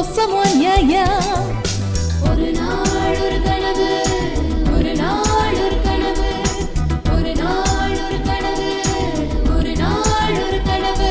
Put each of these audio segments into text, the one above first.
someone, yeah, yeah. ஒரு நாள் ஒரு கனவு ஒரு நாள் ஒரு கனவு ஒரு நாள் ஒரு கனவு ஒரு நாள் ஒரு கனவு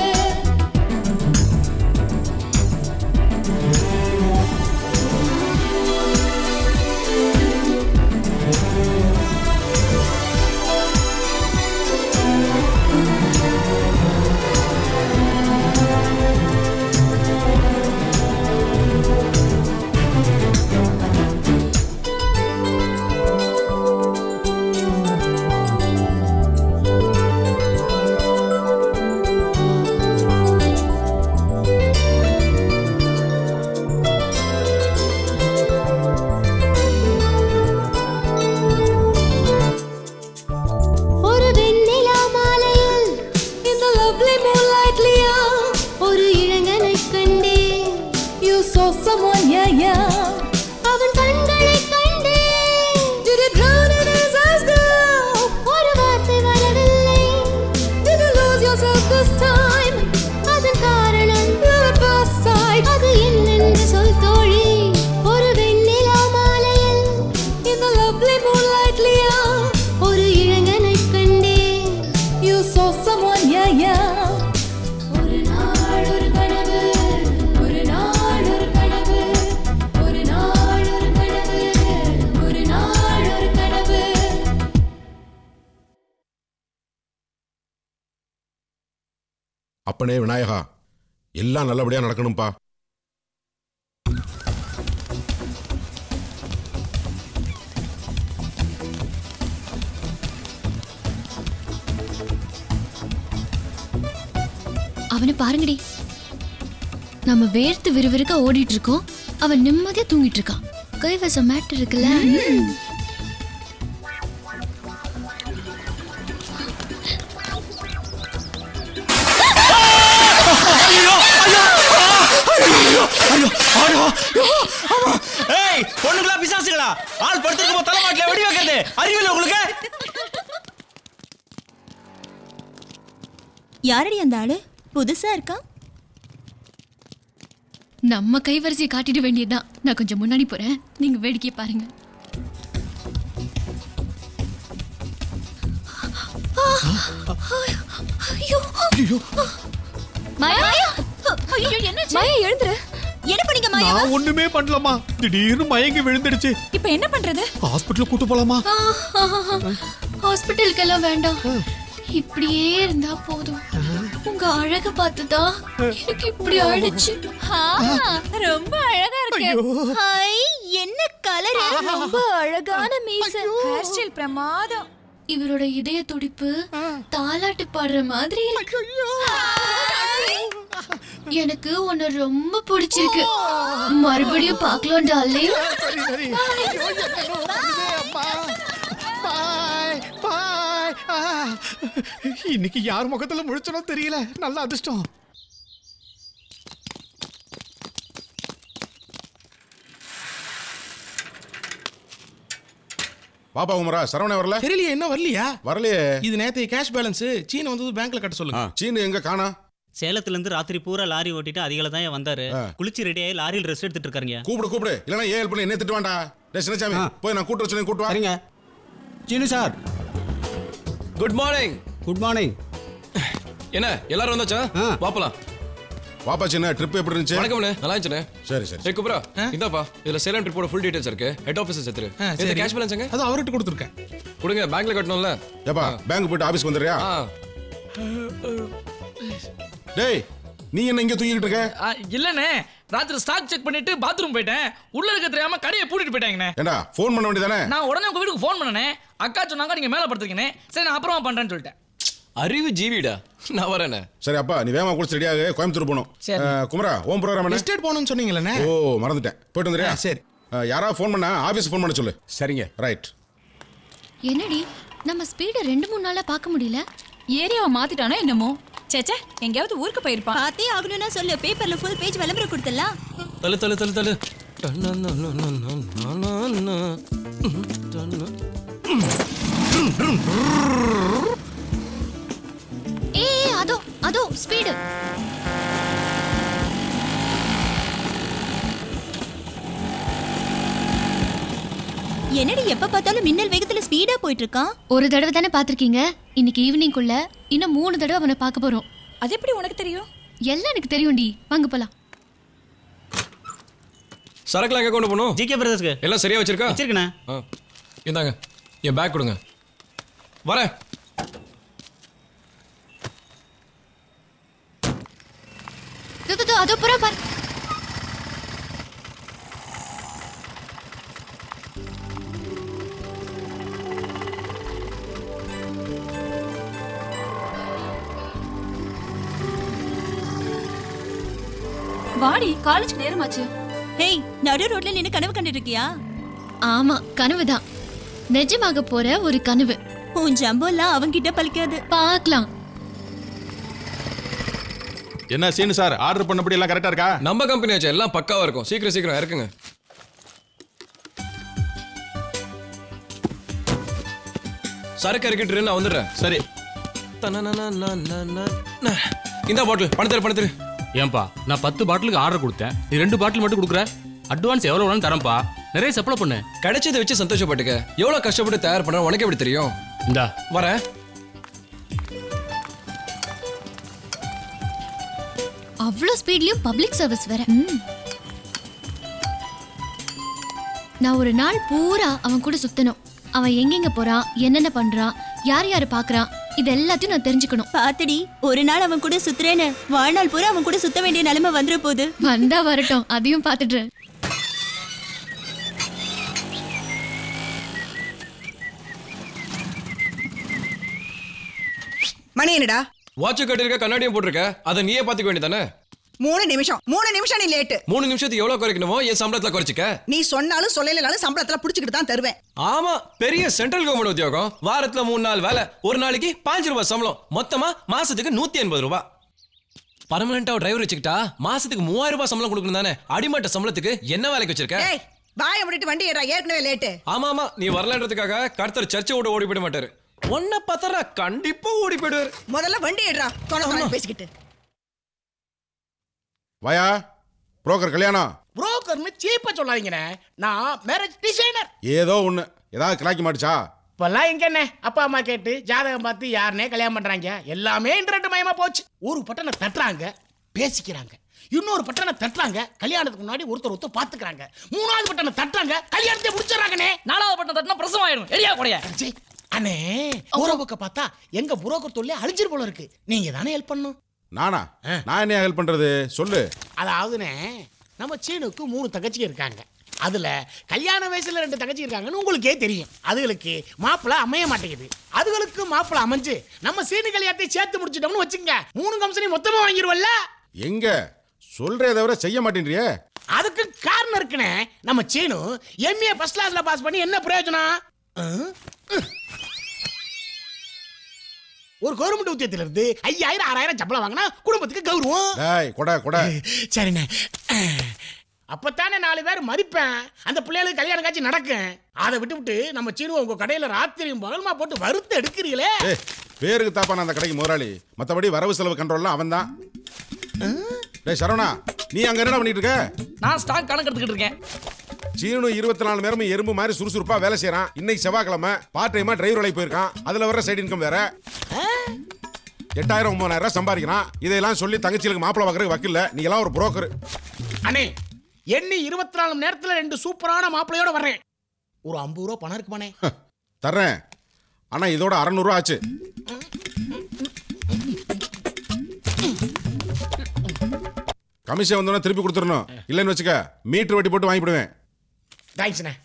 ஒரு வெண்ணிலா மாலையில் In the lovely moonlight, Leah, ஒரு இளைஞனைக் கண்டேன் you saw someone, yeah, yeah. அவன் கண்களைக் கண்டேன் Did it drown in his eyes, girl? ஒரு வார்த்தை வரவில்லை Did you lose yourself this time? அதன் காரணம் Love at first sight. அது என்னென்று சொல் தோழி ஒரு வெண்ணிலா மாலையில் In the lovely moonlight, Leah, ஒரு இளைஞனைக் கண்டேன் you saw someone, yeah, yeah. ஒரு நாள் ஒரு கனவு ஒரு நாள் ஒரு கனவு ஒரு நாள் ஒரு கனவு ஒரு நாள் ஒரு கனவு அப்பனே விநாயகா எல்லாம் நல்லபடியா நடக்கணும்பா அவனை பாருங்கடி நம்ம வேர்த்து விறுவிறுக்க ஓடிட்டு இருக்கோம் அவன் நிம்மதியா தூங்கிட்டு இருக்கான் கைவசம் மேட் இருக்குல்ல ஏய் பொண்ணுங்களா பிசாசுகளா ஆள் படுத்திருக்கும் தலைமாட்டில வெடி வைக்கிறது அறிவில்லை உங்களுக்கு யாரடி அந்த ஆளு புதுசா இருக்கான் நம்ம கைவரிசையை காட்டிட வேண்டியதுதான் நான் கொஞ்சம் முன்னாடி போறேன் நீங்க வேடிக்கையை பாருங்க ஐயோ மாயா ஐயோ என்னாச்சு மாயா எழுந்துரு என்ன பண்ணீங்க மாயா நான் ஒண்ணுமே பண்ணலமா திடீர்னு மயங்கி விழுந்துடுச்சு இப்போ என்ன பண்றது ஹாஸ்பிட்டல் கூட்டு போலாமா ஹாஸ்பிட்டலுக்கெல்லாம் வேண்டாம் இப்படியே இருந்தா போதும் உங்க அழக பார்த்துதான் எனக்கு இப்படி ஆயிடுச்சு ரொம்ப அழகா இருக்கு ஹாய் என்ன கலர் ரொம்ப அழகான மீச ஹேர் ஸ்டைல் பிரமாதம் இவரோட இதய துடிப்பு தாலாட்டு பாடுற மாதிரி இருக்கு எனக்கு உன்னை ரொம்ப பிடிச்சிருக்கு மறுபடியும் பார்க்கலாம் டாலே பாய் பாய் இன்னைக்கு யார் முகத்துல முழிச்சனோ தெரியல நல்ல அதிர்ஷ்டம் பாப்பா குமரா சரவணே வரல தெரியலையே என்ன வரலையா வரலையே இது நேத்து கேஷ் பேலன்ஸ் சீன வந்தது பேங்க்ல கட்ட ஆ, சொல்லுங்க சீனு எங்க காணா சேலத்துல இருந்து ராத்திரி பூரா லாரி ஓட்டிட்டு அதிகால தான் வந்தாரு குளிச்சு ரெடியாகி லாரியில் ரெஸ்ட் எடுத்துட்டு இருக்காருங்க கூப்பிடு கூப்பிடு இல்லைன்னா ஏன் பண்ணி என்ன திட்டு வேண்டா டேய் சின்னசாமி போய் நான் கூட்டு வச்சு கூட்டு வா சரிங்க Seenu sir good morning good morning என்ன எல்லாரும் வந்தாச்சா ஆ. பாப்பலாம் பாப்பா சின்ன ட்ரிப் எப்படி இருந்துச்சு வணக்கம்ண்ணே நல்லா இருந்துச்சுண்ணே சரி சரி ஏய் குப்ரா இந்தாப்பா இதுல சேலம் ட்ரிப்போட ஃபுல் டீடைல்ஸ் இருக்கு ஹெட் ஆஃபீஸ் செத்துரு ஆ, இந்த சரி. கேஷ் பேலன்ஸ் எங்க அது அவர்கிட்ட கொடுத்துருக்கேன் கொடுங்க பேங்க்ல கட்டணும்ல ஏப்பா பேங்க் போயிட்டு ஆபீஸ்க்கு வந்துடுறியா ஆ டேய் நீ என்ன இங்க தூங்கிட்டு இருக்க ஆ, இல்லண்ணே ராத்திரி ஸ்டாக் செக் பண்ணிட்டு பாத்ரூம் போயிட்டேன் உள்ள இருக்க தெரியாம கடையை பூட்டிட்டு போயிட்டாங்கண்ணே ஏண்டா ஃபோன் பண்ண வேண்டியதானே நான் உடனே உங்க வீட்டுக்கு ஃபோன் பண்ணனே அக்கா சொன்னாங்க நீங்க மேல படுத்துருக்கீங்க சரி நான் அப்புறமா பண்றேன்னு சொல்லிட்டேன் அறிவு ஜீவிடா நான் வரேண்ணே சரி அப்பா நீ வேகமா குடிச்சு ரெடியாக கோயம்புத்தூர் போகணும் சரி. அஹ், குமரா ஓம் ப்ரோக்ராம் என்ன எஸ்டேட் போகணும்னு சொன்னீங்களே ஓ மறந்துட்டேன் போயிட்டு வந்துறியா ஆ, சரி. அஹ், யாராவது ஃபோன் பண்ணா ஆபீஸ் ஃபோன் பண்ண சொல்லு சரிங்க ரைட் என்னடி நம்ம ஸ்பீடை ரெண்டு மூணு நாளா பார்க்க முடியல ஏரியாவை மாத்திட்டானோ என்னமோ சேச்சே எங்கேயாவது ஊருக்கு போயிருப்பான் பாத்தே ஆகணும்னா சொல்லு பேப்பர்ல ஃபுல் பேஜ் விளம்பரம் கொடுத்துடலாம் தள்ளு தள்ளு தள்ளு தள்ளு ஏய் அதோ அதோ ஸ்பீடு என்னடி எப்ப பார்த்தாலும் மின்னல் வேகத்துல ஸ்பீடா போயிட்டு இருக்கான் ஒரு தடவை தானே பார்த்திருக்கீங்க இன்னைக்கு ஈவினிங்குள்ள இன்னும் மூணு தடவை அவனை பார்க்க போறோம் அது எப்படி உனக்கு தெரியும் எல்லாம் எனக்கு தெரியும்டி வாங்க போலாம் சரக்குலாம் எங்க கொண்டு போகணும் ஜிகே பிரதர்ஸ்க்கு எல்லாம் சரியா வச்சிருக்கா வச்சிருக்கண்ணா ஆ இந்தாங்க என் பேக் கொடுங்க வரேன் தோ, தோ, தோ, அதோ புறா பாரு வாடி காலேஜ் நேரமாச்சு ஹேய் நடு ரோட்ல நின்னு கனவு கண்டுட்டு இருக்கியா ஆமா கனவுதான் நிஜமாக போற ஒரு கனவு உன் ஜம்போலாம் அவன்கிட்ட பலிக்காது பார்க்கலாம் என்ன சீனு சார் ஆர்டர் பண்ணபடி எல்லாம் கரெக்டா இருக்கா நம்ம கம்பெனி ஆச்சு எல்லாம் பக்காவா இருக்கும் சீக்கிரம் சீக்கிரம் இறக்குங்க சரக்கு இறக்கிட்டு நான் வந்துடுறேன் சரி இந்த பாட்டில் பணத்தரு பணத்தரு ஏன்பா நான் பத்து பாட்டிலுக்கு ஆர்டர் கொடுத்தேன் நீ ரெண்டு பாட்டில் மட்டும் கொடுக்குற அட்வான்ஸ் எவ்வளோ வேணும் தரேன்ப்பா நிறைய சப்ளை பண்ணு கிடைச்சதை வச்சு சந்தோஷப்பட்டுக்க எவ்வளவு கஷ்டப்பட்டு தயார் பண்ண உனக்கு எப்படி தெரியும் இந்தா வரேன் அவ்வளோ ஸ்பீட்லயும் பப்ளிக் சர்வீஸ் வேற நான் ஒரு நாள் பூரா அவன் கூட சுத்தணும் அவன் எங்கெங்க போறான் என்னென்ன பண்றான் யார் யார் பாக்குறான் இது எல்லாத்தையும் நான் தெரிஞ்சுக்கணும் பாத்தடி ஒரு நாள் அவன் கூட சுத்துறேன்னு வாழ்நாள் பூரா அவன் கூட சுத்த வேண்டிய நிலைமை வந்துற போது வந்தா வரட்டும் அதையும் பார்த்துடுறேன் மணி என்னடா வாட்ச் கட்டிருக்க கண்ணாடியும் போட்டிருக்க அதை நீயே பாத்துக்க வேண்டியதானே மூணு நிமிஷம் மூணு நிமிஷம் நீ லேட்டு மூணு நிமிஷத்துக்கு எவ்வளவு குறைக்கணுமோ என் சம்பளத்துல குறைச்சிக்க நீ சொன்னாலும் சொல்லலைனாலும் சம்பளத்துல புடிச்சுக்கிட்டு தான் தருவேன் ஆமா பெரிய சென்ட்ரல் கவர்மெண்ட் உத்தியோகம் வாரத்துல மூணு நாள் வேலை ஒரு நாளைக்கு பாஞ்சு ரூபாய் சம்பளம் மொத்தமா மாசத்துக்கு நூத்தி எண்பது ரூபாய் பர்மனண்டா டிரைவர் வச்சுக்கிட்டா மாசத்துக்கு மூவாயிரம் ரூபாய் சம்பளம் கொடுக்கணும் தானே அடிமட்ட சம்பளத்துக்கு என்ன வேலைக்கு வச்சிருக்க ஏய் வாயை முடிட்டு வண்டி ஏறா ஏற்கனவே லேட்டு ஆமா ஆமா நீ வரலன்றதுக்காக கர்த்தர் சர்ச்சை விட ஓடி போயிட மாட்டாரு உன்னை பார்த்தா கண்டிப்பா ஓடி போயிடுவாரு முதல்ல வண்டி ஏடுறா தொண தொண பேசிக்கிட்டு வாயா புரோக்கர் கல்யாணம் புரோக்கர்னு சீப்பா சொல்லாதீங்கண்ணே நான் மேரேஜ் டிசைனர் ஏதோ ஒண்ணு ஏதாவது கிராக்கி மாட்டுச்சா இப்பெல்லாம் எங்க என்ன அப்பா அம்மா கேட்டு ஜாதகம் பார்த்து யாருனே கல்யாணம் பண்றாங்க எல்லாமே இன்டர்நெட் மயமா போச்சு ஒரு பட்டனை தட்டுறாங்க பேசிக்கிறாங்க இன்னொரு பட்டனை தட்டுறாங்க கல்யாணத்துக்கு முன்னாடி ஒருத்தர் ஒருத்தர் பாத்துக்கிறாங்க மூணாவது பட்டனை தட்டுறாங்க கல்யாணத்தை முடிச்சிடறாங்கண்ணே நாலாவது பட்டம் தட்டினா பிரசவம் ஆயிடும் எரியா கொடையா சீ, அண்ணே ஒரு பக்கம் பார்த்தா எங்க புரோக்கர் தொல்லை அழிஞ்சிரு போல இருக்கு நீங்க தானே ஹெல்ப் பண்ணும் நானா நான் என்ன ஹெல்ப் பண்றது சொல்லு அதாவதுண்ணே நம்ம சீனுக்கு மூணு தங்கச்சிங்க இருக்காங்க அதுல கல்யாண வயசுல ரெண்டு தங்கச்சி இருக்காங்கன்னு உங்களுக்கே தெரியும் அதுகளுக்கு மாப்பிள்ளை அமைய மாட்டேங்குது அதுகளுக்கு மாப்பிள்ளை அமைஞ்சு நம்ம சீனு கல்யாணத்தை சேர்த்து முடிச்சிட்டோம்னு வச்சுங்க மூணு கம்சனி மொத்தமா வாங்கிடுவல்ல எங்க சொல்றே தவிர செய்ய மாட்டேன்றியே அதுக்கு காரணம் இருக்குண்ணே நம்ம சீனு எம்ஏ ஃபர்ஸ்ட் கிளாஸ்ல பாஸ் பண்ணி என்ன பிரயோஜனம் ஆ? ஒரு கவர்மெண்ட் உத்தியத்துல இருந்து ஐயாயிரம் ஆறாயிரம் சம்பளம் வாங்கினா குடும்பத்துக்கு கௌரவம் டேய் கொடை கொடை சரிண்ணே அப்பத்தானே நாலு பேர் மதிப்பேன் அந்த பிள்ளைகளுக்கு கல்யாணம் காட்சி நடக்கும் அதை விட்டு விட்டு நம்ம சீனுவை உங்க கடையில ராத்திரியும் பகலுமா போட்டு வறுத்து எடுக்கிறீங்களே ஏய் பேருக்கு தாப்பான அந்த கடைக்கு முதலாளி மத்தபடி வரவு செலவு கண்ட்ரோல்லாம் அவன் தான் டேய் சரவணா நீ அங்க என்னடா பண்ணிட்டு இருக்க நான் ஸ்டாக் கணக்கு எடுத்துக்கிட்டு இருக்கேன் சீனு இருபத்தி நாலு நேரமும் எறும்பு மாதிரி சுறுசுறுப்பா வேலை செய்யறான் இன்னைக்கு செவ்வாய்க்கிழமை பார்ட் டைமா டிரைவர் வேலைக்கு போயிருக்கான் அதுல வர சைடு இன்கம் வேற எட்டாயிரம் ஒன்பதாயிரம் ரூபாய் சம்பாதிக்கிறான் இதையெல்லாம் சொல்லி தங்கச்சிகளுக்கு மாப்பிளை பார்க்கறதுக்கு வக்கில்ல நீ எல்லாம் ஒரு புரோக்கர் அண்ணே எண்ணி இருபத்தி நாலு மணி நேரத்துல ரெண்டு சூப்பரான மாப்பிள்ளையோட வர்றேன் ஒரு ஐம்பது ரூபா பணம் இருக்குமாண்ணே தர்றேன் ஆனா இதோட அறநூறுவா ஆச்சு கமிஷன் வந்தோடனே திருப்பி கொடுத்துடணும் இல்லைன்னு வச்சுக்க மீட்டர் வட்டி போட்டு வாங்கிவிடுவேன் தேங்க்ஸ்ண்ணே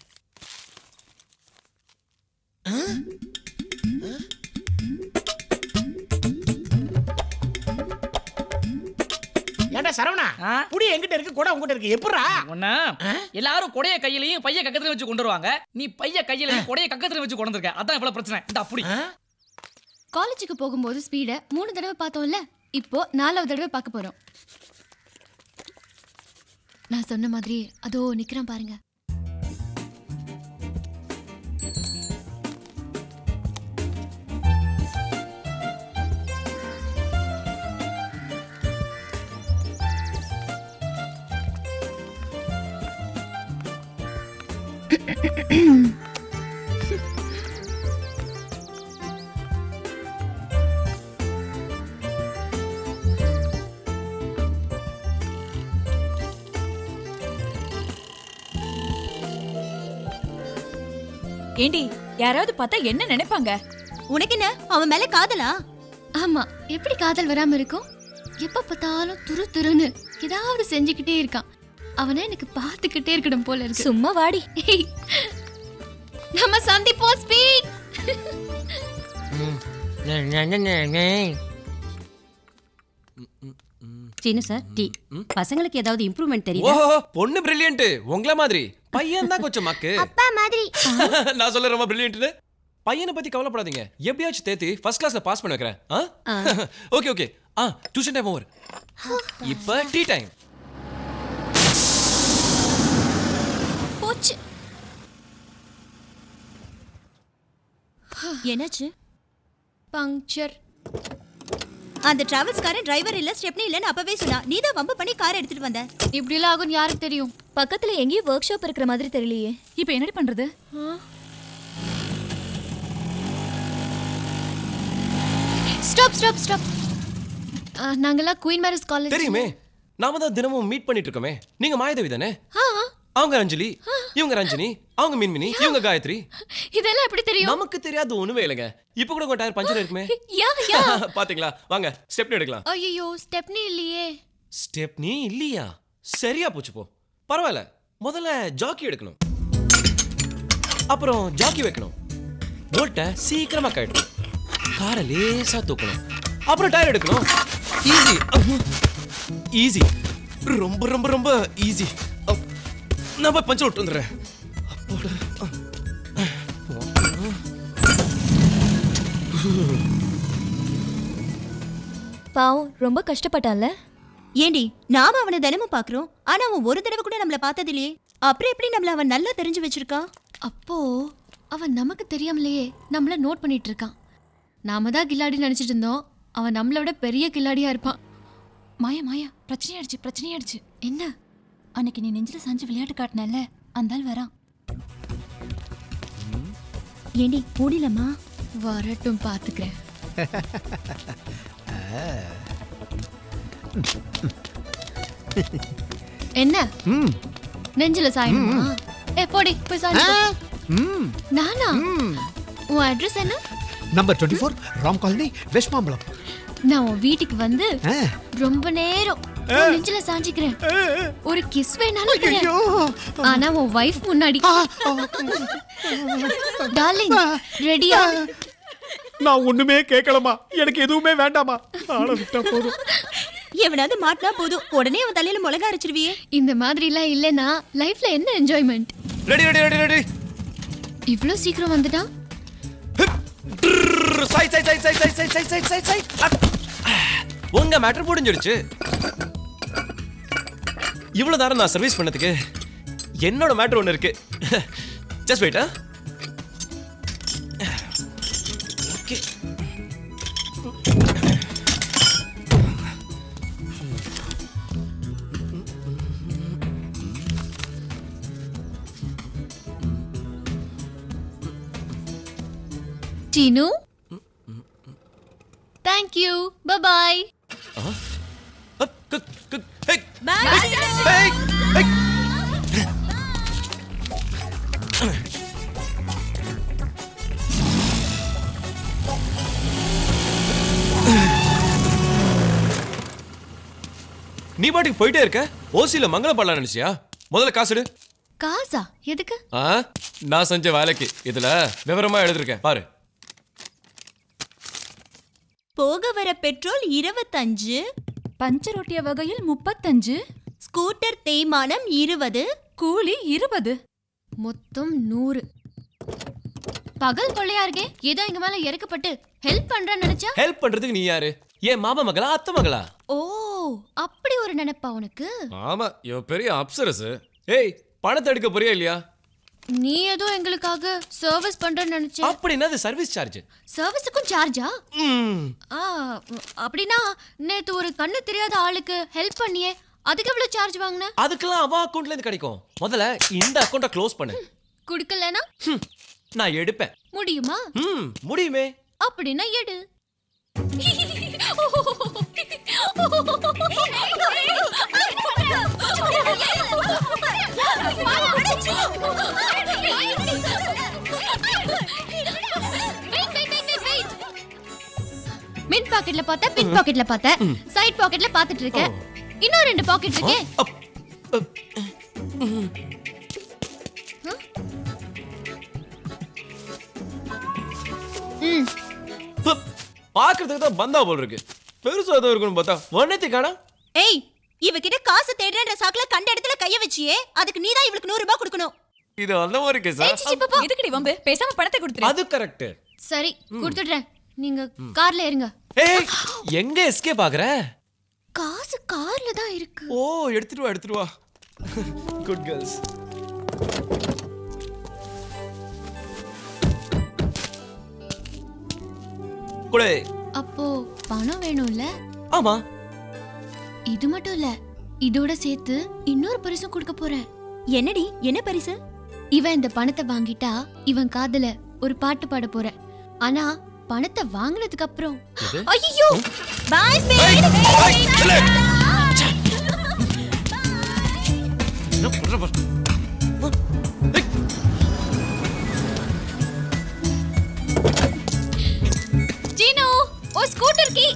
ஏன்டா சரவணா புடி எங்கிட்ட இருக்கு கூட உங்ககிட்ட இருக்கு எப்படா ஒண்ணா எல்லாரும் கொடைய கையிலையும் பைய கக்கத்துல வச்சு கொண்டு வருவாங்க நீ பைய கையிலையும் கொடைய கக்கத்துல வச்சு கொண்டு வந்திருக்க அதான் இவ்வளவு பிரச்சனை இந்த அப்படி காலேஜுக்கு போகும்போது ஸ்பீடை மூணு தடவை பார்த்தோம்ல இப்போ நாலாவது தடவை பார்க்க போறோம் நான் சொன்ன மாதிரி அதோ நிக்கிறான் பாருங்க ஏண்டி யாராவது பார்த்தா என்ன நினைப்பாங்க உனக்கு என்ன அவன் மேல காதலா ஆமா எப்படி காதல் வராம இருக்கும் எப்ப பார்த்தாலும் துரு துருன்னு ஏதாவது செஞ்சுக்கிட்டே இருக்கான் அவனை எனக்கு பார்த்துக்கிட்டே இருக்கணும் போல இருக்கு சும்மா வாடி நம்ம சந்திப்போம் ஸ்பீட் சீனு சார் டீ பசங்களுக்கு ஏதாவது இம்ப்ரூவ்மெண்ட் ஓ தெரியுதா பொண்ணு பிரில்லியன்ட் உங்கள மாதிரி பையன் தான் கொஞ்சம் மக்கு அப்பா மாதிரி நான் சொல்ல ரொம்ப பிரில்லியன்ட்னு பையனை பத்தி கவலைப்படாதீங்க எப்படியாச்சும் தேத்தி ஃபர்ஸ்ட் கிளாஸ்ல பாஸ் பண்ண வைக்கிறேன் ஓகே ஓகே ஆ டியூஷன் டைம் ஓவர் இப்போ டீ டைம் போச்சு என்னாச்சு பங்க்சர் அந்த டிராவல்ஸ்காரன் டிரைவர் இல்ல ஸ்டெப்னி இல்லன்னு அப்பவே சொன்னா நீ தான் வம்பு பண்ணி கார் எடுத்துட்டு வந்த இப்படி எல்லாம் ஆகும் யாருக்கு தெரியும் பக்கத்துல எங்கேயும் ஒர்க் ஷாப் இருக்கிற மாதிரி தெரியலையே இப்போ என்னடி பண்றது ஸ்டாப் ஸ்டாப் ஸ்டாப் நாங்கெல்லாம் குயின் மேரிஸ் காலேஜ் தெரியுமே நாம தான் தினமும் மீட் பண்ணிட்டு இருக்கோமே நீங்க மாயதேவி தானே ஆ அவங்க அஞ்சலி இவங்க ரஞ்சினி அவங்க மின்மினி இவங்க காயத்ரி இதெல்லாம் எப்படி தெரியும் நமக்கு தெரியாத ஒண்ணுமே இல்லைங்க இப்போ கூட உங்க டயர் பஞ்சர் இருக்குமே யா யா பாத்தீங்களா வாங்க ஸ்டெப்னி எடுக்கலாம் ஐயோ ஸ்டெப்னி இல்லையே ஸ்டெப்னி இல்லையா சரியா போச்சு போ பரவாயில்ல முதல்ல ஜாக்கி எடுக்கணும் அப்புறம் ஜாக்கி வைக்கணும் போல்ட்டை சீக்கிரமா கழட்டணும் காரை லேசா தூக்கணும் அப்புறம் டயர் எடுக்கணும் ஈஸி ஈஸி ரொம்ப ரொம்ப ரொம்ப ஈஸி நான் போய் பஞ்சர் விட்டு வந்துடுறேன் அப்பாடா. பாவம் ரொம்ப கஷ்டப்பட்டான்ல ஏண்டி நாம அவனை தினமும் பாக்குறோம் ஆனா அவன் ஒரு தடவை கூட நம்மள பார்த்தது இல்லையே அப்புறம் எப்படி நம்மள அவன் நல்லா தெரிஞ்சு வச்சிருக்கான் அப்போ அவன் நமக்கு தெரியாமலேயே நம்மள நோட் பண்ணிட்டு இருக்கான் நாம தான் கில்லாடி நினைச்சிட்டு இருந்தோம் அவன் நம்மளை விட பெரிய கில்லாடியா இருப்பான் மாயா மாயா பிரச்சனையாயிடுச்சு பிரச்சனையாயிடுச்சு என்ன அன்னைக்கு நீ நெஞ்சில சாஞ்சு விளையாட்டு காட்டினல அந்த ஆள் வரான் ஏண்டி ஓடிலமா வரட்டும் பாத்துக்கிறேன் என்ன நெஞ்சில சாயணுமா ஏ போடி போய் சாஞ்சு போ. நானா உன் அட்ரஸ் என்ன number twenty four Ram colony west Mambalam நான் உன் வீட்டுக்கு வந்து ரொம்ப நேரம் உன் நெஞ்சில சாஞ்சிக்கிறேன் ஒரு கிஸ் வேணாலும் தரேன். ஆனா உன் வைஃப் முன்னாடி டார்லிங் ரெடியா நான் ஒண்ணுமே கேட்கலமா எனக்கு எதுவுமே வேண்டாமா ஆள விட்டா போதும் எவனாவது மாட்டினா போதும் உடனே அவன் தலையில மிளகா அரைச்சிருவியே இந்த மாதிரி எல்லாம் இல்லனா லைஃப்ல என்ன enjoyment ready ready ready ready இவ்ளோ சீக்கிரம் வந்துட்டான் சை சை சை சை சை சை சை சை சை சை அப். உங்க மேட்டர் முடிஞ்சிடுச்சு இவ்வளவு நேரம் நான் சர்வீஸ் பண்ணதுக்கு என்னோட மேட்டர் ஒன்று இருக்கு just wait okay Seenu thank you bye bye நீ பாட்டுக்கு போயிட்டே இருக்க ஓசியில மங்களம் பண்ணலாம் நினைச்சியா முதல்ல காசுடு காசா எதுக்கு ஆ நான் செஞ்ச வேலைக்கு இதுல விவரமா எழுதிருக்கேன் பாரு போக வர பெட்ரோல் இருபத்தஞ்சு பஞ்சர் ஒட்டிய வகையில் முப்பத்தஞ்சு ஸ்கூட்டர் தேய்மானம் இருபது கூலி இருபது மொத்தம் நூறு பகல் கொள்ளையா இருக்கே ஏதோ எங்க மேல இறக்கப்பட்டு ஹெல்ப் பண்றேன்னு நினைச்சா ஹெல்ப் பண்றதுக்கு நீ யாரு ஏன் மாமா மகளா அத்தை மகளா ஓ அப்படி ஒரு நினைப்பா உனக்கு ஆமா இவன் பெரிய அப்சரஸ் ஏய் பணத்தை எடுக்க போறியா இல்லையா நீ ஏதோ எங்களுக்காக சர்வீஸ் பண்றேன்னு நினைச்சேன் அப்படின்னா அது சர்வீஸ் சார்ஜ் சர்வீஸுக்கும் சார்ஜா ஆ அப்படின்னா நேத்து ஒரு கண்ணு தெரியாத ஆளுக்கு ஹெல்ப் பண்ணியே அதுக்கு எவ்வளவு சார்ஜ் வாங்கின அதுக்கெல்லாம் அவன் அக்கவுண்ட்ல இருந்து கிடைக்கும் முதல்ல இந்த அக்கவுண்ட க்ளோஸ் பண்ணு குடுக்கலனா ஹம், நான் எடுப்பேன் முடியுமா ம் முடியுமே அப்படின்னா எடு பாக்கெட்ல பார்த்த பின் பாக்கெட்ல பார்த்த சைட் பாக்கெட்ல பார்த்துட்டு இருக்க இன்னும் ரெண்டு பாக்கெட் இருக்கே ம் பாக்குறதுக்கு தான் பந்தா போல் இருக்கு பெருசா ஏதோ இருக்குன்னு பார்த்தா ஒன்னத்தி காணா ஏய் இவகிட்ட காசு தேடுறன்ற சாக்குல கண்ட இடத்துல கைய வச்சியே அதுக்கு நீ தான் இவளுக்கு நூறு ரூபாய் கொடுக்கணும் இது அந்த மாதிரி கேஸா எதுக்குடி வம்பு பேசாம பணத்தை கொடுத்துரு அது கரெக்ட் சரி கொடுத்துடுறேன் நீங்க கார்ல இருங்க ஏய் எங்க எஸ்கேப் ஆகுற காசு கார்ல தான் இருக்கு ஓ எடுத்துட்டு வா எடுத்துட்டு வா குட் கேர்ள்ஸ் குடே அப்போ பணம் வேணும்ல ஆமா இது மட்டும் இல்ல இதோட சேர்த்து இன்னொரு பரிசும் கொடுக்க போறேன் என்னடி என்ன பரிசு இவன் இந்த பணத்தை வாங்கிட்டா இவன் காதுல ஒரு பாட்டு பாட போறேன் ஆனா பணத்தை வாங்கினதுக்கு அப்புறம் எது? ஐயோ பாய் என்ன பண்ற பாரு. ஜீனு ஓ ஸ்கூட்டர் கீ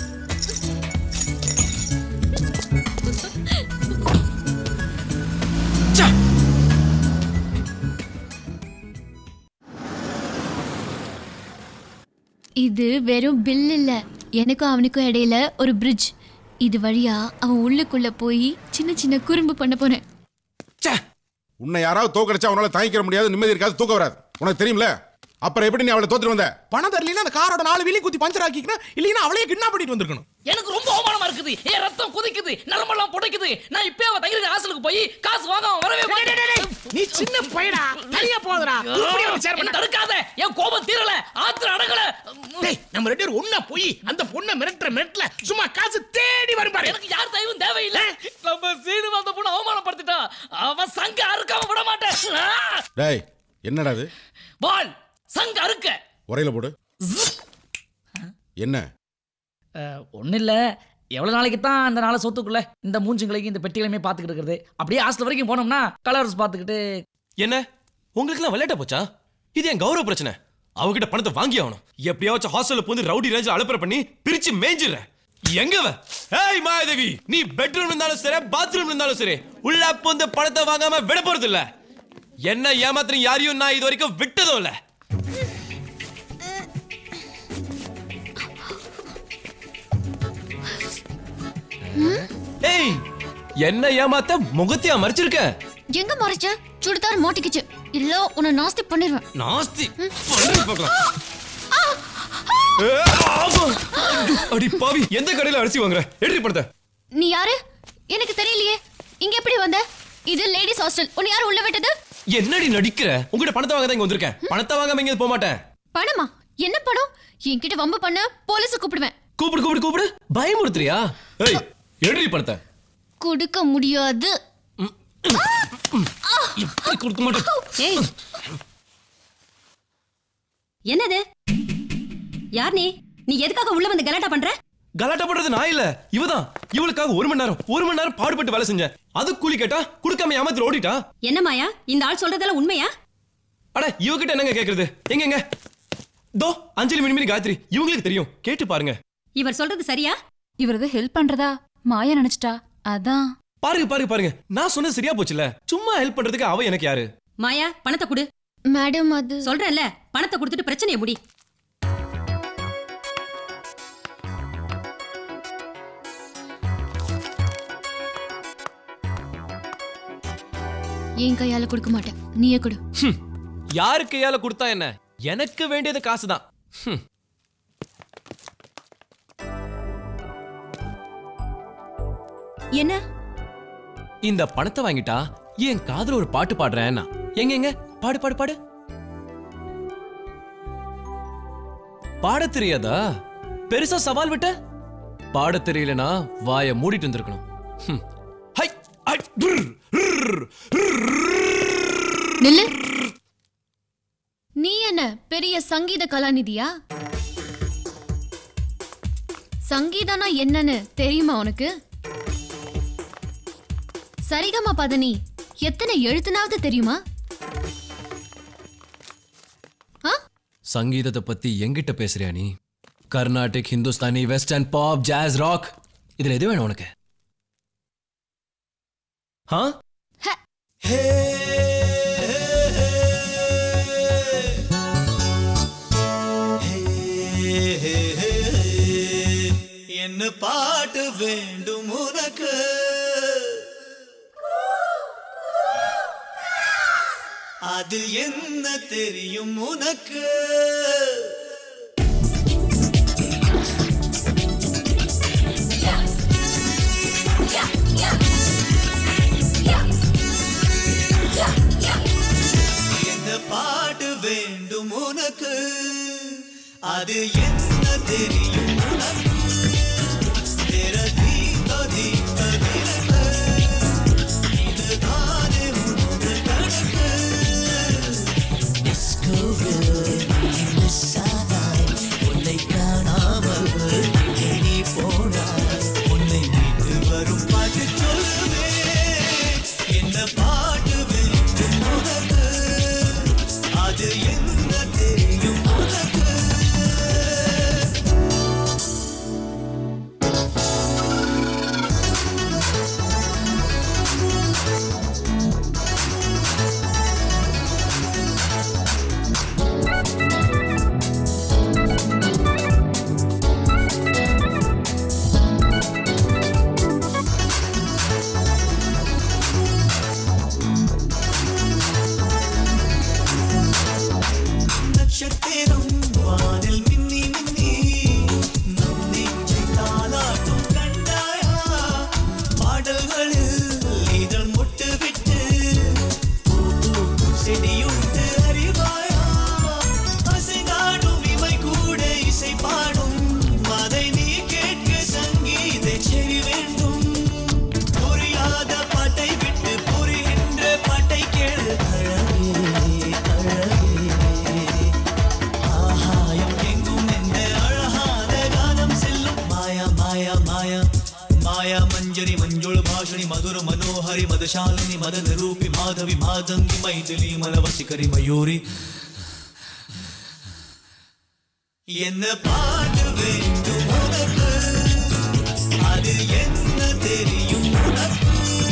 இது வெறும் பில் இல்ல எனக்கும் அவனுக்கும் இடையில ஒரு பிரிட்ஜ் இது வழியா அவன் உள்ளுக்குள்ள போய் சின்ன சின்ன குறும்பு பண்ண போறேன் உன்னை யாராவது தோக்கடிச்சா உன்னால தாங்கிக்கிற முடியாது நிம்மதி இருக்காது தூக்க வராது உனக்கு தெரியும்ல அப்புறம் எப்படி நீ அவளை தோத்துட்டு வந்த பணம் தரலைன்னா அந்த காரோட நாலு வீலி குத்தி பஞ்சர் ஆக்கிக்கணும் இல்லைன்னா அவளையே கிட்னாப் பண்ணிட்டு வந்திருக்கணும் எனக்கு ரொம்ப அவமானமா இருக்குது என் ரத்தம் குதிக்குது நரம்பெல்லாம் புடைக்குது நான் இப்பவே அவ தங்கிருக்க ஹாஸ்டலுக்கு போய் காசு வாங்காம வரவே மாட்டேன் நீ சின்ன பையடா தனியா போதுடா இப்படி வந்து சேர் என்ன தடுக்காத என் கோபம் தீரல ஆத்திரம் அடங்கல டேய் நம்ம ரெண்டு பேரும் ஒண்ணா போய் அந்த பொண்ணை மிரட்டுற மிரட்டல சும்மா காசு தேடி வரும் பாரு எனக்கு யார் தயவும் தேவையில்ல நம்ம சீனு அந்த பொண்ணு அவமானப்படுத்திட்டா அவ சங்க அறுக்காம விட மாட்டேன் ஆ! டேய் என்னடா இது பால் சங்க அறுக்க உரையில போடு என்ன ஒன்றும் இல்லை எவ்வளோ நாளைக்கு தான் அந்த நாளை சொத்துக்குள்ள இந்த மூஞ்சுங்களையும் இந்த பெட்டிகளையுமே பார்த்துக்கிட்டு இருக்கிறது அப்படியே ஹாஸ்டல் வரைக்கும் போனோம்னா கலர்ஸ் பார்த்துக்கிட்டு என்ன உங்களுக்குலாம் விளையாட்ட போச்சா இது என் கௌரவ பிரச்சனை அவகிட்ட பணத்தை வாங்கி ஆகணும் எப்படியாச்சும் ஹாஸ்டல்ல போந்து ரவுடி ரேஞ்சில் அலப்பற பண்ணி பிரிச்சு மேய்ஞ்சிடுறேன் எங்க அவ? ஏய் மாயாதேவி நீ பெட்ரூம் இருந்தாலும் சரி பாத்ரூம் இருந்தாலும் சரி உள்ள வந்து பணத்தை வாங்காம விட போறது இல்ல என்ன ஏமாத்திரம் யாரையும் நான் இது வரைக்கும் விட்டதும் இல்ல ஏய் என்ன ஏமாத்த முகத்தையா மறைச்சிருக்க எங்க மறைச்ச சுடிதார் மாட்டிக்கிச்சு இல்ல உன்னை நாஸ்தி பண்ணிடுவேன் நாஸ்தி பண்ணி பார்க்கலாம் ஏ, ஆமா. அடி பாவி எந்த கடையில அரிசி வாங்குற எடுத்து பணத்தை நீ யாரு எனக்கு தெரியலையே இங்க எப்படி வந்த இது லேடிஸ் ஹாஸ்டல் உன்னை யார் உள்ள விட்டது என்னடி நடிக்கிற உங்ககிட்ட பணத்தை வாங்க தான் இங்க வந்திருக்கேன் பணத்தை வாங்காம இங்க போக மாட்டேன் பணமா என்ன பணம் என்கிட்ட வம்பு பண்ண போலீஸ் கூப்பிடுவேன் கூப்பிடு கூப்பிடு கூப்பிடு பயமுறுத்துறியா ஏய் எடுடி பணத்தை கொடுக்க முடியாது இப்படி கொடுக்க மாட்டேன் ஏய் என்னது யார் நீ நீ எதுக்காக உள்ள வந்து கலாட்டா பண்ற கலாட்டா பண்றது நான் இல்ல இவதான் இவளுக்காக ஒரு மணி நேரம் ஒரு மணி நேரம் பாடுபட்டு வேலை செஞ்சேன் அது கூலி கேட்டா கொடுக்காம ஏமாத்திர ஓடிட்டா என்ன மாயா இந்த ஆள் சொல்றதெல்லாம் உண்மையா அட இவகிட்ட என்னங்க கேக்குறது எங்க எங்க தோ அஞ்சலி மினிமினி காயத்ரி இவங்களுக்கு தெரியும் கேட்டு பாருங்க இவர் சொல்றது சரியா இவரது ஹெல்ப் பண்றதா மாயா நினைச்சிட்டா அதான் பாருங்க பாருங்க பாருங்க நான் சொன்னது சரியா போச்சுல சும்மா ஹெல்ப் பண்றதுக்கு அவ எனக்கு யாரு மாயா பணத்தை கொடு மேடம் அது சொல்றேன்ல பணத்தை கொடுத்துட்டு பிரச்சனையை முடி என் கையால கொடுக்க மாட்டேன் நீயே கொடு ஹம். யாரு கையால கொடுத்தா என்ன எனக்கு வேண்டியது காசுதான் ஹம். என்ன இந்த பணத்தை வாங்கிட்டா என் காதுல ஒரு பாட்டு பாடுறேன் நான். எங்க எங்க பாடு பாடு பாடு பாட தெரியாதா பெருசா சவால் விட்ட பாட தெரியலனா வாய மூடிட்டு இருந்திருக்கணும் ஹம். ஹை, ஐ, ருர், ருர், நில்லு நீ என்ன பெரிய சங்கீத கலாநிதியா சங்கீதம்னா என்னன்னு தெரியுமா உனக்கு சரிகமா பதனி எத்தனை எழுத்துனாவது தெரியுமா சங்கீதத்தை பத்தி எங்கிட்ட பேசுறியா நீ Carnatic Hindustani western pop jazz rock இதுல எது வேணும் உனக்கு ஆ என்ன பாட்டு வேண்டும் உனக்கு அது என்ன தெரியும் உனக்கு என்ன பாட்டு வேண்டும் உனக்கு அது என்ன தெரியும் உனக்கு तेरा दीदा दीदा दिलक இதுதானே உனது கணக்கு டிஸ்கோவில் மிஸ் ஆனாய் உன்னை காணாமல் எங்கே நீ போனாய் உன்னை மீட்டு வரும் பாட்டு சொல்லுவே என்ன பாட்டு வேண்டும் உனக்கு அது என்ன தெரியும் உனக்கு நட்சத்திரம் வானில் மின்னி மின்னி நம் நெஞ்சை தாலாட்டும் கண்டாயா பாடல்களில் இதழ் முட்டு விட்டு பூ பூக்கும் செடியுண்டு அறிவாயா அசைந்தாடும் இமை கூட இசை பாடும் அதை நீ கேட்க சங்கீத செவி வேண்டும் புரியாத பாட்டை விட்டு புரிகின்ற பாட்டை கேளு அழகே அழகே ஆகாயம் எங்கும் எந்த அழகான கானம் செல்லும் மாயா மாயா மாயா மாயா மஞ்சரி மஞ்சுள் பாஷணி மதுர மனோஹரி மதசாலினி மத நிரூபி மாதவி மாதங்கி மைதிலி மனவசிகரி மயூரி என்ன பாட்டு வேண்டும் உனக்கு அது என்ன தெரியும் உனக்கு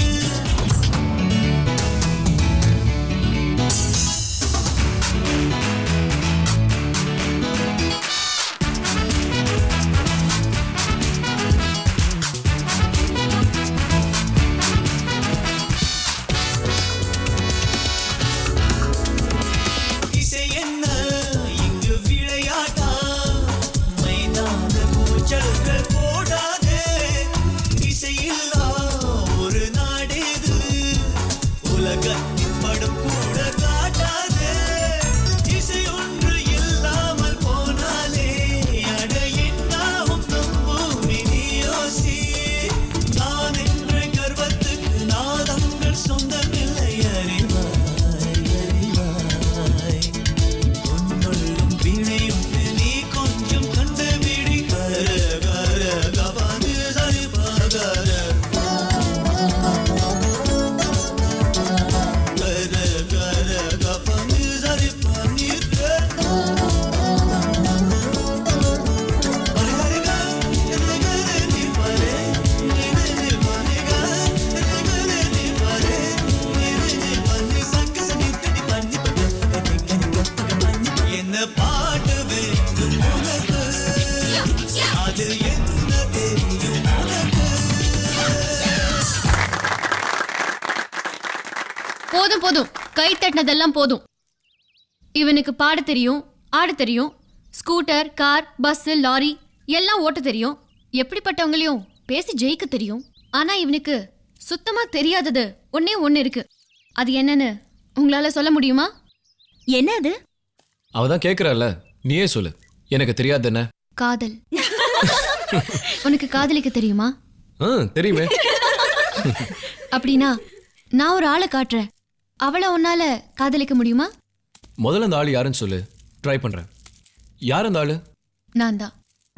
இசை என்ன இங்கு விளையாட்டா மைதான கூச்சல்கள் போடாதே இசையில்லா ஒரு நாடேது உலகத்தின் படம் கூட காட்டாதே இசை ஒன்று இல்லாமல் போனாலே அட என்னாகும் நம்பூமி நீயோசி நான் என்ற கர்வத்துக்கு நாதங்கள் சொந்தமில்லை அறிவாய் அறிவாய் உன்னுள்ளும் வீணையுண்டு நீ கொஞ்சம் கண்டுபிடி கர கர கபாது சரி பகர கர கர கபாது சரி பனிர் என்ன பாட்டு வேண்டும் உனக்கு அது என்ன தெரியும் உனக்கு போதும் போதும் கை தட்டினதெல்லாம் போதும் இவனுக்கு பாட தெரியும் ஆட தெரியும் ஸ்கூட்டர் கார் பஸ் லாரி எல்லாம் ஓட்ட தெரியும் எப்படிப்பட்டவங்களையும் பேசி ஜெயிக்க தெரியும் ஆனா இவனுக்கு சுத்தமா தெரியாதது ஒண்ணே ஒண்ணு இருக்கு அது என்னன்னு உங்களால சொல்ல முடியுமா என்ன அது அவ தான் கேட்குறாள் நீயே சொல்லு எனக்கு தெரியாது என்ன காதல் உனக்கு காதலிக்க தெரியுமா ஆ தெரியுமே அப்படின்னா நான் ஒரு ஆளை காட்டுறேன் அவளை உன்னால காதலிக்க முடியுமா முதல்ல அந்த ஆள் யாருன்னு சொல்லு ட்ரை பண்றேன் யார் அந்த ஆளு நான் தான்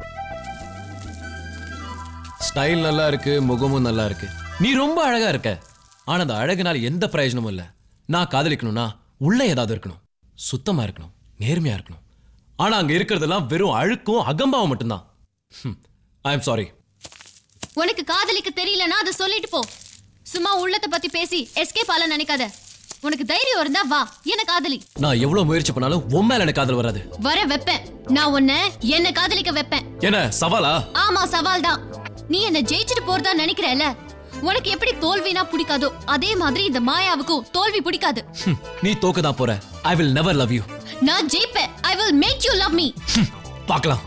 ஸ்டைல் நல்லா இருக்கு முகமும் நல்லா இருக்கு நீ ரொம்ப அழகா இருக்க ஆனா அந்த அழகுனால எந்த பிரயோஜனமும் இல்ல நான் காதலிக்கணும்னா உள்ள ஏதாவது இருக்கணும் சுத்தமா இருக்கணும் நேர்மையா இருக்கணும் ஆனா அங்க இருக்கிறதெல்லாம் வெறும் அழுக்கும் அகம்பாவம் மட்டும்தான் ஐ எம் சாரி உனக்கு காதலிக்க தெரியலனா அதை சொல்லிட்டு போ சும்மா உள்ளத்தை பத்தி பேசி எஸ்கேப் ஆல நினைக்காத உனக்கு தைரியம் இருந்தா வா என்ன காதலி நான் எவ்வளவு முயற்சி பண்ணாலும் உன் மேல எனக்கு காதல் வராது வர வைப்பேன் நான் உன்னை என்ன காதலிக்க வைப்பேன் என்ன சவாலா ஆமா சவால் தான் நீ என்ன ஜெயிச்சுட்டு போறதா நினைக்கிறல உனக்கு எப்படி தோல்வினா பிடிக்காதோ அதே மாதிரி இந்த மாயாவுக்கும் தோல்வி பிடிக்காது ஹம், நீ தோக்க தான் போற I will never love you நான் ஜெயிப்பேன் I will make you love me பார்க்கலாம்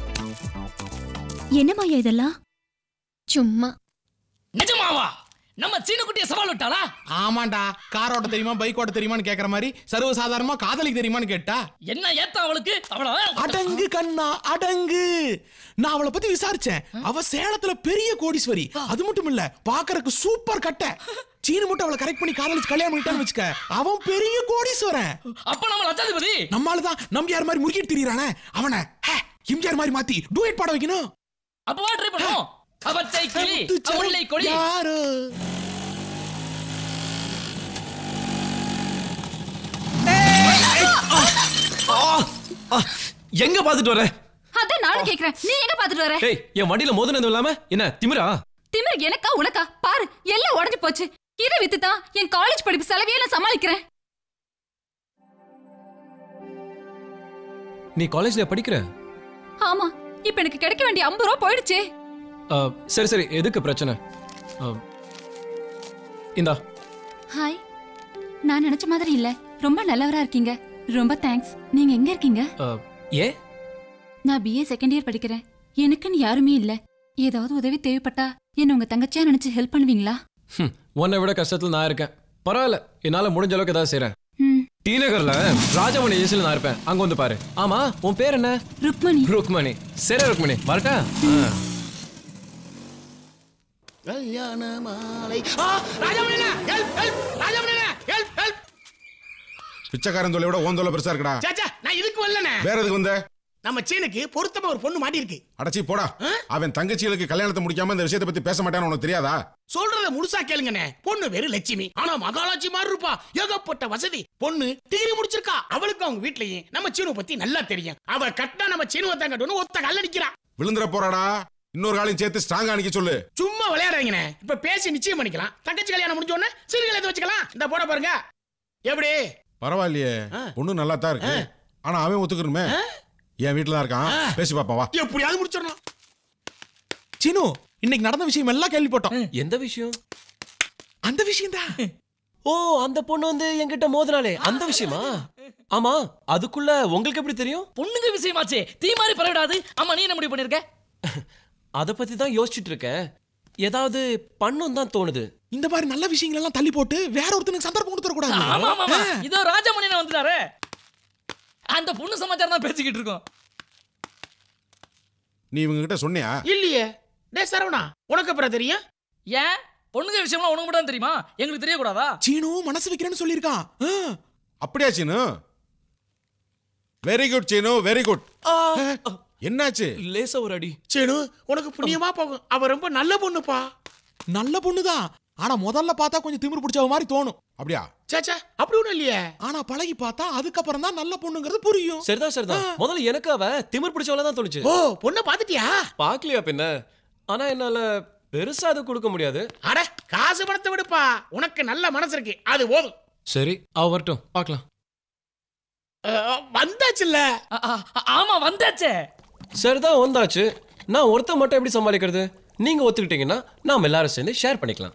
என்ன மாயா இதெல்லாம் சும்மா நிஜமாவா நம்ம சீனு குட்டிய சவால் விட்டாளா ஆமாண்டா கார் ஓட்ட தெரியுமா பைக் ஓட்ட தெரியுமான்னு கேக்குற மாதிரி சர்வ சாதாரணமா காதலிக்கு தெரியுமான்னு கேட்டா என்ன ஏத்த அவளுக்கு அவள அடங்கு கண்ணா அடங்கு நான் அவளை பத்தி விசாரிச்சேன் அவ சேலத்துல பெரிய கோடீஸ்வரி அது மட்டும் இல்ல பாக்குறதுக்கு சூப்பர் கட்டை சீனு மட்டும் அவளை கரெக்ட் பண்ணி காதலிச்சு கல்யாணம் பண்ணிட்டான்னு வச்சுக்க அவன் பெரிய கோடீஸ்வரன் அப்ப நம்ம லட்சாதிபதி நம்மால தான் நம்பியார் மாதிரி முறுக்கிட்டு திரியறானே அவனை ஹே, எம்ஜிஆர் மாதிரி மாத்தி டூயட் பாட வைக்கணும் அப்பவா ட்ரை பண்ணுவோம் அவச்சை கிளி அவளை கொடி யாரு எங்க பாத்துட்டு வர அதான் நானும் கேக்குறேன் நீ எங்க பாத்துட்டு வர ஏய் என் வண்டியில மோதினதும் இல்லாம என்ன திமிரா திமிர் எனக்கா உனக்கா பாரு எல்லாம் உடைஞ்சு போச்சு இதை வித்து தான் என் காலேஜ் படிப்பு செலவையே நான் சமாளிக்கிறேன் நீ காலேஜ்ல படிக்கிற ஆமா இப்ப எனக்கு கிடைக்க வேண்டிய ஐம்பது ரூபா போயிடுச்சே அஹ், சரி சரி எதுக்கு பிரச்சனை அஹ், இந்தா ஹாய் நான் நினைச்ச மாதிரி இல்ல ரொம்ப நல்லவரா இருக்கீங்க ரொம்ப தேங்க்ஸ் நீங்க எங்க இருக்கீங்க அஹ், ஏ நான் பிஏ செகண்ட் இயர் படிக்கிறேன் எனக்குன்னு யாருமே இல்ல ஏதாவது உதவி தேவைப்பட்டா என்ன உங்க தங்கச்சியா நினைச்சு ஹெல்ப் பண்ணுவீங்களா ஹம், உன்னை விட கஷ்டத்துல நான் இருக்கேன் பரவாயில்ல என்னால முடிஞ்ச அளவுக்கு ஏதாவது செய்றேன் ம். டி நகர்ல ராஜமணி ஏசில நான் இருப்பேன் அங்க வந்து பாரு ஆமா உன் பேர் என்ன ருக்மணி ருக்மணி சரி ருக்மணி வரட்டா ஆ. கல்யாண மாலை ஆ, ராஜமணியண்ணா, help, help, ராஜமணியண்ணா, help, help. பிச்சைக்காரன் தொல்லை விட ஓன் தொல்லை பெருசா இருக்கடா சே, சே, நான் இதுக்கு வரலண்ணே. வேற எதுக்கு வந்த நம்ம சீனுக்கு பொருத்தமா ஒரு பொண்ணு மாட்டி இருக்கு அடச்சி போடா அவன் தங்கச்சிகளுக்கு கல்யாணத்தை முடிக்காம இந்த விஷயத்தை பத்தி பேச மாட்டான்னு உனக்கு தெரியாதா சொல்றத முழுசா கேளுங்கண்ணே பொண்ணு பேரு லட்சுமி ஆனா மகாலட்சுமி மாதிரி இருப்பா ஏகப்பட்ட வசதி பொண்ணு டிகிரி முடிச்சிருக்கா அவளுக்கு அவங்க வீட்லயும் நம்ம சீனு பத்தி நல்லா தெரியும் அவ கட்டினா நம்ம சீனுவை தான் கட்டணும் ஒத்த கல்ல நிக்கிறா விழுந்துற போறாடா இன்னொரு காலையும் சேர்த்து ஸ்ட்ராங்கா அணிக்க சொல்லு சும்மா விளையாடுறீங்கண்ணே இப்ப பேசி நிச்சயம் பண்ணிக்கலாம் தங்கச்சி கல்யாணம் முடிஞ்ச உடனே சீனு கல்யாணத்தை வச்சுக்கலாம் இந்த போட பாருங்க எப்படி பரவாயில்லையே பொண்ணு நல்லா தான் இருக்கு ஆனா அவன் ஒத்துக்கணுமே என் வீட்டுல தான் இருக்கான் பேசி பாப்பா வா எப்படியாவது முடிச்சிடணும் சீனு இன்னைக்கு நடந்த விஷயம் எல்லாம் கேள்விப்பட்டோம் எந்த விஷயம் அந்த விஷயம் தான் ஓ அந்த பொண்ணு வந்து என்கிட்ட மோதினாலே அந்த விஷயமா ஆமா அதுக்குள்ள உங்களுக்கு எப்படி தெரியும் பொண்ணுங்க விஷயமாச்சே தீ மாதிரி பரவிடாது அம்மா நீ என்ன முடிவு பண்ணிருக்க அத பத்தி தான் யோசிச்சுட்டு இருக்கேன் ஏதாவது பண்ணும் தான் தோணுது இந்த மாதிரி நல்ல விஷயங்கள் எல்லாம் தள்ளி போட்டு வேற ஒருத்தனுக்கு சந்தர்ப்பம் கொடுத்துட ஆமா ஆமா கூடாது இதோ ராஜமணி வந்துட்டாரு அந்த பொண்ணு சமாச்சாரம் தான் பேசிக்கிட்டு இருக்கோம் நீ இவங்க கிட்ட சொன்னியா இல்லையே டே சரவணா உனக்கு அப்புறம் தெரியும் ஏன் பொண்ணுங்க விஷயம்லாம் உனக்கு மட்டும் தான் தெரியுமா எங்களுக்கு தெரியக்கூடாதா சீனு மனசு வைக்கிறேன்னு சொல்லியிருக்கான் ஆ. அப்படியா Seenu very good Seenu very good என்னாச்சு லேசா ஒரு அடி சீனு உனக்கு புண்ணியமா போகும் அவ ரொம்ப நல்ல பொண்ணுப்பா நல்ல பொண்ணுதான் ஆனா முதல்ல பார்த்தா கொஞ்சம் திமிரு பிடிச்சவ மாதிரி தோணும் அப்படியா சேச்சா அப்படி ஒண்ணும் இல்லையே ஆனா பழகி பார்த்தா அதுக்கப்புறம் தான் நல்ல பொண்ணுங்கிறது புரியும் சரிதான் சரிதான் முதல்ல எனக்கு அவ திமிர் பிடிச்சவள தான் தோணுச்சு ஓ பொண்ணை பாத்துட்டியா பாக்கலையா பின்ன ஆனா என்னால பெருசா அது கொடுக்க முடியாது அட காசு பணத்தை விடுப்பா உனக்கு நல்ல மனசு இருக்கு அது போதும் சரி அவ வரட்டும் பார்க்கலாம் அஹ், வந்தாச்சுல்ல ஆமா வந்தாச்சே சரிதான் வந்தாச்சு நான் ஒருத்தன் மட்டும் எப்படி சமாளிக்கிறது நீங்க ஒத்துக்கிட்டீங்கன்னா நாம எல்லாரும் சேர்ந்து ஷேர் பண்ணிக்கலாம்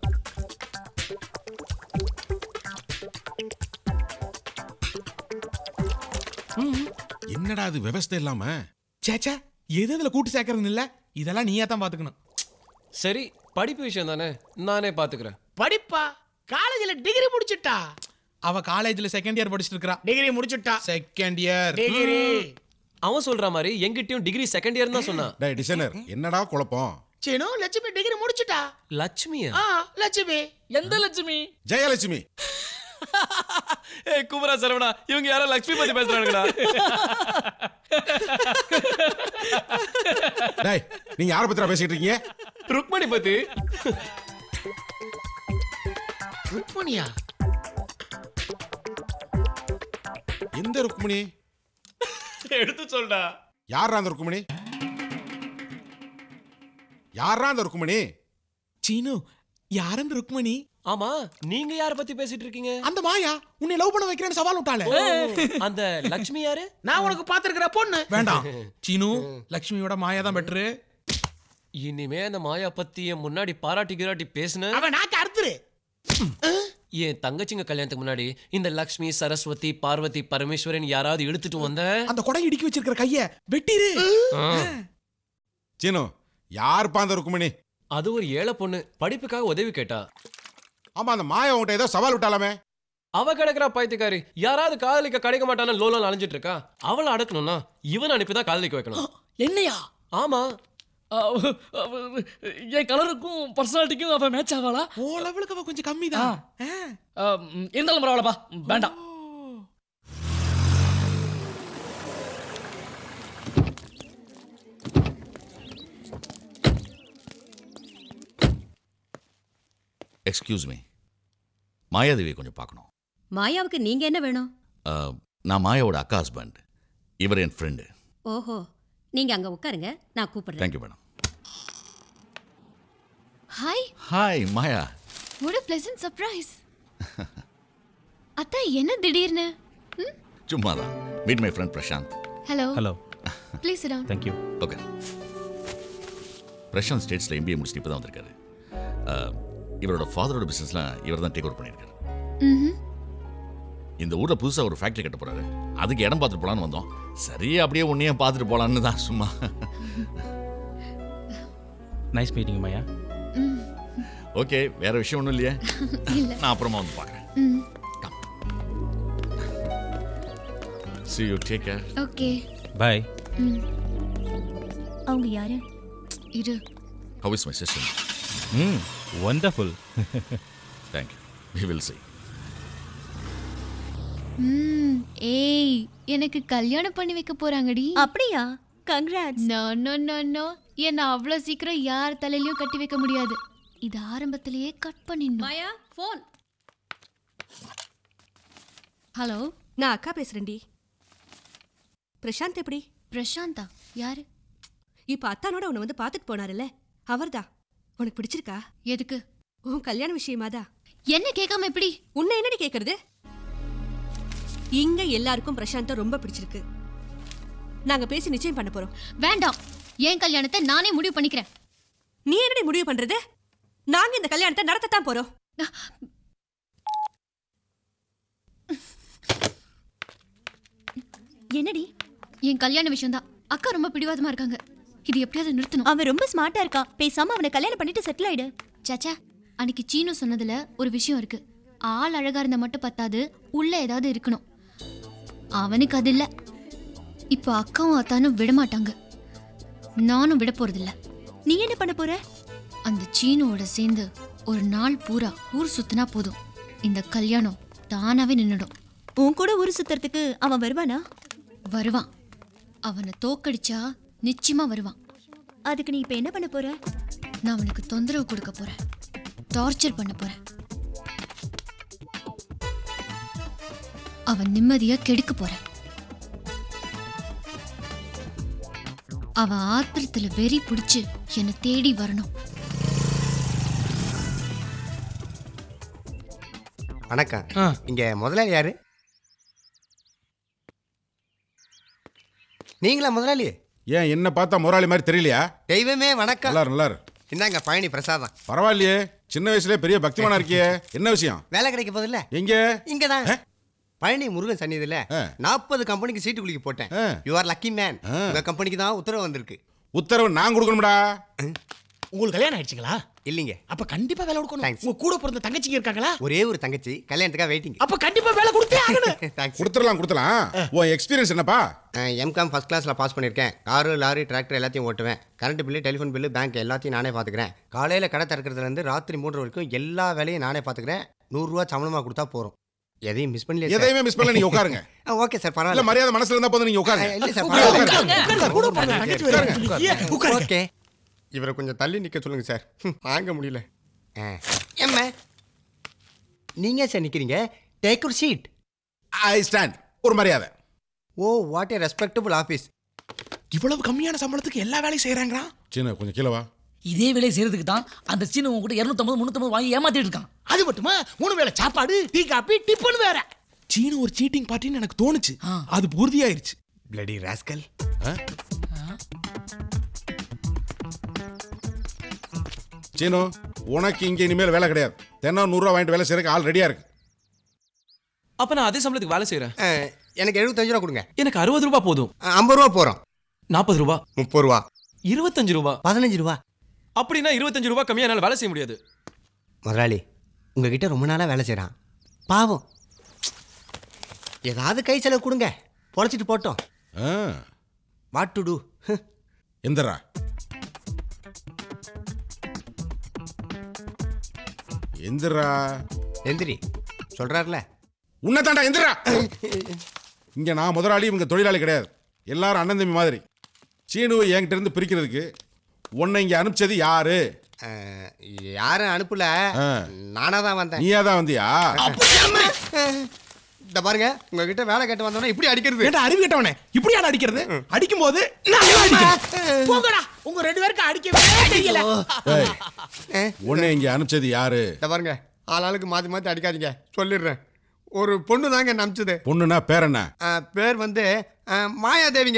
என்னடா அது விவஸ்தை இல்லாம சேச்சா எது இதுல கூட்டு சேர்க்கறது இல்ல இதெல்லாம் நீயே தான் பாத்துக்கணும் சரி படிப்பு விஷயம் தானே நானே பாத்துக்கிறேன் படிப்பா காலேஜ்ல டிகிரி முடிச்சிட்டா அவ காலேஜ்ல செகண்ட் இயர் படிச்சிட்டு இருக்கா டிகிரி முடிச்சிட்டா செகண்ட் இயர் டிகிரி அவன் சொல்ற மாதிரி எங்கிட்டயும் டிகிரி செகண்ட் இயர் தான் சொன்னான் டேய் டிசைனர் என்னடா குழப்பம் சீனு லட்சுமி டிகிரி முடிச்சிட்டா லட்சுமியா ஆ லட்சுமி எந்த லட்சுமி ஜெயலட்சுமி ஏய் குமரா சரவணா இவங்க யாரோ லட்சுமி பத்தி பேசுறாங்கடா டேய் நீங்க யார பத்திரா பேசிட்டு இருக்கீங்க ருக்மணி பத்தி ருக்மணியா எந்த ருக்மணி எடுத்து சொல்டா யாரா அந்த ருக்குமணி யாரா அந்த ருக்குமணி சீனு யார் அந்த ருக்மணி ஆமா நீங்க யார பத்தி பேசிட்டு இருக்கீங்க அந்த மாயா உன்னை லவ் பண்ண வைக்கிறேன்னு சவால் விட்டாளே அந்த லக்ஷ்மி யாரு நான் உனக்கு பாத்துருக்கிற பொண்ணு வேண்டாம் சீனு லக்ஷ்மியோட மாயா தான் பெட்ரு இனிமே அந்த மாயா பத்தி என் முன்னாடி பாராட்டி கிராட்டி பேசுன அவன் நாக்கு அறுத்துரு என் தங்கச்சிங்க கல்யாணத்துக்கு முன்னாடி இந்த லக்ஷ்மி சரஸ்வதி பார்வதி பரமேஸ்வரன் யாராவது இழுத்துட்டு வந்த அந்த கொடை இடுக்கி வச்சிருக்கிற கைய வெட்டிரு சீனு யாருப்பா அந்த ருக்குமணி அது ஒரு ஏழை பொண்ணு படிப்புக்காக உதவி கேட்டா ஆமா அந்த மாயா உன்கிட்ட ஏதோ சவால் விட்டாலாமே அவ கிடக்குறா பைத்தியக்காரி யாராவது காதலிக்க கிடைக்க மாட்டான்னு லோலோல அலைஞ்சிட்டு இருக்கா அவளை அடக்கணும்னா இவன் அனுப்பிதான் காதலிக்க வைக்கணும் என்னையா ஆமா அவ- அவ- என் கலருக்கும் பர்சனாலிட்டிக்கும் அவ மேட்ச் ஆவாளா ஓ லெவலுக்கு அவ கொஞ்சம் கம்மி தான் இருந்தாலும் பரவாயில்லப்பா வேண்டாம் எக்ஸ்கியூஸ் மீ மாயாதேவியை கொஞ்சம் பார்க்கணும் மாயாவுக்கு நீங்க என்ன வேணும் அஹ், நான் மாயாவோட அக்கா ஹஸ்பண்ட் இவர் என் ஃப்ரெண்டு ஓஹோ நீங்க அங்க உட்காருங்க நான் கூப்பிடுறேன் thank you madam hi hi Maya what a pleasant surprise அத்தா என்ன திடீர்னு சும்மா தான் meet my friend Prashanth hello hello please sit down thank you okay Prashanth ஸ்டேட்ஸில் எம்பிஏ முடிச்சுட்டு இப்போ தான் வந்திருக்காரு அஹ், இவரோட ஃபாதரோட பிஸ்னஸ்லாம் இவர் தான் டேக் ஓவர் பண்ணியிருக்காரு ம்ஹும். இந்த ஊரில் புதுசாக ஒரு ஃபேக்ட்ரி கட்ட போறாரு அதுக்கு இடம் பார்த்துட்டு போலான்னு வந்தோம் சரி அப்படியே உன்னையும் பார்த்துட்டு போலான்னு தான் சும்மா நைஸ் மீட்டிங் மாயா ம். ஓகே வேற விஷயம் ஒன்றும் இல்லையே இல்ல. நான் அப்புறமா வந்து பார்க்குறேன் ம் see you take care okay bye ம் அவங்க யாரு இரு how is my sister ம் wonderful thank you we will see ம் ஏய் எனக்கு கல்யாணம் பண்ணி வைக்க போறாங்கடி அப்படியா congrats no no no no என்ன அவ்வளோ சீக்கிரம் யார் தலையிலயும் கட்டி வைக்க முடியாது இது ஆரம்பத்திலேயே கட் பண்ணிடணும் மாயா ஃபோன் ஹலோ நான் அக்கா பேசுறேன்டி பிரசாந்த் எப்படி பிரசாந்தா யாரு இப்ப அத்தானோட உன்னை வந்து பார்த்துட்டு போனாருல்ல அவர்தான் உனக்கு பிடிச்சிருக்கா எதுக்கு உன் கல்யாண விஷயமாதா என்ன கேட்காம எப்படி உன்னை என்னடி கேக்குறது இங்க எல்லாருக்கும் பிரசாந்த ரொம்ப பிடிச்சிருக்கு நாங்க பேசி நிச்சயம் பண்ண போறோம் வேண்டாம் என் கல்யாணத்தை நானே முடிவு பண்ணிக்கிறேன் நீ என்னடி முடிவு பண்றது நாங்க இந்த கல்யாணத்தை நடத்தத்தான் போறோம் என்னடி என் கல்யாண விஷயம் தான் அக்கா ரொம்ப பிடிவாதமா இருக்காங்க இது எப்படியாவது நிறுத்தணும் அவன் ரொம்ப ஸ்மார்ட்டா இருக்கான் பேசாம அவனை கல்யாணம் பண்ணிட்டு செட்டில் ஆயிடு சாச்சா அன்னைக்கு சீனு சொன்னதுல ஒரு விஷயம் இருக்கு ஆள் அழகா இருந்தா மட்டும் பத்தாது உள்ள ஏதாவது இருக்கணும் அவனுக்கு அது இல்ல இப்போ அக்காவும் அத்தானும் விட மாட்டாங்க நானும் விட போறதில்ல நீ என்ன பண்ண போற அந்த சீனோட சேர்ந்து ஒரு நாள் பூரா ஊர் சுத்தினா போதும் இந்த கல்யாணம் தானாவே நின்னுடும் உன் கூட ஊர் சுத்துறதுக்கு அவன் வருவானா வருவான் அவனை தோக்கடிச்சா நிச்சயமா வருவான் அதுக்கு நீ இப்ப என்ன பண்ண போற நான் அவனுக்கு தொந்தரவு கொடுக்க போறேன் டார்ச்சர் பண்ண போறேன் அவன் நிம்மதியா கெடுக்க போறேன் அவன் ஆத்திரத்துல வெறி பிடிச்சு என்னை தேடி வரணும் வணக்கம் இங்க முதலாளி யாரு நீங்களா முதலாளி ஏன் என்ன பார்த்தா முதலாளி மாதிரி தெரியலையா தெய்வமே வணக்கம் நல்லா இரு, நல்லா இரு. இந்தாங்க பழனி பிரசாதம் பரவாயில்லையே சின்ன வயசுல பெரிய பக்திமானா இருக்கியே என்ன விஷயம் வேலை கிடைக்க போதில்ல எங்க இங்கதான் பழனி முருகன் சன்னிதில நாற்பது கம்பெனிக்கு சீட்டு குலுக்கி போட்டேன் யூ ஆர் லக்கி மேன் உங்க கம்பெனிக்கு தான் உத்தரவு வந்திருக்கு உத்தரவு நான் கொடுக்கணும்டா உங்களுக்கு கல்யாணம் ஆயிடுச்சுங்களா இல்லைங்க அப்ப கண்டிப்பா வேலை கொடுக்கணும் உங்க கூட பிறந்த தங்கச்சிங்க இருக்காங்களா ஒரே ஒரு தங்கச்சி கல்யாணத்துக்காக வெயிட்டிங் அப்ப கண்டிப்பா வேலை கொடுத்தே ஆகணும் கொடுத்துடலாம் கொடுத்துடலாம் உன் எக்ஸ்பீரியன்ஸ் என்னப்பா எம்காம் ஃபர்ஸ்ட் கிளாஸ்ல பாஸ் பண்ணியிருக்கேன் காரு லாரி டிராக்டர் எல்லாத்தையும் ஓட்டுவேன் current bill telephone bill bank எல்லாத்தையும் நானே பார்த்துக்கிறேன் காலையில் கடை திறக்கிறதுல இருந்து ராத்திரி மூன்று வரைக்கும் எல்லா வேலையும் நானே பார்த்துக்கிறேன் நூறுரூவா சம்பளமாக கொடுத்தா போகிறோம் எதையும் மிஸ் பண்ணல எதையுமே miss பண்ணல, நீங்க உட்காருங்க. ஓகே சார் இல்ல பரவாயில்ல மரியாதை மனசுல இருந்தா போதும் நீங்க உட்காருங்க இல்ல சார் உட்காருங்க, பரவாயில்ல. உட்காருங்க. கூட போங்க, தங்கச்சி வேற. உட்காருங்க. உட்காருங்க. ஓகே இவரை கொஞ்சம் தள்ளி நிக்க சொல்லுங்க சார் ஹம், வாங்க முடியல ஏம்மா நீங்க சார் நிக்கிறீங்க டேக் ஒரு சீட் ஐ ஸ்டாண்ட் ஒரு மரியாதை oh what a respectable office இவ்வளவு கம்மியான சம்பளத்துக்கு எல்லா வேலையும் செய்யறாங்களா சின்ன கொஞ்சம் கீழே வா இதே வேலையை செய்யறதுக்கு தான் அந்த சீனு உன் கூட இரநூத்தம்பது முந்நூத்தம்பது வாங்கி ஏமாத்திட்டு இருக்கான் அது மட்டுமா மூணு வேளை சாப்பாடு டீ காப்பி டிஃபன் வேற சீனு ஒரு சீட்டிங் பார்ட்டின்னு எனக்கு தோணுச்சு அது உறுதியாயிருச்சு பிளடி ராஸ்கல் சீனு உனக்கு இங்க இனிமேல் வேலை கிடையாது தினம் நூறுரூவா வாங்கிட்டு வேலை செய்யறதுக்கு ஆள் ரெடியா இருக்கு அப்ப நான் அதே சம்பளத்துக்கு வேலை செய்யறேன் எனக்கு எழுபத்தஞ்சு ரூபா கொடுங்க எனக்கு அறுபது ரூபாய் போதும் ஐம்பது ரூபா போறோம் நாற்பது ரூபா முப்பது ரூபா இருபத்தஞ்சு ரூபா பதினஞ்சு ரூபா அப்படின்னா இருபத்தஞ்சு ரூபா கம்மியா என்னால வேலை செய்ய முடியாது முதலாளி உங்ககிட்ட ரொம்ப நாளாக வேலை செய்கிறான் பாவம் ஏதாவது கை செலவு கொடுங்க பொழைச்சிட்டு போட்டோம் வாட் டு டூ எந்திரா எந்திரா எந்திரி சொல்றாருல உன்னதாண்டா எந்திரா இங்க நான் முதலாளி இவங்க தொழிலாளி கிடையாது எல்லாரும் அண்ணன் தம்பி மாதிரி சீனுவை என்கிட்ட இருந்து பிரிக்கிறதுக்கு உன்னை இங்க அனுப்பிச்சது யாரு யாரும் அனுப்பல ஆ. நானா தான் வந்தேன் நீயா தான் வந்தியா இந்த பாருங்க உங்ககிட்ட வேலை கேட்டு வந்தோன்னா இப்படி அடிக்கிறது ஏன்டா அறிவு கேட்டவனே இப்படியா அடிக்கிறது அடிக்கும் போது நல்லா அடிக்கணும் போங்கடா உங்க ரெண்டு பேருக்கு அடிக்கவே தெரியல ஏய், உன்னை இங்க அனுப்பிச்சது யாரு இந்த பாருங்க ஆளாளுக்கு மாற்றி மாற்றி அடிக்காதீங்க சொல்லிடுறேன் ஒரு பொண்ணு தாங்க என்ன அனுப்பிச்சது பொண்ணுனா பேர் என்ன ஆ, பேர் வந்து ஆ, மாயாதேவிங்க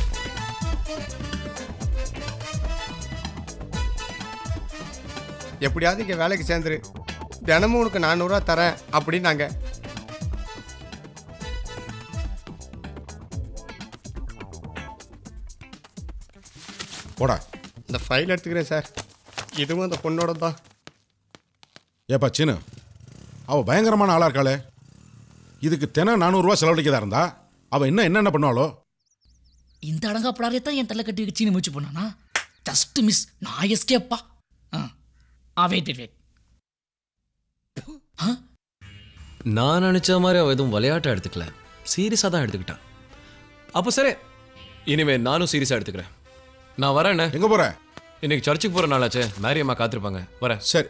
எப்படியாவது இங்கே வேலைக்கு சேர்ந்துரு தினமும் உனக்கு நானூறுரூவா தரேன் அப்படின்னாங்க போடா இந்த ஃபைல் எடுத்துக்கிறேன் சார் இதுவும் அந்த பொண்ணோட தான் ஏப்பா சீனு அவ பயங்கரமான ஆளா இருக்காளே இதுக்கு தினம் நானூறுரூவா செலவழிக்கதா இருந்தா அவ இன்னும் என்னென்ன பண்ணுவாளோ இந்த அடங்கா படாரே தான் என் தலை கட்டி வைக்க சீனி முயற்சி பண்ணானா ஜஸ்ட் மிஸ் நான் எஸ்கேப்பா ஆ வெயிட் வெயிட் நான் நினைச்ச மாதிரி அவ எதுவும் விளையாட்டா எடுத்துக்கல சீரியஸா தான் எடுத்துக்கிட்டான் அப்போ சரி இனிமே நானும் சீரியஸா எடுத்துக்கிறேன் நான் வரேன் எங்க போற இன்னைக்கு சர்ச்சுக்கு போற நாளாச்சே மேரி அம்மா காத்திருப்பாங்க வரேன் சரி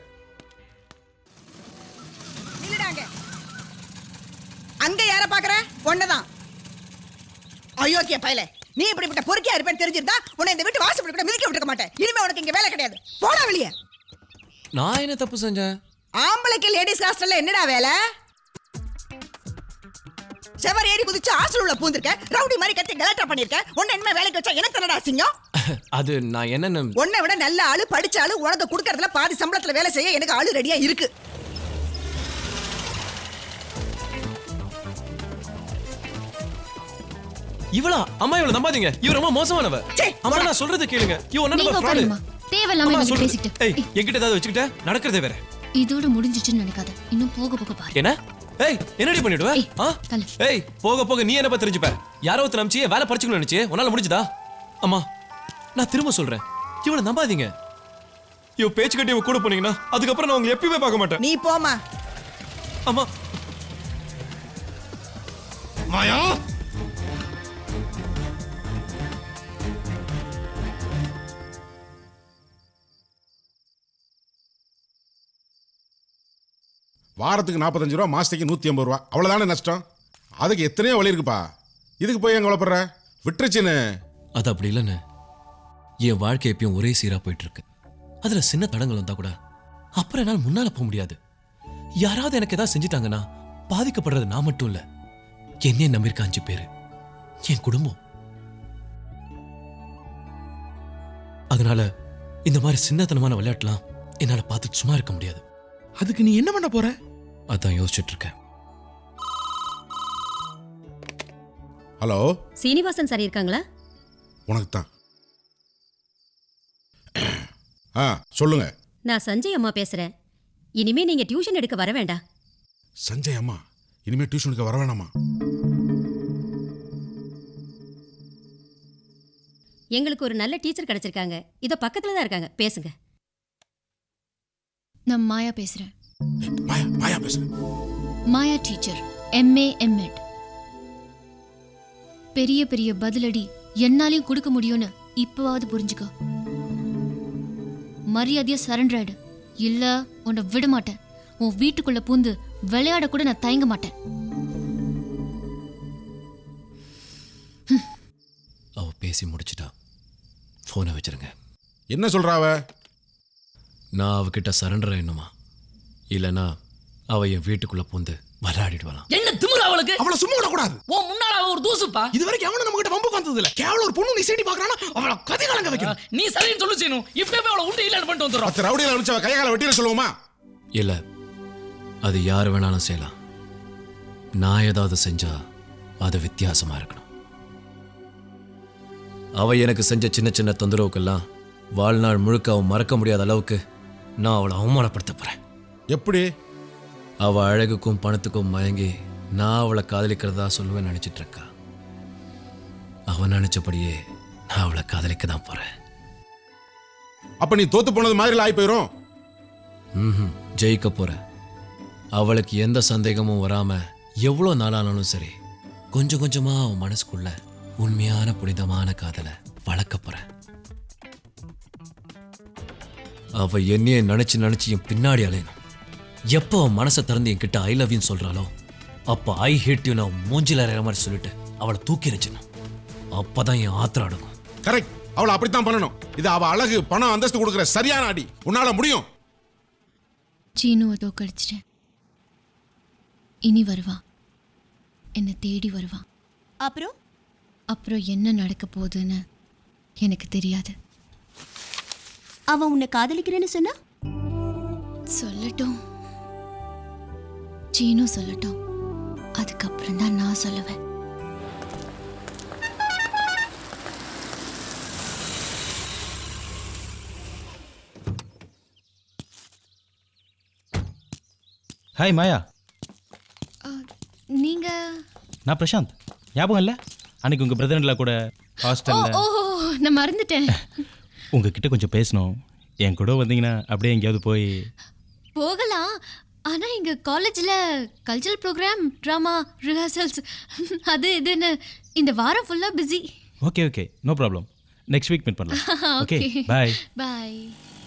நில்லுடாங்க அங்க யார பாக்குற ஒன்னதான் அயோக்கிய பயல நீ இப்படிப்பட்ட பொறுக்கியா இருப்பேன்னு தெரிஞ்சிருந்தா உன்னை இந்த வீட்டு வாசப்படி கூட மிதிக்க விட்டுருக்க மாட்டேன் இனிமே உனக்கு இங்க வேலை கிடையாது போடா வெளியே நான் என்ன தப்பு செஞ்சேன் ஆம்பளைக்கு லேடிஸ் ஹாஸ்டல்ல என்னடா வேலை செவர் ஏறி குதிச்சு ஹாஸ்டல் உள்ள பூந்திருக்க ரவுடி மாதிரி கத்தி கலாட்டா பண்ணிருக்க உன்னை இனிமே வேலைக்கு வச்சா எனக்கு தரடா சிங்கம் அது நான் என்னன்னு உன்னை விட நல்ல ஆளு படிச்ச ஆளு உனக்கு கொடுக்கறதுல பாதி சம்பளத்துல வேலை செய்ய எனக்கு ஆளு ரெடியா இருக்கு இவளா அம்மா இவள நம்பாதீங்க இவ ரொம்ப மோசமானவ அம்மா நான் சொல்றது கேளுங்க இவ ஒண்ணு நீங்க நம்ம fraud. உட்காருங்கம்மா தேவையில்லாம அம்மா இவங்க சொல்றது- பேசிக்கிட்டு ஏய் என்கிட்ட ஏதாவது வச்சுக்கிட்ட நடக்கிறதே வேற இதோட முடிஞ்சிச்சுன்னு நினைக்காத இன்னும் போக போக பாரு என்ன ஏய் என்னடி பண்ணிடுவ ஆ? ஏய் போக போக நீ என்ன தெரிஞ்சுப்ப யாரோ ஒருத்தர் நம்பிச்சு வேலை பறிச்சுக்கணும் நினைச்சு உன்னால முடிஞ்சுதா அம்மா நான் திரும்ப சொல்றேன் இவள நம்பாதீங்க இவ பேச்சு கட்டி இவ கூட போனீங்கன்னா அதுக்கப்புறம் நான் உங்களை எப்பயுமே பார்க்க மாட்டேன் நீ போமா அம்மா மாயா வாரத்துக்கு நாற்பத்தஞ்சு ரூபா மாசத்துக்கு நூற்றி ஐம்பது ரூபா அவ்வளோதானே நஷ்டம் அதுக்கு எத்தனையோ வழி இருக்குப்பா இதுக்கு போய் எங்க வளப்படுற விட்டுருச்சுன்னு அது அப்படி இல்லைன்னு என் வாழ்க்கை எப்பயும் ஒரே சீரா போயிட்டு இருக்கு அதுல சின்ன தடங்கள் வந்தா கூட அப்புறம் என்னால் முன்னால போக முடியாது யாராவது எனக்கு ஏதாவது செஞ்சுட்டாங்கன்னா பாதிக்கப்படுறது நான் மட்டும் இல்ல என்னைய நம்பியிருக்க அஞ்சு பேரு என் குடும்பம் அதனால இந்த மாதிரி சின்னத்தனமான விளையாட்டுலாம் என்னால பார்த்துட்டு சும்மா இருக்க முடியாது அதுக்கு நீ என்ன பண்ண போற அதான் யோசிச்சுட்டு இருக்கேன் ஹலோ சீனிவாசன் சார் இருக்காங்களா உனக்கு தான் ஆ சொல்லுங்க நான் சஞ்சய் அம்மா பேசுறேன் இனிமே நீங்க டியூஷன் எடுக்க வர வேண்டாம் சஞ்சய் அம்மா இனிமே டியூஷனுக்கு வர வேணாமா எங்களுக்கு ஒரு நல்ல டீச்சர் கிடைச்சிருக்காங்க இதோ பக்கத்துல தான் இருக்காங்க பேசுங்க நான் மாயா பேசுறேன் மாயா பேசு மாயா டீச்சர் எம்ஏ எம்எட் பெரிய பெரிய பதிலடி என்னாலையும் கொடுக்க முடியும்னு இப்பவாவது புரிஞ்சுக்கோ மரியாதையா சரண்டர் ஆயிடு இல்ல உன்னை விட மாட்டேன் உன் வீட்டுக்குள்ள பூந்து விளையாட கூட நான் தயங்க மாட்டேன் பேசி முடிச்சிட்டா ஃபோனை வச்சிருங்க என்ன சொல்றா அவ நான் அவகிட்ட சரண்டர் ஆயிடணுமா இல்லைன்னா அவ என் வீட்டுக்குள்ள பூந்து விளையாடிடுவாளாம் என்ன திமிரு அவளுக்கு அவளை சும்மா விடக்கூடாது உன் முன்னால அவ ஒரு தூசுப்பா இது வரைக்கும் அவனும் நம்ம கிட்ட வம்புக்கு வந்தது இல்ல கேவலம் ஒரு பொண்ணு நீ சீடி பாக்குறானா அவளை கதி கலங்க வைக்கணும் நீ சரின்னு சொல்லு செய்யணும் இப்பவே அவளை உண்டு இல்லைன்னு பண்ணிட்டு வந்துடுறோம் பத்து ரவுடியில் அனுப்பிச்சு அவ கையை காலை வெட்டிட சொல்லுவோமா இல்ல அது யார் வேணாலும் செய்யலாம் நான் ஏதாவது செஞ்சா அது வித்தியாசமா இருக்கணும் அவ எனக்கு செஞ்ச சின்ன சின்ன தொந்தரவுக்கெல்லாம் வாழ்நாள் முழுக்க அவன் மறக்க முடியாத அளவுக்கு நான் அவளை அவமானப்படுத்த போறேன் எப்படி அவ அழகுக்கும் பணத்துக்கும் மயங்கி நான் அவளை காதலிக்கிறதா சொல்லுவேன் நினைச்சிட்டு இருக்கா அவன் நினைச்சபடியே நான் அவளை காதலிக்க தான் போறேன் அப்ப நீ தோத்து போனது மாதிரி ஆகி போயிரும் ம்ஹும். ஜெயிக்க போறேன் அவளுக்கு எந்த சந்தேகமும் வராம எவ்வளோ நாளானாலும் சரி கொஞ்சம் கொஞ்சமா அவன் மனசுக்குள்ள உண்மையான புனிதமான காதலை வளர்க்க போறேன் அவ என்னைய நினைச்சு நினைச்சு என் பின்னாடி அலையணும் எப்போ அவன் மனசை திறந்து என்கிட்ட ஐ லவ் யூ சொல்றாளோ அப்ப ஐ ஹேட் யூ நான் மூஞ்சில அறையிற மாதிரி சொல்லிட்டு அவளை தூக்கி வச்சிடணும் அப்பதான் என் ஆத்திரம் அடங்கும் கரெக்ட் அவளை அப்படித்தான் பண்ணணும் இது அவ அழகு பணம் அந்தஸ்து கொடுக்குற சரியான அடி உன்னால முடியும் சீனுவை தோக்கடிச்சிட்டேன் இனி வருவா என்னை தேடி வருவா அப்புறம் அப்புறம் என்ன நடக்க போகுதுன்னு எனக்கு தெரியாது அவன் உன்னை காதலிக்கிறேன்னு சொன்னா சொல்லட்டும் சீனு சொல்லட்டும் அதுக்கப்புறம் தான் நான் சொல்லுவேன் ஹாய் மாயா நீங்க நான் பிரசாந்த் ஞாபகம் இல்லை அன்னைக்கு உங்கள் பிரதர்ல கூட ஓ ஹாஸ்டலில் ஓ நான் மறந்துட்டேன் உங்ககிட்ட கொஞ்சம் பேசணும் என் கூட வந்தீங்கன்னா அப்படியே எங்கேயாவது போய் போகலாம் ஆனா எங்க காலேஜ்ல கல்ச்சரல் ப்ரோக்ராம் ட்ராமா ரிஹர்சல்ஸ் அது இதுன்னு இந்த வாரம் ஃபுல்லா busy okay okay no problem next week meet பண்ணலாம் ஓகே பாய் பாய்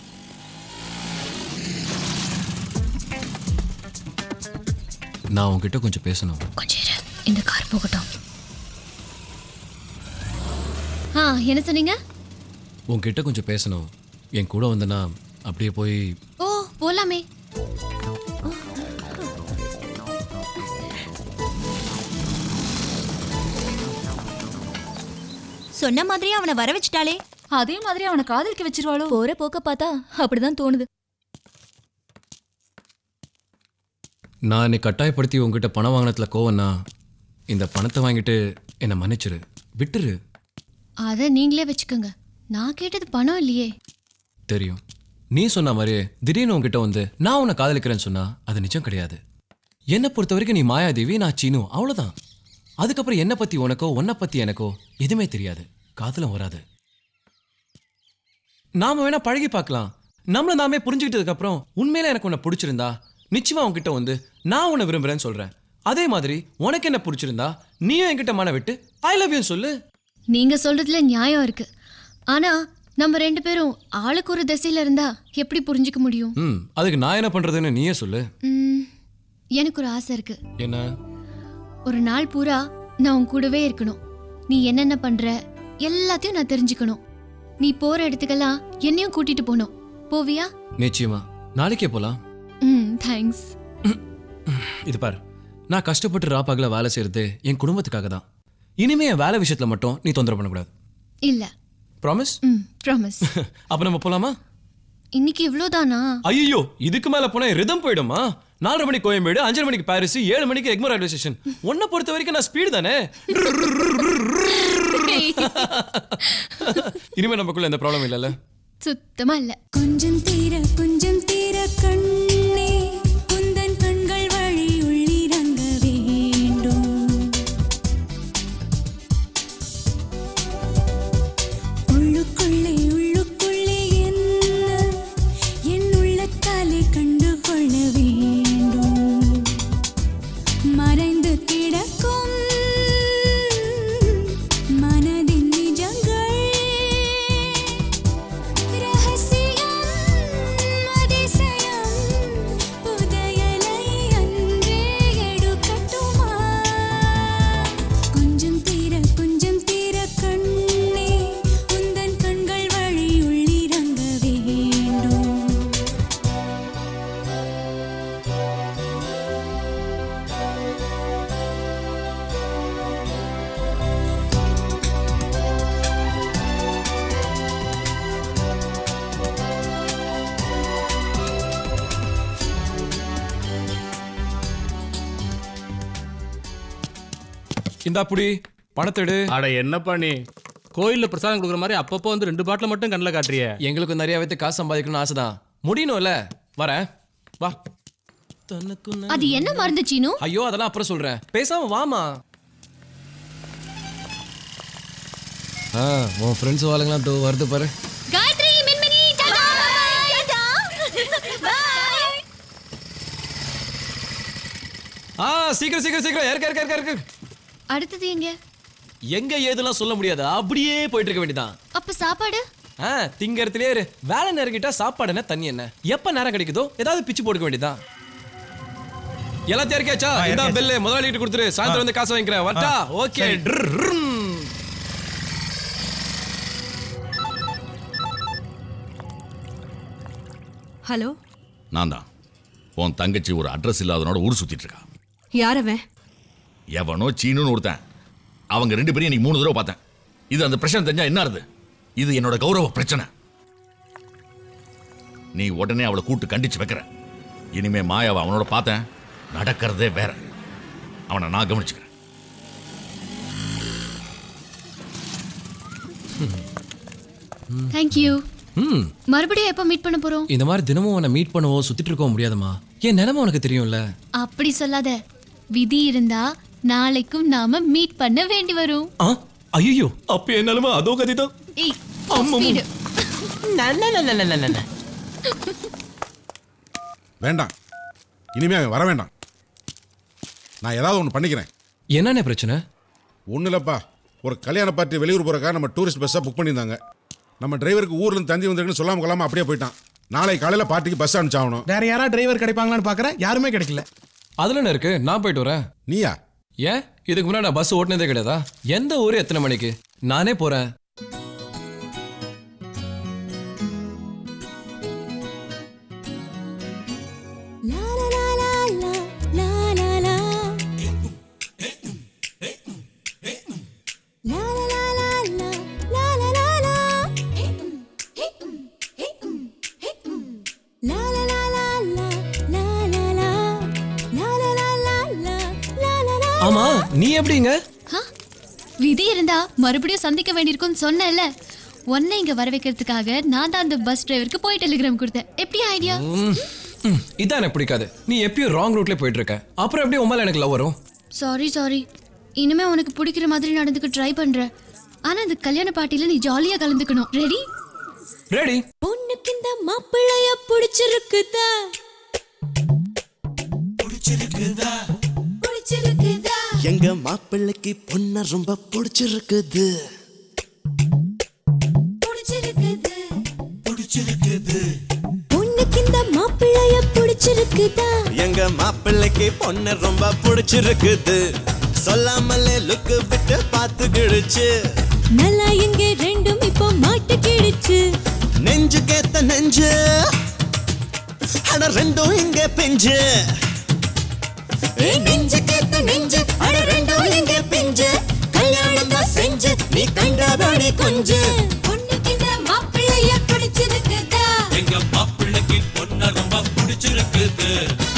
நான் உன்கிட்ட கொஞ்சம் பேசணும் கொஞ்சம் இரு இந்த கார் போகட்டும் ஆ என்ன சொன்னீங்க உன்கிட்ட கொஞ்சம் பேசணும் என் கூட வந்தனா அப்படியே போய் ஓ போலாமே சொன்ன மாதிரியே அவனை வர வச்சுட்டாளே அதே மாதிரி அவனை காதலிக்க வச்சிருவாளோ போற போக்க பார்த்தா அப்படிதான் தோணுது நான் என்னை கட்டாயப்படுத்தி உங்ககிட்ட பணம் வாங்கினதுல கோவம்னா இந்த பணத்தை வாங்கிட்டு என்னை மன்னிச்சிரு விட்டுரு அதை நீங்களே வச்சுக்கோங்க நான் கேட்டது பணம் இல்லையே தெரியும் நீ சொன்ன மாதிரியே திடீர்னு உன்கிட்ட வந்து நான் உன்னை காதலிக்கிறேன்னு சொன்னா அது நிஜம் கிடையாது என்னை பொறுத்த வரைக்கும் நீ மாயாதேவி நான் சீனு அவ்வளவுதான் அதுக்கப்புறம் என்னை பத்தி உனக்கோ உன்னை பத்தி எனக்கோ எதுவுமே தெரியாது காதலும் வராது நாம வேணா பழகி பார்க்கலாம் நம்மள நாமே புரிஞ்சுக்கிட்டதுக்கு அப்புறம் உண்மையில எனக்கு உன்னை பிடிச்சிருந்தா நிச்சயமா உன்கிட்ட வந்து நான் உன்னை விரும்புறேன்னு சொல்றேன் அதே மாதிரி உனக்கு என்ன பிடிச்சிருந்தா நீயும் என்கிட்ட மன விட்டு ஐ லவ் யூ சொல்லு நீங்க சொல்றதுல நியாயம் இருக்கு ஆனா நம்ம ரெண்டு பேரும் ஆளுக்கு ஒரு திசையில இருந்தா எப்படி புரிஞ்சுக்க முடியும் ம் அதுக்கு நான் என்ன பண்றதுன்னு நீயே சொல்லு ம், எனக்கு ஒரு ஆசை இருக்கு என்ன ஒரு நாள் பூரா நான் உன் கூடவே இருக்கணும் நீ என்னென்ன பண்ற எல்லாத்தையும் நான் தெரிஞ்சுக்கணும் நீ போற இடத்துக்கெல்லாம் என்னையும் கூட்டிட்டு போகணும் போவியா நிச்சயமா நாளைக்கே போலாம் ம் தேங்க்ஸ் இது பார் நான் கஷ்டப்பட்டு ராப்பாகல வேலை செய்யறது என் குடும்பத்துக்காக தான் இனிமே என் வேலை விஷயத்துல மட்டும் நீ தொந்தரவு பண்ணக்கூடாது இல்ல ப்ராமிஸ் ம் ப்ராமிஸ் அப்ப நம்ம போலாமா இன்னைக்கு இவ்வளோதானா ஐயோ இதுக்கு மேல போனா ரிதம் போயிடுமா நாலரை மணிக்கு கோயம்பேடு அஞ்சரை மணிக்கு பாரிஸ் ஏழு மணிக்கு எக்மோர் ரயில்வே ஸ்டேஷன் உன்னை பொறுத்த வரைக்கும் நான் ஸ்பீடு தானே இனிமே நமக்குள்ள எந்த ப்ராப்ளம் இல்லைல்ல சுத்தமா இல்ல கொஞ்சம் தீர கொஞ்சம் தீர கண்ணே குந்தன் கண்கள் வழி உள்ளிறங்க வேண்டும் உள்ளுக்குள்ளே உள்ளுக்குள்ளே என்ன என் உள்ளத்தாலே கண்டு கொள்ள வேண்டும் மறைந்து கிடக்கும் மனதின் நிஜங்கள் ரகசியம் இந்தா புடி பணத்தெடு அட என்ன பண்ணி கோயில்ல பிரசாதம் கொடுக்குற மாதிரி அப்பப்போ வந்து ரெண்டு பாட்டில் மட்டும் கண்ணில் காட்டுறிய எங்களுக்கு நிறைய வைத்து காசு சம்பாதிக்கணும்னு ஆசைதான் முடியணும்ல வரேன் வா அது என்ன மருந்து சீனு ஐயோ அதெல்லாம் அப்புறம் சொல்றேன் பேசாம வாமா ஆ உன் ஃப்ரெண்ட்ஸ் வாளுங்களாம் தோ வருது பாரு காயத்ரி மின்மினி டாடா டாடா பை ஆ சீக்கிரம் சீக்கிரம் சீக்கிரம் இறக்க இறக்க இறக்க இறக்க அடுத்தது எங்க எங்க ஏதுலாம் சொல்ல முடியாது அப்படியே போயிட்டு இருக்க வேண்டியதான் அப்ப சாப்பாடு ஆ திங்கறதுலயே இரு வேலை நெருங்கிட்டா சாப்பாடு என்ன தண்ணி என்ன எப்ப நேரம் கிடைக்குதோ ஏதாவது பிச்சு போட்டுக்க வேண்டியதான் எல்லாத்தையும் இருக்காச்சா ஆ, இந்த இறக்கியாச்சு. பில்லு முதலாளிட்டு கொடுத்துரு சாயந்தரம் வந்து காசு வாங்கிக்கிறேன் வரட்டா ஆ, ஓகே சரி. ஹலோ நான் தான் உன் தங்கச்சி ஒரு அட்ரஸ் இல்லாதனோட ஊர் சுத்திட்டு இருக்கா யார் அவன் எவனோ சீனுன்னு ஒருத்தன் அவங்க ரெண்டு பேரும் இன்னைக்கு மூணு தடவை பார்த்தேன் இது அந்த பிரச்சனை தெரிஞ்சா என்ன ஆறுது இது என்னோட கௌரவ பிரச்சனை நீ உடனே அவளை கூட்டு கண்டிச்சு வைக்கிற இனிமே மாயாவை அவனோட பார்த்தேன் நடக்கிறதே வேற அவனை நான் கவனிச்சுக்கிறேன் தேங்க் யூ ம் மறுபடியும் எப்போ மீட் பண்ண போறோம் இந்த மாதிரி தினமும் உன்னை மீட் பண்ணவோ சுத்திட்டு இருக்கவும் முடியாதுமா என் நிலைமை உனக்கு தெரியும்ல அப்படி சொல்லாத விதி இருந்தா நாளைக்கும் நாம மீட் பண்ண வேண்டி வரும் ஆ ஐயோ அப்ப என் நிலைமை அதோ கதிதான் ஏய் அம்மம்ம. speed. வேண்டாம் இனிமே அவன் வர வேண்டாம் நான் ஏதாவது ஒன்று பண்ணிக்கிறேன் என்னென்ன பிரச்சனை ஒன்றும் இல்லைப்பா ஒரு கல்யாண பார்ட்டி வெளியூர் போகிறக்கா நம்ம டூரிஸ்ட் பஸ்ஸாக புக் பண்ணியிருந்தாங்க நம்ம டிரைவருக்கு ஊர்லேருந்து தந்தி வந்திருக்குன்னு சொல்லாம கொள்ளாமல் அப்படியே போயிட்டான் நாளை காலையில் பார்ட்டிக்கு பஸ் அனுப்பிச்சாகணும் வேற யாரா டிரைவர் கிடைப்பாங்களான்னு பாக்குறேன் யாருமே கிடைக்கல அதுல என்ன இருக்கு நான் போயிட்டு வரேன் நீயா ஏன் இதுக்கு முன்னாடி நான் பஸ் ஓட்டினதே கிடையாதா எந்த ஊரு எத்தனை மணிக்கு நானே போறேன் ஆமா நீ எப்படிங்க விதி இருந்தா மறுபடியும் சந்திக்க வேண்டியிருக்கும்னு சொன்னேன்ல உன்னை இங்க வர வைக்கிறதுக்காக நான் தான் அந்த பஸ் டிரைவருக்கு போய் டெலிகிராம் கொடுத்தேன் எப்படி ஐடியா ம், ம், இதான் எனக்கு பிடிக்காது நீ எப்பயும் ராங் ரூட்ல போயிட்டு இருக்க அப்புறம் எப்படி உமால எனக்கு லவ் வரும் சாரி சாரி இனிமே உனக்கு பிடிக்கிற மாதிரி நடந்துக்க ட்ரை பண்றேன் ஆனா இந்த கல்யாண பார்ட்டில நீ ஜாலியா கலந்துக்கணும் ரெடி ரெடி பொண்ணுக்கு இந்த மாப்பிள்ளைய பிடிச்சிருக்குதா பிடிச்சிருக்குதா பிடிச்சிருக்குதா எங்க மாப்பிள்ளைக்கு பொண்ண ரொம்ப பிடிச்சிருக்குது பிடிச்சிருக்குது பிடிச்சிருக்குது பொண்ணுக்கு இந்த மாப்பிள்ளைய பிடிச்சிருக்குதா எங்க மாப்பிள்ளைக்கு பொண்ண ரொம்ப பிடிச்சிருக்குது சொல்லாமலே லுக்கு விட்டு பார்த்து கிடுச்சு நல்லா இங்க ரெண்டும் இப்போ மாட்டுக்கிடுச்சு நெஞ்சு கேத்த நெஞ்சு அட ரெண்டும் இங்க பிஞ்சு ஏ நெஞ்சு கேத்த நெஞ்சு அட ரெண்டும் இங்க பிஞ்சு கல்யாணம் தான் செஞ்சு நீ கண்டாதானே கொஞ்சு பொண்ணுக்கு இந்த மாப்பிள்ளைய பிடிச்சிருக்குதா எங்க மாப்பிள்ளைக்கு பொண்ண ரொம்ப பிடிச்சிருக்குது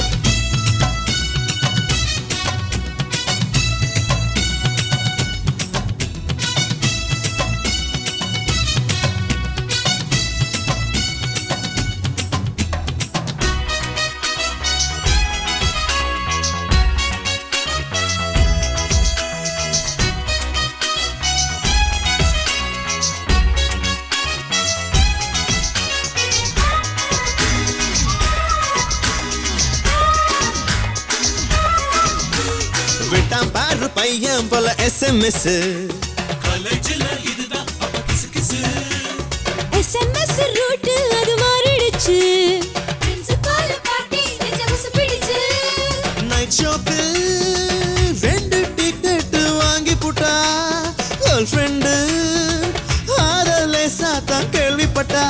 விட்டான் பாரு பையன் போல எஸ்எம்எஸ் காலேஜில் இதுதான் கிசு கிசு எஸ்எம்எஸ் ரூட் அது மாறிடுச்சு பிரின்சிபால் பாட்டி நிஜம் பிடிச்சு நைட் ஷோக்கு ரெண்டு டிக்கெட் வாங்கி புட்டா கேர்ள் ஃப்ரெண்டு ஆதலே சாத்தான் கேள்விப்பட்டா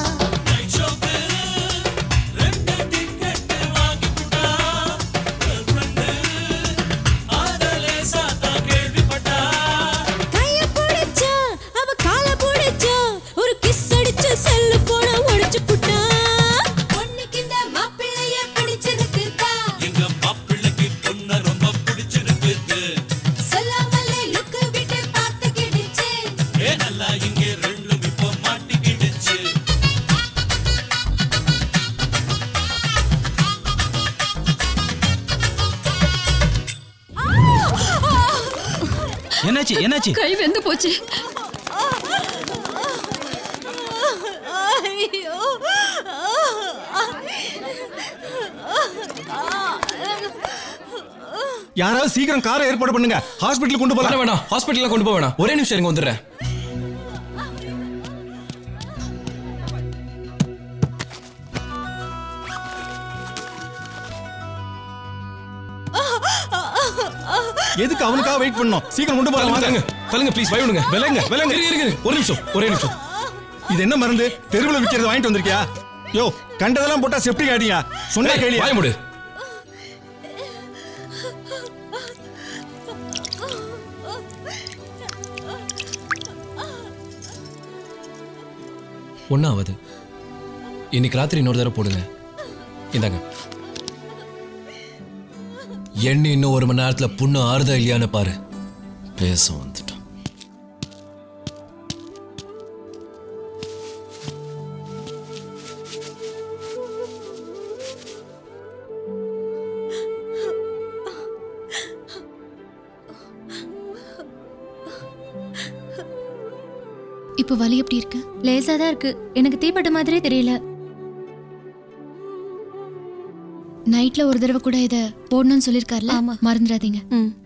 கைய பிடிச்சா அவ கால பிடிச்சா ஒரு கிஸ் அடிச்சு செல்லு போன உடைச்சு புட்டா பொண்ணுக்கு இந்த மாப்பிள்ளைய பிடிச்சிருக்குதா எங்க மாப்பிள்ளைக்கு பொண்ண ரொம்ப என்னாச்சு என்னாச்சு கை வெந்து போச்சு ஐயோ யாராவது சீக்கிரம் காரை ஏற்பாடு பண்ணுங்க ஹாஸ்பிட்டல் கொண்டு வேணாம் வேணாம் ஹாஸ்பிட்டல்ல கொண்டு போக வேணாம் ஒரே நிமிஷம் இருங்க வந்துடுறேன் எதுக்கு அவனுக்காக வெயிட் பண்ணோம் சீக்கிரம் கொண்டு போலாம் வாங்க தள்ளுங்க தள்ளுங்க ப்ளீஸ் பயவிடுங்க விலங்க விலங்க இருங்க இருங்க ஒரு நிமிஷம் ஒரே நிமிஷம் இது என்ன மருந்து தெருவில் விக்கிறது வாங்கிட்டு வந்திருக்கியா யோ கண்டதெல்லாம் போட்டா செப்டிக் ஆடியா சொன்னா ஏய், கேளியா வாய மூடு. ஒன்றும் ஆகாது இன்னைக்கு ராத்திரி இன்னொரு தடவை போடுங்க இந்தாங்க எண்ணி இன்னும் ஒரு மணி நேரத்துல புண்ணு ஆறுதா இல்லையான்னு பாரு பேச வந்துட்டான் இப்போ வலி எப்படி இருக்கு லேசா தான் இருக்கு எனக்கு தீப்பட்ட மாதிரியே தெரியல நைட்ல ஒரு தடவை கூட இத போடணும்னு சொல்லிருக்காருல மறந்துடாதீங்க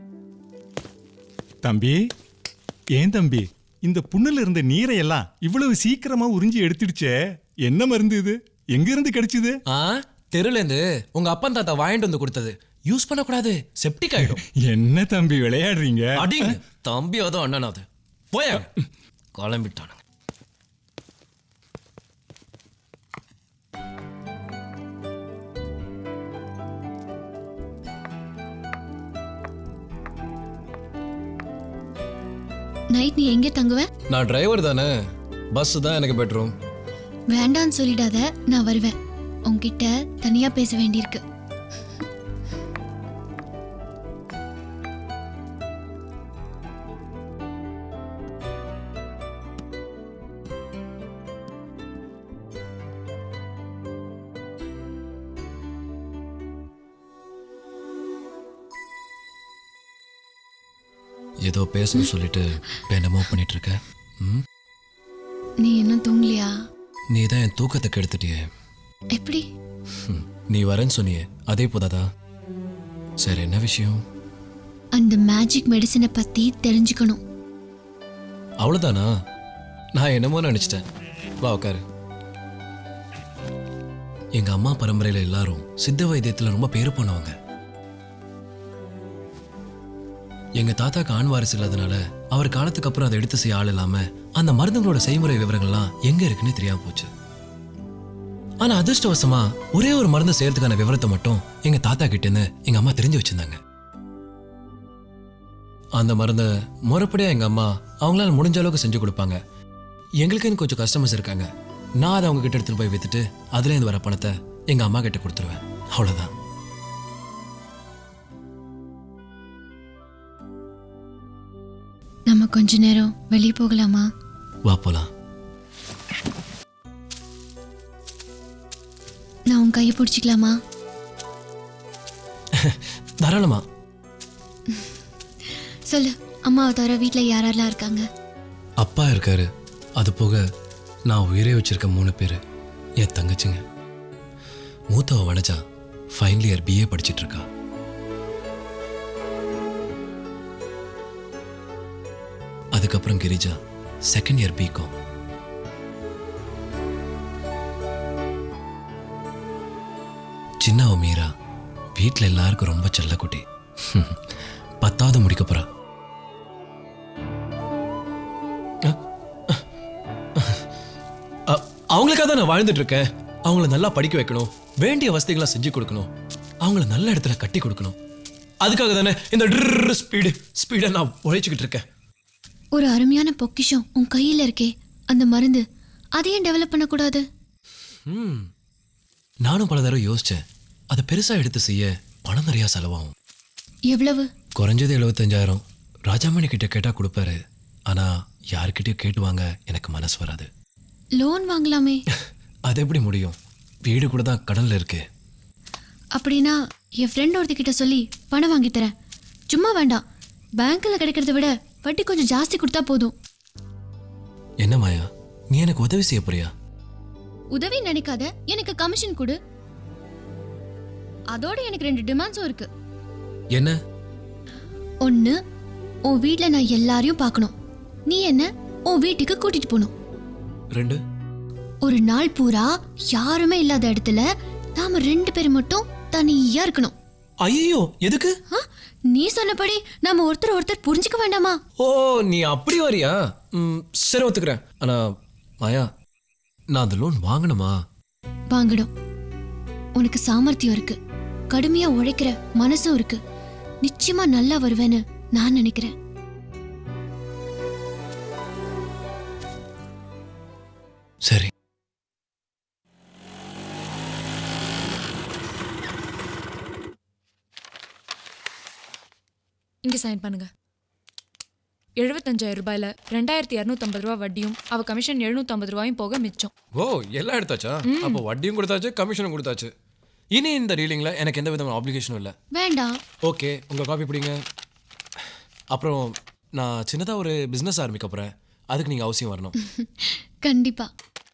தம்பி ஏன் தம்பி இந்த புண்ணுல இருந்த நீரை எல்லாம் இவ்வளவு சீக்கிரமா உறிஞ்சி எடுத்துடுச்சே என்ன மருந்து இது எங்க இருந்து கிடைச்சது ஆ தெருல இருந்து உங்க அப்பன் தாத்தா வாங்கிட்டு வந்து கொடுத்தது யூஸ் பண்ணக்கூடாது செப்டிக் ஆயிடும் என்ன தம்பி விளையாடுறீங்க அடிங்க தம்பி அதுவும் அண்ணன் அது போய கிளம்பிட்டானுங்க நைட் நீ எங்க தங்குவ நான் டிரைவர் தானே பஸ் தான் எனக்கு பெட்ரூம் வேண்டான்னு சொல்லிடாத நான் வருவேன் உன்கிட்ட தனியா பேச வேண்டியிருக்கு ஏதோ பேசணும்னு சொல்லிட்டு இப்ப என்னமோ பண்ணிட்டு இருக்க ம்? நீ இன்னும் தூங்கலையா நீ தான் என் தூக்கத்தை கெடுத்துட்டியே எப்படி ம். நீ வரேன்னு சொன்னியே அதே போதாதா சரி என்ன விஷயம் அந்த மேஜிக் மெடிசினை பத்தி தெரிஞ்சுக்கணும் அவ்வளவுதானா நான் என்னமோ நினைச்சிட்டேன் வா உட்காரு எங்க அம்மா பரம்பரையில எல்லாரும் சித்த வைத்தியத்துல ரொம்ப பேரு போனவங்க எங்க தாத்தாக்கு ஆண் வாரிசு இல்லாதனால அவர் காலத்துக்கு அப்புறம் அதை எடுத்து செய்ய ஆள் இல்லாம அந்த மருந்துகளோட செய்முறை விவரங்கள்லாம் எங்க இருக்குன்னு தெரியாம போச்சு ஆனா அதிர்ஷ்டவசமா ஒரே ஒரு மருந்து செய்யறதுக்கான விவரத்தை மட்டும் எங்க தாத்தா கிட்ட இருந்து எங்க அம்மா தெரிஞ்சு வச்சிருந்தாங்க அந்த மருந்தை முறைப்படியா எங்க அம்மா அவங்களால முடிஞ்ச அளவுக்கு செஞ்சு கொடுப்பாங்க எங்களுக்குன்னு கொஞ்சம் கஸ்டமர்ஸ் இருக்காங்க நான் அதை அவங்க கிட்ட எடுத்துட்டு போய் வித்துட்டு அதுல இருந்து வர பணத்தை எங்க அம்மா கிட்ட கொடுத்துருவேன் அவ்வளவுதான் நம்ம கொஞ்ச நேரம் வெளியே போகலாமா வா போலாம் நான் உன் கையை பிடிச்சிக்கலாமா தாராளமா சொல்லு அம்மாவை தவிர வீட்டில் யாரெல்லாம் இருக்காங்க அப்பா இருக்காரு அது போக நான் உயிரே வச்சிருக்க மூணு பேர் என் தங்கச்சிங்க மூத்தவ வனஜா ஃபைனல் இயர் பிஏ படிச்சிட்டு இருக்கா அதுக்கப்புறம் கிரிஜா செகண்ட் இயர் பிகாம் சின்னவ மீரா வீட்டில் எல்லாருக்கும் ரொம்ப செல்லக்குட்டி பத்தாவது முடிக்க போறா அ- அவங்களுக்காக தான் நான் வாழ்ந்துட்டு இருக்கேன் அவங்கள நல்லா படிக்க வைக்கணும் வேண்டிய வசதிகளை செஞ்சு கொடுக்கணும் அவங்கள நல்ல இடத்துல கட்டி கொடுக்கணும் அதுக்காக தானே இந்த ஸ்பீடு ஸ்பீடை நான் உழைச்சிக்கிட்டு இருக்கேன் ஒரு அருமையான பொக்கிஷம் உன் கையில் இருக்கே அந்த மருந்து அதையும் டெவலப் பண்ணக்கூடாது ம் நானும் பல தடவை யோசிச்சேன் அதை பெருசா எடுத்து செய்ய பணம் நிறைய செலவாகும் எவ்வளவு குறைஞ்சது எழுபத்தஞ்சாயிரம் ராஜாமணி கிட்ட கேட்டா கொடுப்பாரு ஆனா யாருக்கிட்டயும் கேட்டு வாங்க எனக்கு மனசு வராது லோன் வாங்கலாமே அது எப்படி முடியும் வீடு கூட தான் கடன்ல இருக்கு அப்படின்னா என் ஃப்ரெண்ட் ஒருத்திக்கிட்ட சொல்லி பணம் வாங்கி தரேன் சும்மா வேண்டாம் பேங்க்ல கிடைக்கிறத விட வட்டி கொஞ்சம் ஜாஸ்தி கொடுத்தா போதும் என்ன மாயா நீ எனக்கு உதவி செய்ய போறியா உதவி நினைக்காத எனக்கு கமிஷன் கொடு அதோட எனக்கு ரெண்டு டிமாண்ட்ஸும் இருக்கு என்ன ஒன்னு உன் வீட்ல நான் எல்லாரையும் பார்க்கணும் நீ என்ன உன் வீட்டுக்கு கூட்டிட்டு போகணும் ரெண்டு ஒரு நாள் பூரா யாருமே இல்லாத இடத்துல நாம ரெண்டு பேர் மட்டும் தனியா இருக்கணும் ஐயோ எதுக்கு ஆ, நீ சொன்னபடி நாம ஒருத்தர் ஒருத்தர் புரிஞ்சுக்க வேண்டாமா ஓ நீ அப்படி வரியா ம், சரி ஒத்துக்கிறேன் ஆனா மாயா நான் அந்த லோன் வாங்கணுமா வாங்கணும் உனக்கு சாமர்த்தியம் இருக்கு கடுமையா உழைக்கிற மனசும் இருக்கு நிச்சயமா நல்லா வருவேன்னு நான் நினைக்கிறேன் சரி இங்க சைன் பண்ணுங்க எழுபத்தஞ்சாயிரம் ரூபாயில ரெண்டாயிரத்தி இரநூத்தம்பது ரூபா வட்டியும் அவ கமிஷன் எழுநூத்தம்பது ரூபாயும் போக மிச்சம் ஓ எல்லாம் எடுத்தாச்சா அப்போ வட்டியும் கொடுத்தாச்சு கமிஷனும் கொடுத்தாச்சு இனி இந்த டீலிங்ல எனக்கு எந்த விதமான ஆப்ளிகேஷனும் இல்லை வேண்டாம் ஓகே உங்க காப்பி பிடிங்க அப்புறம் நான் சின்னதா ஒரு பிசினஸ் ஆரம்பிக்க போறேன் அதுக்கு நீங்க அவசியம் வரணும் கண்டிப்பா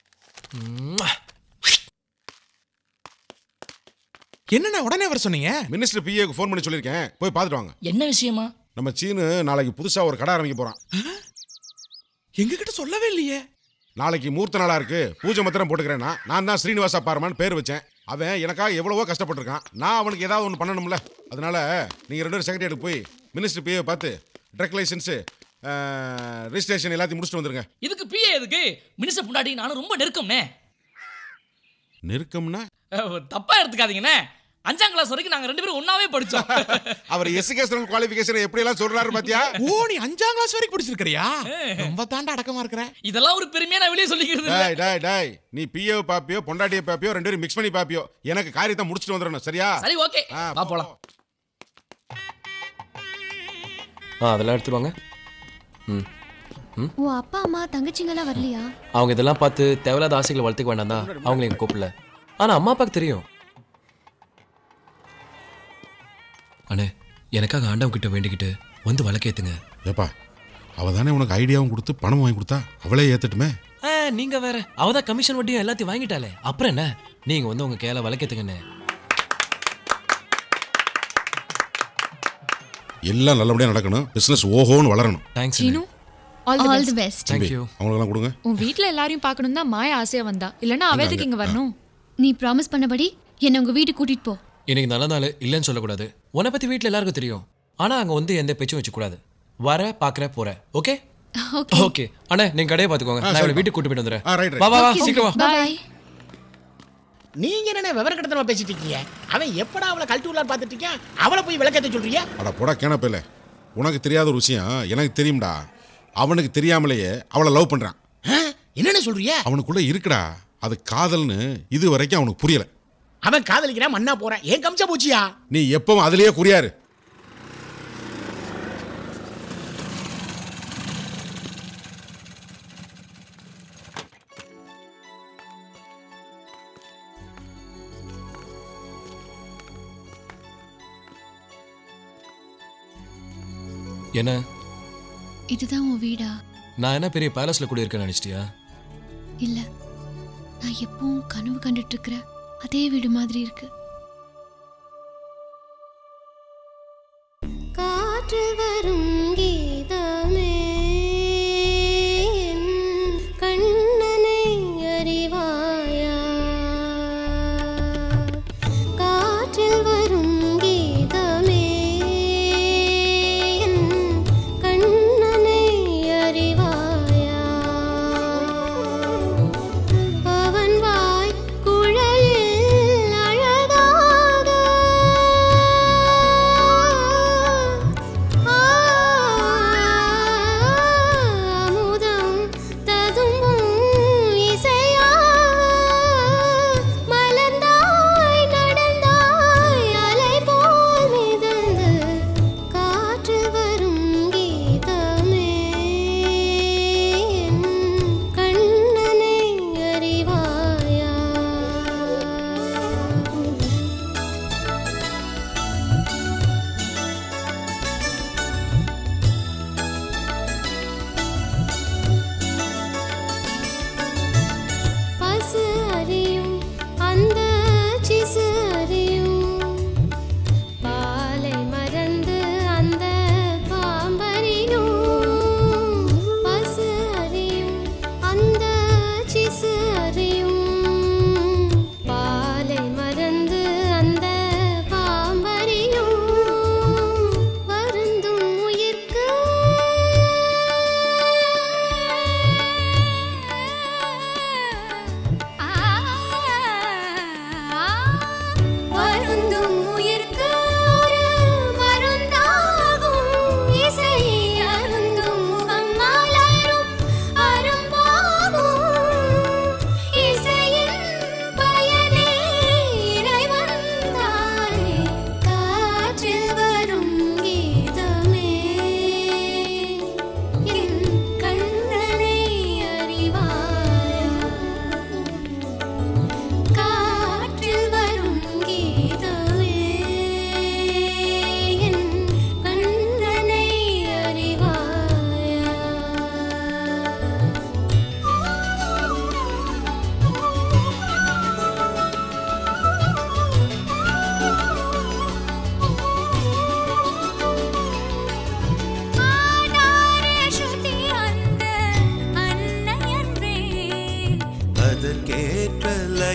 என்னண்ணா உடனே வர சொன்னீங்க மினிஸ்டர் பிஏக்கு ஃபோன் பண்ணி சொல்லியிருக்கேன் போய் பார்த்துட்டு வாங்க என்ன விஷயமா நம்ம சீனு நாளைக்கு புதுசா ஒரு கடை ஆரம்பிக்க போறான் எங்க கிட்ட சொல்லவே இல்லையே நாளைக்கு மூர்த்த நாளா இருக்கு பூஜை மத்திரம் போட்டுக்கிறேன்னா நான் தான் ஸ்ரீனிவாசா பார்மான்னு பேர் வச்சேன் அவன் எனக்காக எவ்வளவோ கஷ்டப்பட்டிருக்கான் நான் அவனுக்கு ஏதாவது ஒன்று பண்ணணும்ல அதனால நீங்க ரெண்டு பேரும் செக்ரட்டரிக்கு போய் மினிஸ்டர் பிஏ பார்த்து ட்ரக் லைசன்ஸ் ரிஜிஸ்ட்ரேஷன் எல்லாத்தையும் முடிச்சுட்டு வந்துருங்க இதுக்கு பிஏ எதுக்கு மினிஸ்டர் முன்னாடி நானும் ரொம்ப நெருக்கம்னே நெருக்கம்னா அஹ், தப்பா எடுத்துக்காதீங்கண்ணே அஞ்சாம் கிளாஸ் வரைக்கும் நாங்க ரெண்டு பேரும் ஒன்னாவே படிச்சோம் அவர் எஜுகேஷனல் குவாலிஃபிகேஷன் எப்படி எல்லாம் சொல்றாரு பாத்தியா ஓ நீ அஞ்சாம் கிளாஸ் வரைக்கும் படிச்சிருக்கிறியா ரொம்ப தாண்டா அடக்கமா இருக்கிற இதெல்லாம் ஒரு பெருமையா நான் வெளியே சொல்லிக்கிறது இல்ல. டாய் டாய் டாய் நீ பிஏ பாப்பியோ பொண்டாட்டியை பாப்பியோ ரெண்டு பேரும் மிக்ஸ் பண்ணி பாப்பியோ எனக்கு காரியத்தை முடிச்சுட்டு வந்துடணும் சரியா சரி ஓகே வா போலாம் ஆ அதெல்லாம் எடுத்துருவாங்க ம் ம் உன் அப்பா அம்மா தங்கச்சிங்கெல்லாம் வரலையா அவங்க இதெல்லாம் பார்த்து தேவையில்லாத ஆசைகளை வளர்த்துக்க வேண்டாம் தான் அவங்கள எங்க கூப்பிடல ஆனா அம்மா அப்பாவுக்கு தெரியும் அண்ணே எனக்காக ஆண்டவன் கிட்ட வேண்டிக்கிட்டு வந்து வழக்கேத்துங்க ஏப்பா அவ தானே உனக்கு ஐடியாவும் கொடுத்து பணம் வாங்கி கொடுத்தா அவளே ஏத்துட்டுமே ஆ, நீங்க வேற அவதான் கமிஷன் வட்டியும் எல்லாத்தையும் வாங்கிட்டாலே அப்புறம் என்ன நீங்க வந்து உங்க கேல வழக்கேத்துங்கண்ணே எல்லாம் நல்லபடியா நடக்கணும் பிசினஸ் ஓஹோன்னு வளரணும் thanks Seenu all all the the best best தம்பி அவங்களுக்கெல்லாம் கொடுங்க உன் வீட்ல எல்லாரையும் பார்க்கணும் தான் மாயா ஆசையா வந்தா இல்லனா அவ எதுக்கு இங்க வரணும் நீ ப்ராமிஸ் பண்ணபடி என்ன உங்க வீட்டுக்கு கூட்டிட்டு போ இன்னைக்கு நல்ல நாள் இல்லைன்னு சொல்லக்கூடாது உன்னை பத்தி வீட்ல எல்லாருக்கும் தெரியும் ஆனா அங்க வந்து எந்த பேச்சும் வச்சுக்கூடாது வர பாக்குற போற ஓகே ஓகே ஓகே அண்ணா நீங்க கடையை பாத்துக்கோங்க ஆ, நான் இவளை சரிப்பா. வீட்டுக்கு கூட்டு போயிட்டு வந்துடுறேன் ஆ, right, right. வா வா வா Okay, சீக்கிரம் வா bye நீங்க என்ன விவர கடத்தனமா பேசிட்டு இருக்கீங்க அவன் எப்படா அவளை கழட்டி உள்ளார் பார்த்துட்டு இருக்கியா அவளை போய் விளக்கத்தை சொல்றியா அட போடா கேனப்பில்ல உனக்கு தெரியாத ஒரு விஷயம் எனக்கு தெரியும்டா அவனுக்கு தெரியாமலேயே அவளை லவ் பண்றான் என்னன்னு சொல்றிய அவனுக்குள்ள இருக்குடா அது காதல்னு இது வரைக்கும் அவனுக்கு புரியல அவன் காதலிக்கிறான் மண்ணா போறான் ஏன் கம்சா போச்சியா நீ எப்பவும் அதுலயே குறியாரு என்ன இதுதான் உன் வீடா நான் என்ன பெரிய பேலஸ்ல கூட இருக்கேன்னு நினைச்சிட்டியா இல்ல நான் எப்பவும் கனவு கண்டுட்டு இருக்கிற அதே வீடு மாதிரி இருக்கு காற்றில் வரும் கீதமே என் கண்ணனை அறிவாயா காற்றில் வரும் கீதமே என் கண்ணனை அறிவாயா அவன் வாய் குழலில் அழகாக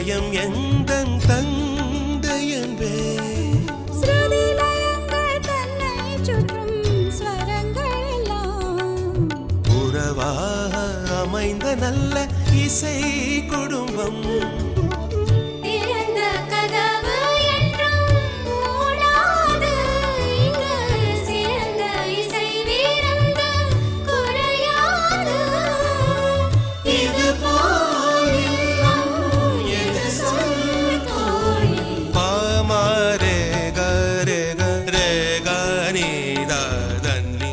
இதயம் எந்தன் தந்தை என்பே உறவாக அமைந்த நல்ல இசை குடும்பம் பாமாரே கரே கரே கனி தன்னி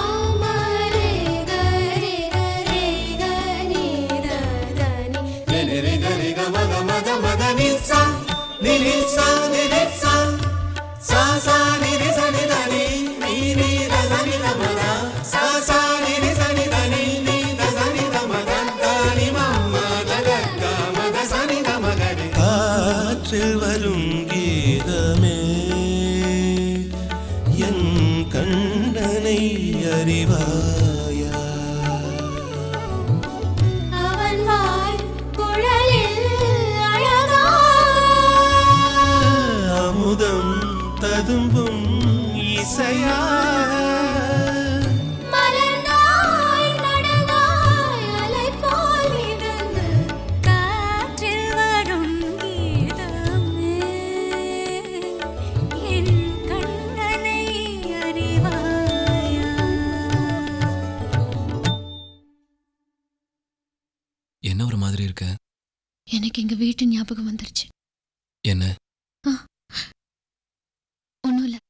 நிரி கரி க மத மத மத நி சா நி நி சா நி நி சா சா சா நி நி சா நி த நி நி நி த சா நி த ம த சா சா நி நி சா நி த நி நி த சா நி த ம த த நி ம ம த க க ம த சா நி த ம க ரி காற்றில் வரும் கீதமே என் கண்டனை அறிவாயா அவன் வாய் குழலில் அழகா அமுதம் ததும்பும் இசையா மலர்ந்தாய் நடந்தாய் அலை போல் மிதந்து காற்றில் வரும் கீதமே என் கண்ணனை அறிவாயா என்ன ஒரு மாதிரி இருக்க எனக்கு எங்க வீட்டு ஞாபகம் வந்துருச்சு என்ன ஒன்றும் இல்லை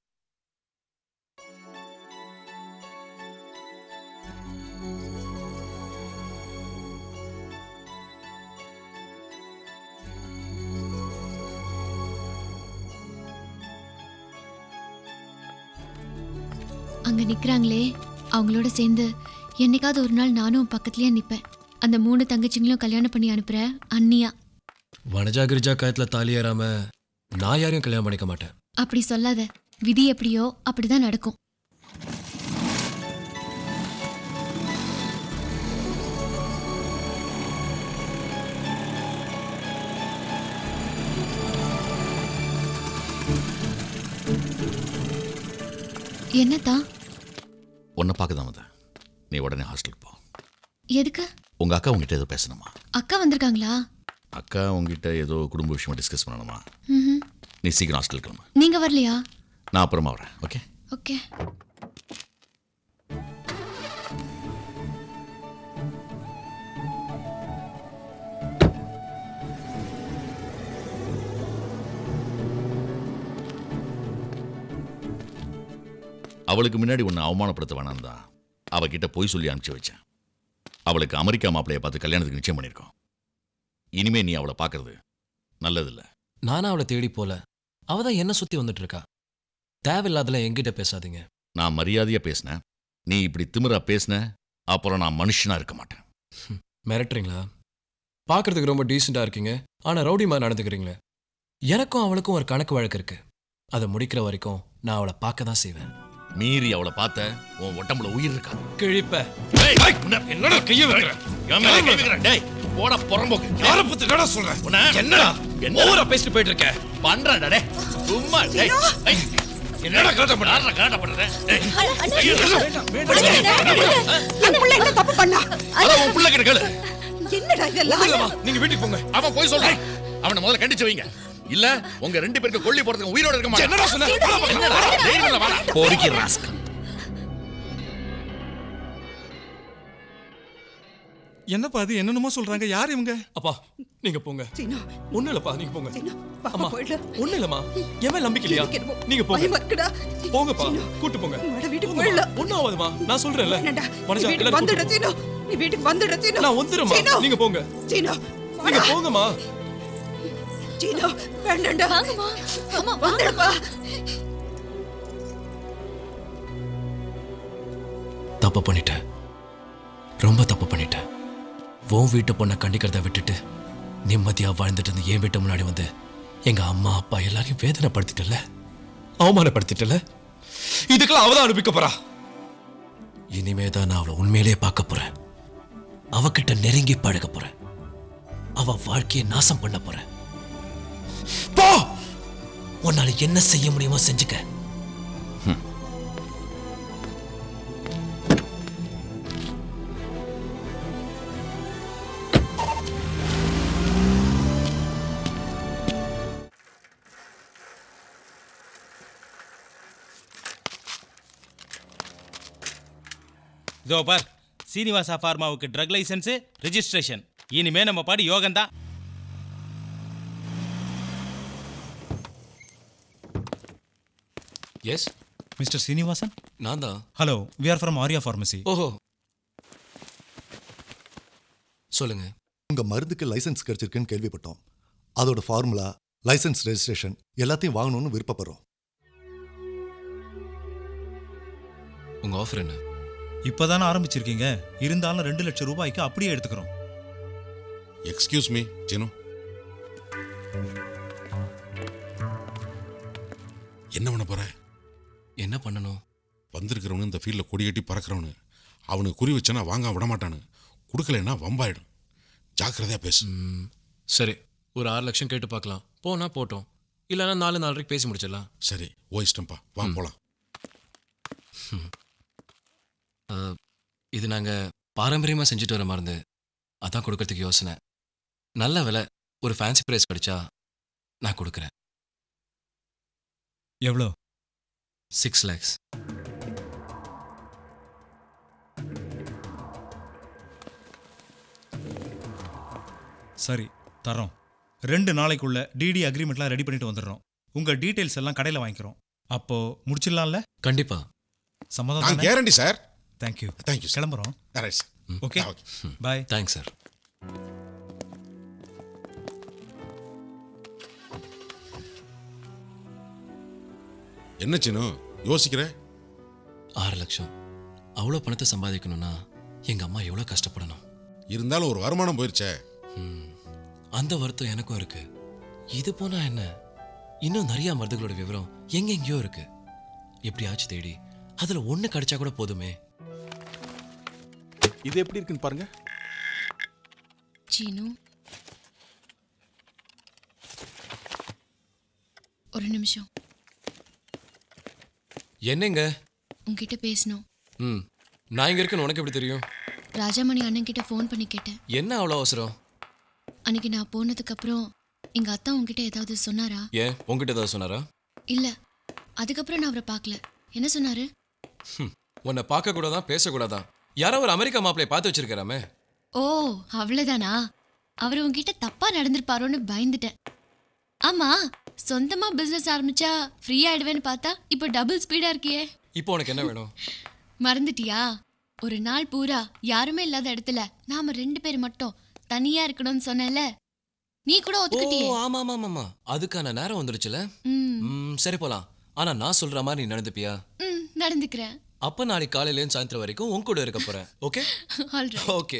அங்க நிக்கிறாங்களே அவங்களோட சேர்ந்து என்னைக்காவது ஒரு நாள் நானும் பக்கத்துலயே நிப்பேன் அந்த மூணு தங்கச்சிங்களும் கல்யாணம் பண்ணி அனுப்புற அண்ணியா வனஜா கிரிஜா கயத்துல தாலி ஏறாம நான் யாரையும் கல்யாணம் பண்ணிக்க மாட்டேன் அப்படி சொல்லாத விதி எப்படியோ அப்படிதான் நடக்கும் என்னத்தா உன்னை பார்க்க தான் வந்தேன் நீ உடனே ஹாஸ்டலுக்கு போ எதுக்கு உங்க அக்கா உங்ககிட்ட ஏதோ பேசணுமா அக்கா வந்திருக்காங்களா அக்கா உங்ககிட்ட ஏதோ குடும்ப விஷயமா டிஸ்கஸ் பண்ணணுமா ம்ஹும். நீ சீக்கிரம் ஹாஸ்டல் கிளம்பு நீங்க வரலையா நான் அப்புறமா வரேன் ஓகே ஓகே அவளுக்கு முன்னாடி உன்னை அவமானப்படுத்த வேணாம் தான் அவகிட்ட போய் சொல்லி அனுப்பிச்சு வச்சேன் அவளுக்கு அமெரிக்கா மாப்பிளைய பார்த்து கல்யாணத்துக்கு நிச்சயம் பண்ணியிருக்கோம் இனிமே நீ அவளை பார்க்கறது நல்லதில்ல நானும் அவளை தேடி போல அவ தான் என்ன சுத்தி வந்துட்டு இருக்கா தேவையில்லாதல என்கிட்ட பேசாதீங்க நான் மரியாதையா பேசினேன் நீ இப்படி திமிரா பேசின அப்புறம் நான் மனுஷனா இருக்க மாட்டேன் மிரட்டுறீங்களா பார்க்கறதுக்கு ரொம்ப டீசெண்டா இருக்கீங்க ஆனா ரவுடி மாதிரி நடந்துக்கிறீங்களே எனக்கும் அவளுக்கும் ஒரு கணக்கு வழக்கு இருக்கு அதை முடிக்கிற வரைக்கும் நான் அவளை பார்க்க தான் செய்வேன் மீறி அவளை பார்த்த உன் உடம்புல உயிர் இருக்காது கிழிப்ப என்னடா கைய வைக்கிற என் மேல கை வைக்கிற டேய் போட புறம்போக்கு யார பத்தி என்னடா சொல்ற என்னடா ஓவரா பேசிட்டு போயிட்டு இருக்க பண்றடா டேய் சும்மா டேய் ஏய், என்னடா கரெக்டா பண்ற யாரா கரெக்டா பண்ற டேய் என் புள்ள என்ன தப்பு பண்ணா அதான் உன் புள்ள கிட்ட கேளு என்னடா இதெல்லாம் இல்லம்மா, நீங்க வீட்டுக்கு போங்க அவன் போய் சொல்றான் அவனை முதல்ல கண்டிச்சு வைங்க இல்ல உங்க ரெண்டு பேருக்கு கொல்லி போறதுக்கு உயிரோட இருக்க மாட்டான் என்னடா சொன்ன? என்னடா தைரியம் இல்ல வாடா பொறுக்கி ராஸ்கல் என்னப்பா அது என்னென்னமோ சொல்றாங்க யார் இவங்க அப்பா நீங்க போங்க ஒண்ணு இல்லப்பா நீங்க போங்க அம்மா போயிடு. ஒண்ணு இல்லம்மா எவன் நம்பிக்கை இல்லையா எனக்கு என்னமோ நீங்க போங்க பயமா இருக்குடா. போங்கப்பா கூட்டு போங்க உன்னோட வீட்டுக்கு போங்கம்மா. போயிடலாம். ஒண்ணும் ஆகாதும்மா நான் சொல்றேன்ல வேண்டாம்டா. நீ மனுஷா வீட்டுக்கு எல்லாரும் வந்துடு, கூட்டு சீனு. நீ வீட்டுக்கு வந்துடு, சீனு. நான் வந்துடுறேம்மா. சீனு. நீங்க போங்க. சீனு, நீங்க வாடா. போங்கம்மா சீனு, வேண்டாம்டா. வந்துடுப்பா. தப்பு பண்ணிட்டேன் ரொம்ப தப்பு பண்ணிட்டேன் உன் வீட்டு பொண்ணை கண்டிக்கிறத விட்டுட்டு நிம்மதியா வாழ்ந்துட்டு இருந்த என் வீட்டு முன்னாடி வந்து எங்க அம்மா அப்பா எல்லாரையும் வேதனைப்படுத்திட்டல அவமானப்படுத்திட்டல இதுக்கெல்லாம் அவதான் அனுப்பிக்க போறா இனிமே தான் நான் அவளை உண்மையிலேயே பார்க்க போறேன் அவகிட்ட நெருங்கி பழக போறேன் அவ வாழ்க்கையை நாசம் பண்ண போறேன் போ உன்னால என்ன செய்ய முடியுமோ செஞ்சுக்க இதோ பார் சீனிவாசா ஃபார்மாவுக்கு ட்ரக் லைசன்ஸ் ரெஜிஸ்ட்ரேஷன் இனிமே நம்ம பாடி யோகம்தான் எஸ் மிஸ்டர் சீனிவாசன் நான் தான் hello we are from Arya pharmacy ஓஹோ சொல்லுங்க உங்க மருந்துக்கு லைசென்ஸ் கிடைச்சிருக்குன்னு கேள்விப்பட்டோம் அதோட ஃபார்முலா லைசென்ஸ் ரெஜிஸ்ட்ரேஷன் எல்லாத்தையும் வாங்கணும்னு விருப்பப்படுறோம் உங்க ஆஃபர் என்ன இப்போதானே ஆரம்பிச்சிருக்கீங்க இருந்தாலும் ரெண்டு லட்சம் ரூபாய்க்கு அப்படியே எடுத்துக்கிறோம் எக்ஸ்கியூஸ் மீ சினு என்ன பண்ண போற என்ன பண்ணணும் வந்திருக்கிறவனு இந்த ஃபீல்டில் கொடியேட்டி பறக்கிறவனு அவனுக்கு குறி வச்சனா வாங்க விட மாட்டானு கொடுக்கலன்னா வம்பாயிடும் ஜாக்கிரதையா பேசு சரி ஒரு ஆறு லட்சம் கேட்டு பார்க்கலாம் போனா போட்டோம் இல்லைன்னா நாலு நாலரைக்கு பேசி முடிச்சிடலாம் சரி ஓ இஷ்டம்ப்பா வா போலாம் அஹ், இது நாங்க பாரம்பரியமா செஞ்சுட்டு வர மருந்து அதான் கொடுக்கறதுக்கு யோசனை நல்ல விலை ஒரு ஃபேன்சி பிரைஸ் கிடைச்சா நான் கொடுக்குறேன் எவ்வளோ சிக்ஸ் லேக்ஸ் சரி தரோம் ரெண்டு நாளைக்குள்ள டிடி அக்ரிமெண்ட்லாம் ரெடி பண்ணிட்டு வந்துடுறோம் உங்க டீடைல்ஸ் எல்லாம் கடையில் வாங்கிக்கிறோம் அப்போ முடிச்சிடலாம்ல கண்டிப்பா சம்மதம் நான் guarantee, sir. தேங்க்யூ தேங்க்யூ கிளம்புறோம் right okay bye thanks sir என்ன சினு யோசிக்கிற ஆறு லட்சம் அவ்வளோ பணத்தை சம்பாதிக்கணும்னா எங்க அம்மா எவ்வளோ கஷ்டப்படணும் இருந்தாலும் ஒரு வருமானம் போயிருச்சே அந்த வருத்தம் எனக்கும் இருக்கு இது போனா என்ன இன்னும் நிறைய மருந்துகளோட விவரம் எங்கெங்கேயோ இருக்கு எப்படியாச்சும் தேடி அதுல ஒண்ணு கிடைச்சா கூட போதுமே இது எப்படி இருக்குன்னு பாருங்க சீனு ஒரு நிமிஷம் என்னங்க உன்கிட்ட பேசணும் ம் நான் இங்க இருக்கேன்னு உனக்கு எப்படி தெரியும் ராஜாமணி அண்ணன் கிட்ட ஃபோன் பண்ணி கேட்டேன் என்ன அவ்வளோ அவசரம் அன்னைக்கு நான் போனதுக்கு அப்புறம் எங்க அத்தா உன்கிட்ட ஏதாவது சொன்னாரா ஏன் உங்ககிட்ட ஏதாவது சொன்னாரா இல்ல அதுக்கப்புறம் நான் அவரை பார்க்கல என்ன சொன்னாரு ஹம், உன்னை பார்க்க கூடாதா பேசக்கூடாதா யாரோ ஒரு அமெரிக்கா மாப்பிளைய பார்த்து வச்சிருக்காராமே ஓ அவ்வளவுதானா அவர் உன்கிட்ட தப்பா நடந்திருப்பாரோன்னு பயந்துட்டேன் ஆமா சொந்தமா பிசினஸ் ஆரம்பிச்சா ஃப்ரீ ஆயிடுவேன்னு பார்த்தா இப்போ டபுள் ஸ்பீடா இருக்கியே இப்போ உனக்கு என்ன வேணும் மறந்துட்டியா ஒரு நாள் பூரா யாருமே இல்லாத இடத்துல நாம ரெண்டு பேர் மட்டும் தனியா இருக்கணும்னு சொன்னேன்ல நீ கூட ஓ ஒத்துக்கிட்டியே ஆமா ஆமா ஆமா அதுக்கான நேரம் வந்துருச்சுல ம், ம் சரி போலாம் ஆனா நான் சொல்ற மாதிரி நீ நடந்துப்பியா ம், நடந்துக்கிறேன் அப்ப நாளைக்கு காலையில இருந்து சாயந்தரம் வரைக்கும் உன் கூட இருக்க போறேன் ஓகே ஆல்ரைட் ஓகே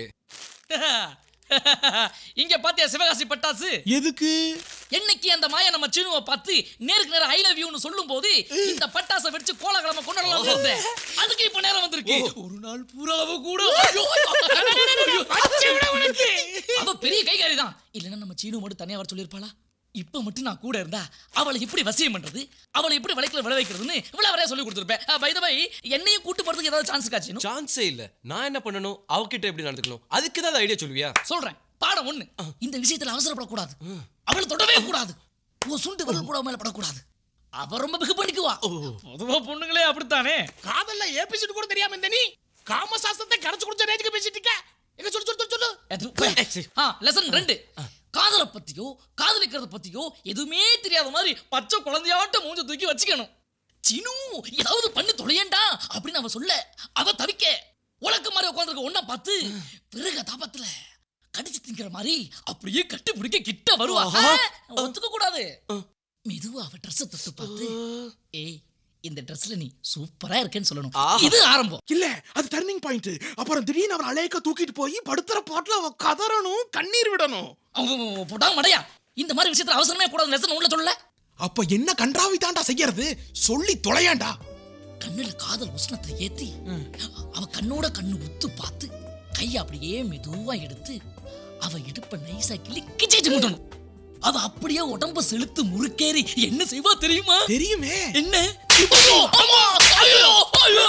இங்க பாத்தியா சிவகாசி பட்டாசு எதுக்கு என்னைக்கு அந்த மாய நம்ம சீனுவை பார்த்து நேருக்கு நேரம் ஐ லவ் யூன்னு சொல்லும் போது இந்த பட்டாசை வெடிச்சு கோலக்கிழமை கொண்டாடலாம் இருந்தேன் அதுக்கு இப்ப நேரம் வந்திருக்கு ஒரு நாள் பூராவ கூட ஐயோ, ஐயோ, அடிச்சு விட உனக்கு. அவ பெரிய கைகாரி தான் இல்லைன்னா நம்ம சீனு மட்டும் தனியா வர சொல்லியிருப்பாளா இப்ப மட்டும் நான் கூட இருந்தா அவளை எப்படி வசியம் பண்றது அவளை எப்படி வளைக்கல விளை வைக்கிறதுன்னு இவ்வளவு வரையா சொல்லி கொடுத்துருப்பேன் பை பை என்னையும் கூட்டு போறதுக்கு ஏதாவது சான்ஸ் காட்சி சான்ஸே இல்ல நான் என்ன பண்ணணும் அவகிட்ட எப்படி நடந்துக்கணும் அதுக்கு தான் ஐடியா சொல்லுவியா சொல்றேன் பாடம் ஒண்ணு இந்த விஷயத்துல அவசரப்படக்கூடாது அவளை தொடவே கூடாது உன் சுண்டு விரல் கூட அவ மேல படக்கூடாது அவ ரொம்ப பிகு பண்ணிக்குவா பொதுவா பொண்ணுங்களே அப்படித்தானே காதல்ல ஏபிசிட்டு கூட தெரியாம இந்த நீ காமசாஸ்திரத்தை கரைச்சு குடிச்ச ரேஞ்சுக்கு பேசிட்டு இருக்க எங்க சொல்லு சொல்லு சொல்லு சொல்லு ஆ லெசன் ரெண்டு காதலை பத்தியோ காதலிக்கிறத பத்தியோ எதுவுமே தெரியாத மாதிரி பச்சை குழந்தையாட்ட மூஞ்ச தூக்கி வச்சுக்கணும் சினு ஏதாவது பண்ணி தொலையண்டா அப்படின்னு அவ சொல்ல அவ தவிக்க உலக்க மாதிரி உட்காந்துருக்க ஒன்னா பார்த்து பிறகு தாபத்துல கடிச்சு திங்கிற மாதிரி அப்படியே கட்டி பிடிக்க கிட்ட வருவா ஆஹா. ஒத்துக்க கூடாது மெதுவா அவ ட்ரெஸ் தொட்டு பார்த்து ஏய் இந்த ட்ரெஸ்ல நீ சூப்பரா இருக்கேன்னு சொல்லணும் இது ஆரம்பம் இல்ல அது டர்னிங் பாயிண்ட் அப்புறம் திடீர்னு அவர் அலையக்க தூக்கிட்டு போய் படுத்துற பாட்டுல அவ கதறணும் கண்ணீர் விடணும் போட்டா மடையா இந்த மாதிரி விஷயத்துல அவசரமே கூடாது லெசன் உள்ள சொல்லல அப்ப என்ன கன்றாவி தாண்டா செய்யறது சொல்லி தொலையாண்டா கண்ணுல காதல் உஷ்ணத்தை ஏத்தி அவ கண்ணோட கண்ணு உத்து பார்த்து கைய அப்படியே மெதுவா எடுத்து அவ இடுப்ப நைஸா கிள்ளி கிச்சிட்டு முட்டணும் அது அப்படியே உடம்ப செலுத்து முறுக்கேறி என்ன செய்வா தெரியுமா தெரியுமே என்ன ஐயோ, அம்மா, ஐயோ, ஐயோ.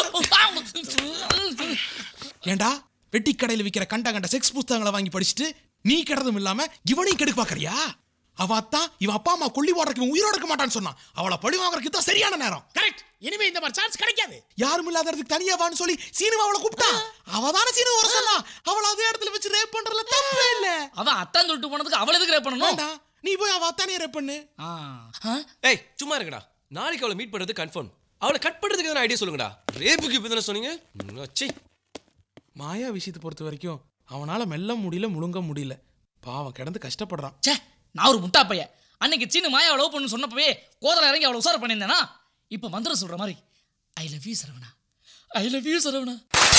ஏண்டா வெட்டி கடையில விக்கிற கண்ட கண்ட செக்ஸ் புத்தகங்களை வாங்கி படிச்சுட்டு நீ கெடுறதும் இல்லாம இவனையும் கெடுக்க பாக்குறியா அவ அத்தான் இவன் அப்பா அம்மா கொல்லி போடுறதுக்கு இவன் உயிரோட இருக்க மாட்டான்னு சொன்னான் அவளை பழி வாங்குறதுக்கு தான் சரியான நேரம் கரெக்ட் இனிமே இந்த மாதிரி சான்ஸ் கிடைக்காது யாரும் இல்லாததுக்கு தனியா வான்னு சொல்லி சீனு அவளை கூப்பிட்டா அவ தானே சீனு வர சொன்னா அவள அதே இடத்துல வச்சு ரேப் பண்றதுல தப்பே இல்ல அவ அத்தான் சொல்லிட்டு போனதுக்கு அவள எதுக்கு ரேப் பண்ணணும் வேண்டாம் நீ போய் அவ அத்தானே ரேப் பண்ணு ஏய் சும்மா இருங்கடா நாளைக்கு அவளை மீட் பண்றது கன்ஃபார்ம் அவளை கட் பண்றதுக்கு எதனா ஐடியா சொல்லுங்கடா ரேப்புக்கு இப்போ தானே சொன்னீங்க ம், ச்சீ மாயா விஷயத்தை பொறுத்த வரைக்கும் அவனால மெல்ல முடியல முழுங்க முடியல பாவம் கிடந்து கஷ்டப்படுறான் ச்சே நான் ஒரு முட்டா பையன் அன்னைக்கு சீனு மாயாவை லவ் பண்ணு சொன்னப்பவே கோதல இறங்கி அவளை உசார பண்ணியிருந்தேனா இப்போ மந்திர சொல்ற மாதிரி I love you Saravana I love you Saravana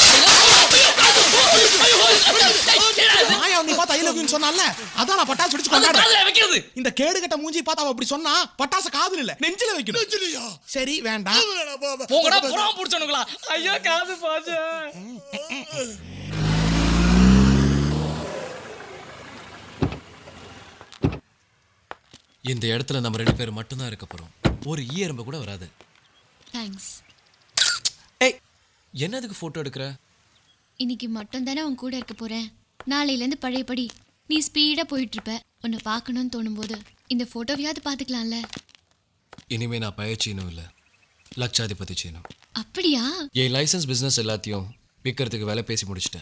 Maya நீ பார்த்து ஐ லவ் யூன்னு சொன்னால அதான் நான் பட்டாசு வெடிச்சு அது காதுல கொண்டாடுறேன் வைக்கிறது இந்த கேடு கட்ட மூஞ்சி பார்த்து அவ அப்படி சொன்னா பட்டாசு காதுல இல்ல நெஞ்சில வைக்கணும் சரி வேண்டாம் போங்கடா புறாம புடிச்சவனுங்களா ஐயோ காது பாஜா இந்த இடத்துல நம்ம ரெண்டு பேரும் மட்டும்தான் இருக்க போறோம் ஒரு ஈ எறும்பு கூட வராது தேங்க்ஸ் என்னதுக்கு போட்டோ எடுக்கிற இன்னைக்கு மட்டும் தானே உன் கூட இருக்க போறேன் நாளையிலேருந்து பழையபடி நீ ஸ்பீடா போயிட்டு இருப்ப உன்னை பார்க்கணும்னு தோணும்போது இந்த போட்டோவையாவது பார்த்துக்கலாம்ல இனிமே நான் பயச்சீனும் இல்ல லட்சாதிபதி சீனும் அப்படியா என் லைசன்ஸ் பிசினஸ் எல்லாத்தையும் விற்கிறதுக்கு வேலை பேசி முடிச்சிட்டேன்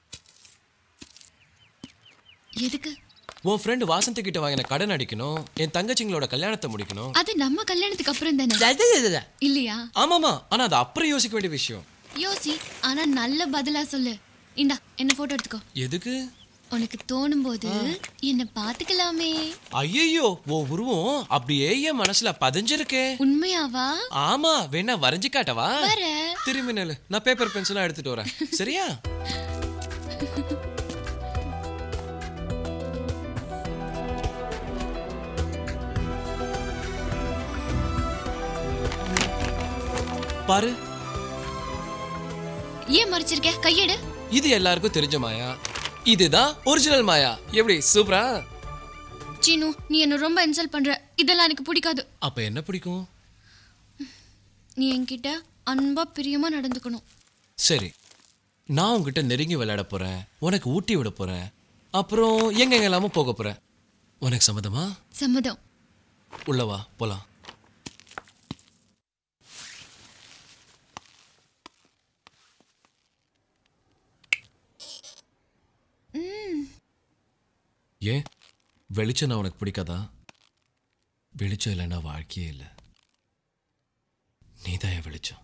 எதுக்கு உன் ஃப்ரெண்டு வாசந்தி கிட்ட வாங்கின கடன் அடிக்கணும் என் தங்கச்சிங்களோட கல்யாணத்தை முடிக்கணும் அது நம்ம கல்யாணத்துக்கு அப்புறம் தானே இல்லையா ஆமாமா ஆனா அது அப்புறம் யோசிக்க வேண்டிய விஷயம் யோசி ஆனா நல்ல பதிலா சொல்லு இந்தா என்ன போட்டோ எடுத்துக்கோ எதுக்கு உனக்கு தோணும் போது என்ன பாத்துக்கலாமே ஐயோ உன் உருவம் அப்படியே என் மனசுல பதிஞ்சிருக்கே உண்மையாவா ஆமா வேணா வரைஞ்சு காட்டவா வர திரும்பி நில்லு நான் பேப்பர் பென்சிலாம் எடுத்துட்டு வரேன் சரியா பாரு ஏன் மறைச்சிருக்க கையெடு இது எல்லாருக்கும் தெரிஞ்ச மாயா இதுதான் ஒரிஜினல் மாயா எப்படி சூப்பரா சீனு நீ என்ன ரொம்ப இன்சல்ட் பண்ற இதெல்லாம் எனக்கு பிடிக்காது அப்ப என்ன பிடிக்கும் நீ என்கிட்ட அன்பா பிரியமா நடந்துக்கணும் சரி நான் உன்கிட்ட நெருங்கி விளையாட போறேன் உனக்கு ஊட்டி விட போறேன் அப்புறம் எங்க எங்க எல்லாமோ போக போறேன் உனக்கு சம்மதமா சம்மதம் உள்ள வா போலாம் ம் ஏன் வெளிச்சம் நான் உனக்கு பிடிக்காதா வெளிச்சம் இல்லைன்னா வாழ்க்கையே இல்லை நீதான் என் வெளிச்சம்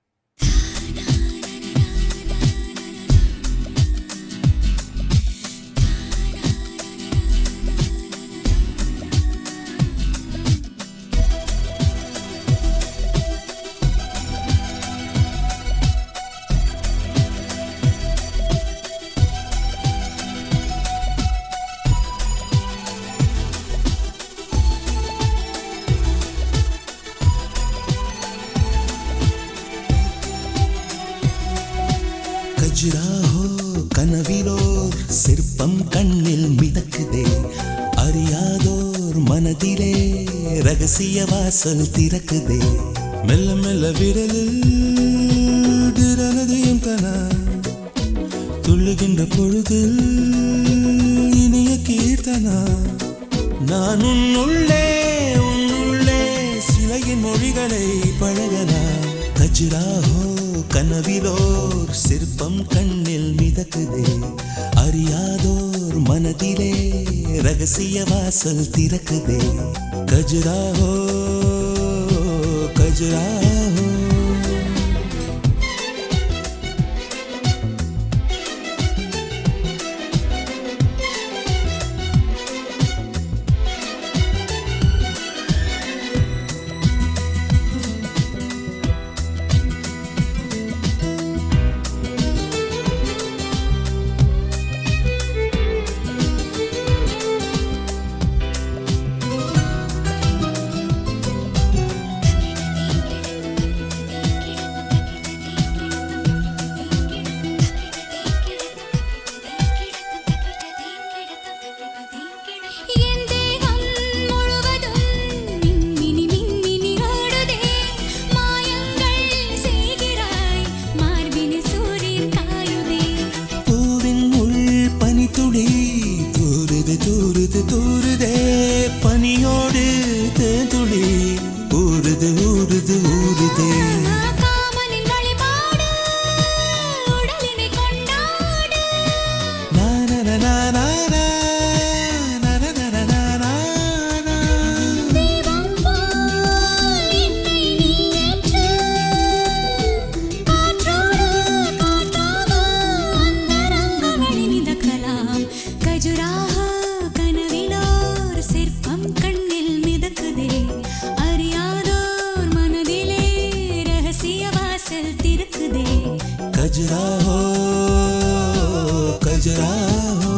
கஜுராஹோ கனவிலோர் சிற்பம் கண்ணில் மிதக்குதே அறியாதோர் மனதிலே ரகசிய வாசல் திறக்குதே மெல்ல மெல்ல விரலில் திரனதையும் கனா துள்ளுகின்ற பொழுது இனிய கீர்த்தனா நான் உன்னுள்ளே உன்னுள்ளே சிலையின் மொழிகளை பழகலாம் கஜுராஹோ கனவிலோர் சிற்பம் கண்ணில் மிதக்குதே அறியாதோர் மனதிலே ரகசிய வாசல் திறக்குதே கஜுராஹோ கஜுராஹோ கஜராஹோ கஜராஹோ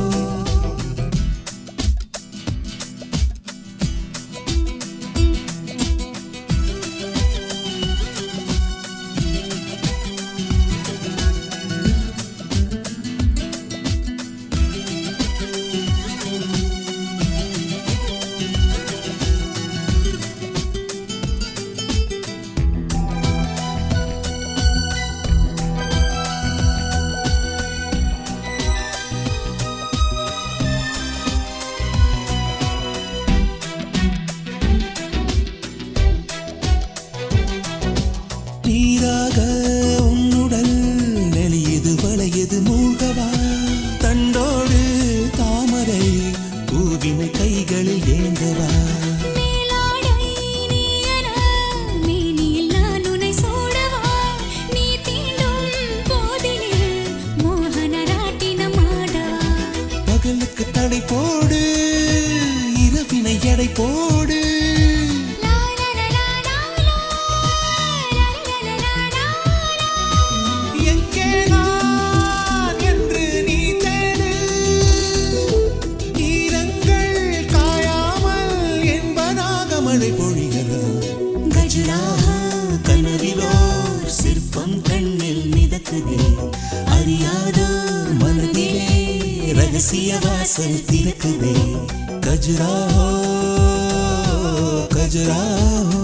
நீராக உன்னுடல் நெளியது வளையது மூழ்கவா தண்டோடு தாமரை பூவினை கைகளில் ஏந்தவா மேனியில் நான் உன்னை சூடவா நீ தீண்டும் போதினில் மோகன ராட்டினம் ஆடவா பகலுக்கு தடை போடு இரவினை எடை போடு எங்கே நான் என்று நீ தேடு ஈரங்கள் காயாமல் என்பதாக மழை பொழிகிறது கஜராக கனவிலோர் சிற்பம் கண்ணில் மிதக்குதே அறியாதோ மனதிலே ரகசிய வாசல் திறக்குதே கஜராஹோ கஜராஹோ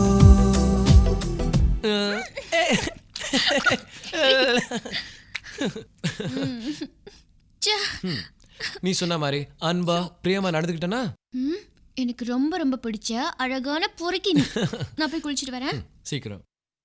ம். நீ சொன்ன மாதிரி அன்பா பிரியமா நடந்துக்கிட்டனா ம், எனக்கு ரொம்ப ரொம்ப பிடிச்ச அழகான பொறுக்கி நீ நான் போய் குளிச்சிட்டு வரேன் சீக்கிரம்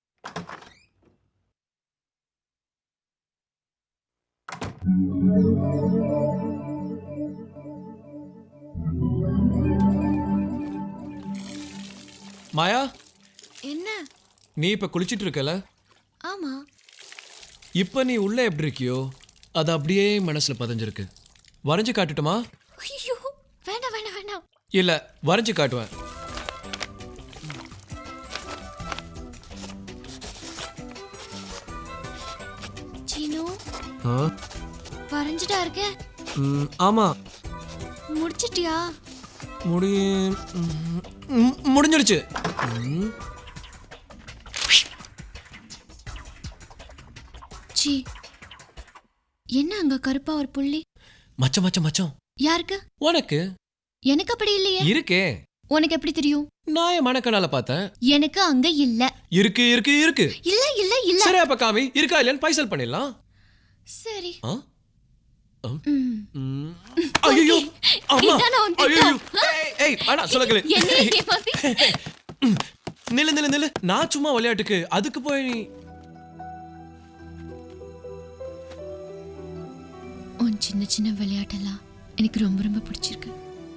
மாயா என்ன நீ இப்ப குளிச்சிட்டு இருக்கல ஆமா இப்ப நீ உள்ள எப்படி இருக்கியோ அது அப்படியே மனசுல பதிஞ்சிருக்கு வரைஞ்சு காட்டுட்டுமா ஐயோ வேண்டாம் வேண்டாம் வேண்டாம் இல்ல வரைஞ்சு காட்டுவேன் சீனு ஆ? வரைஞ்சிட்டா இருக்க ம், ஆமா முடிச்சிட்டியா முடி ம், ம், முடிஞ்சிருச்சு ம். சீ என்ன அங்க கருப்பா ஒரு புள்ளி மச்சம் மச்சம் மச்சம் யாருக்கு உனக்கு எனக்கு அப்படி இல்லையே இருக்கே உனக்கு எப்படி தெரியும் நான் என் மனக்கண்ணால பார்த்தேன் எனக்கு அங்க இல்ல இருக்கு இருக்கு இருக்கு இல்ல இல்ல இல்ல சரி அப்ப காமி இருக்கா இல்லையான்னு பைசல் பண்ணிடலாம் சரி ஆ? ம். ம். ஐயோ அம்மா இதானா உன் ஐயோ திட்டம்? ஏய், ஏய் வேணாம் சொல்லக்கல என்ன ஏமாத்தி? நில்லு நில்லு நில்லு நான் சும்மா விளையாட்டுக்கு அதுக்கு போய் நீ உன் சின்ன சின்ன விளையாட்டெல்லாம் எனக்கு ரொம்ப ரொம்ப பிடிச்சிருக்கு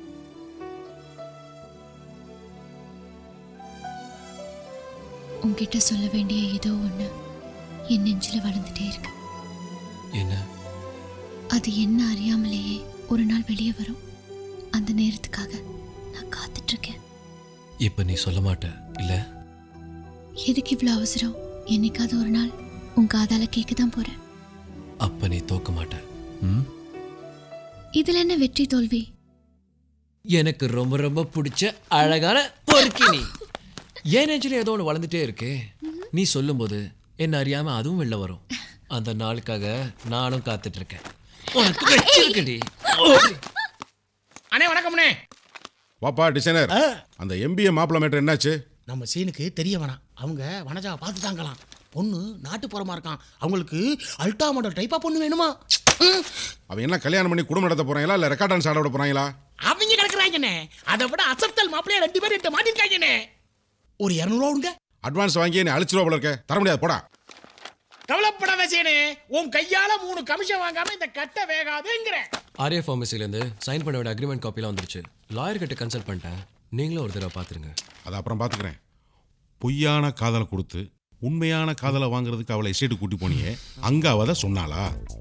உன்கிட்ட சொல்ல வேண்டிய ஏதோ ஒண்ணு என் நெஞ்சில வளர்ந்துட்டே இருக்கு என்ன அது என்ன அறியாமலேயே ஒரு நாள் வெளியே வரும் அந்த நேரத்துக்காக நான் காத்துட்டு இருக்கேன் இப்ப நீ சொல்ல மாட்ட இல்ல எதுக்கு இவ்வளோ அவசரம் என்னைக்காவது ஒரு நாள் உன் காதால கேட்க தான் போறேன் அப்ப நீ தோக்க மாட்ட ம்? இதுல என்ன வெற்றி தோல்வி எனக்கு ரொம்ப ரொம்ப பிடிச்ச அழகான பொறுக்கி நீ என் நெஞ்சில ஏதோ ஒன்று வளர்ந்துட்டே இருக்கே நீ சொல்லும்போது என்ன அறியாம அதுவும் வெளில வரும் அந்த நாளுக்காக நானும் காத்துட்டு இருக்கேன் உனக்கு வச்சிருக்கடி அண்ணே வணக்கம்ண்ணே வாப்பா டிசைனர் அந்த எம்பிஏ மாப்பிள மேட்டர் என்னாச்சு நம்ம சீனுக்கு தெரிய வேணாம் அவங்க வனஜாவை பார்த்துட்டாங்களாம் பொண்ணு நாட்டுப்புறமா இருக்கான் அவங்களுக்கு அல்டா மாடல் டைப்பா பொண்ணு வேணுமா அவன் என்ன கல்யாணம் பண்ணி குடும்பம் நடத்த போறாங்களா இல்ல ரெக்கார்ட் டான்ஸ் ஆட விட போறாங்களா அவங்க கிடக்குறாங்கண்ணே அதை விட அசத்தல் மாப்பிள்ளைய ரெண்டு பேரும் என்கிட்ட மாட்டிருக்காங்கண்ணே ஒரு இரநூறுவா விடுங்க அட்வான்ஸ் வாங்கி நீ அழிச்சிருவா போல இருக்க தர முடியாது போடா கவலைப்படாத சீனு உன் கையால மூணு கமிஷன் வாங்காம இந்த கட்டை வேகாதுங்கிறேன் ஆர்யா ஃபார்மசிலேருந்து சைன் பண்ண வேண்டிய அக்ரிமெண்ட் காப்பிலாம் வந்துருச்சு லாயர் கிட்ட கன்சல்ட் பண்ணிட்டேன் நீங்களும் ஒரு தடவை பார்த்துருங்க அதை அப்புறம் பார்த்துக்கிறேன் பொய்யான காதலை கொடுத்து உண்மையான காதலை வாங்குறதுக்கு அவளை எஸ்டேட்டு கூட்டி போனியே அங்க அவ அதை சொன்னாளா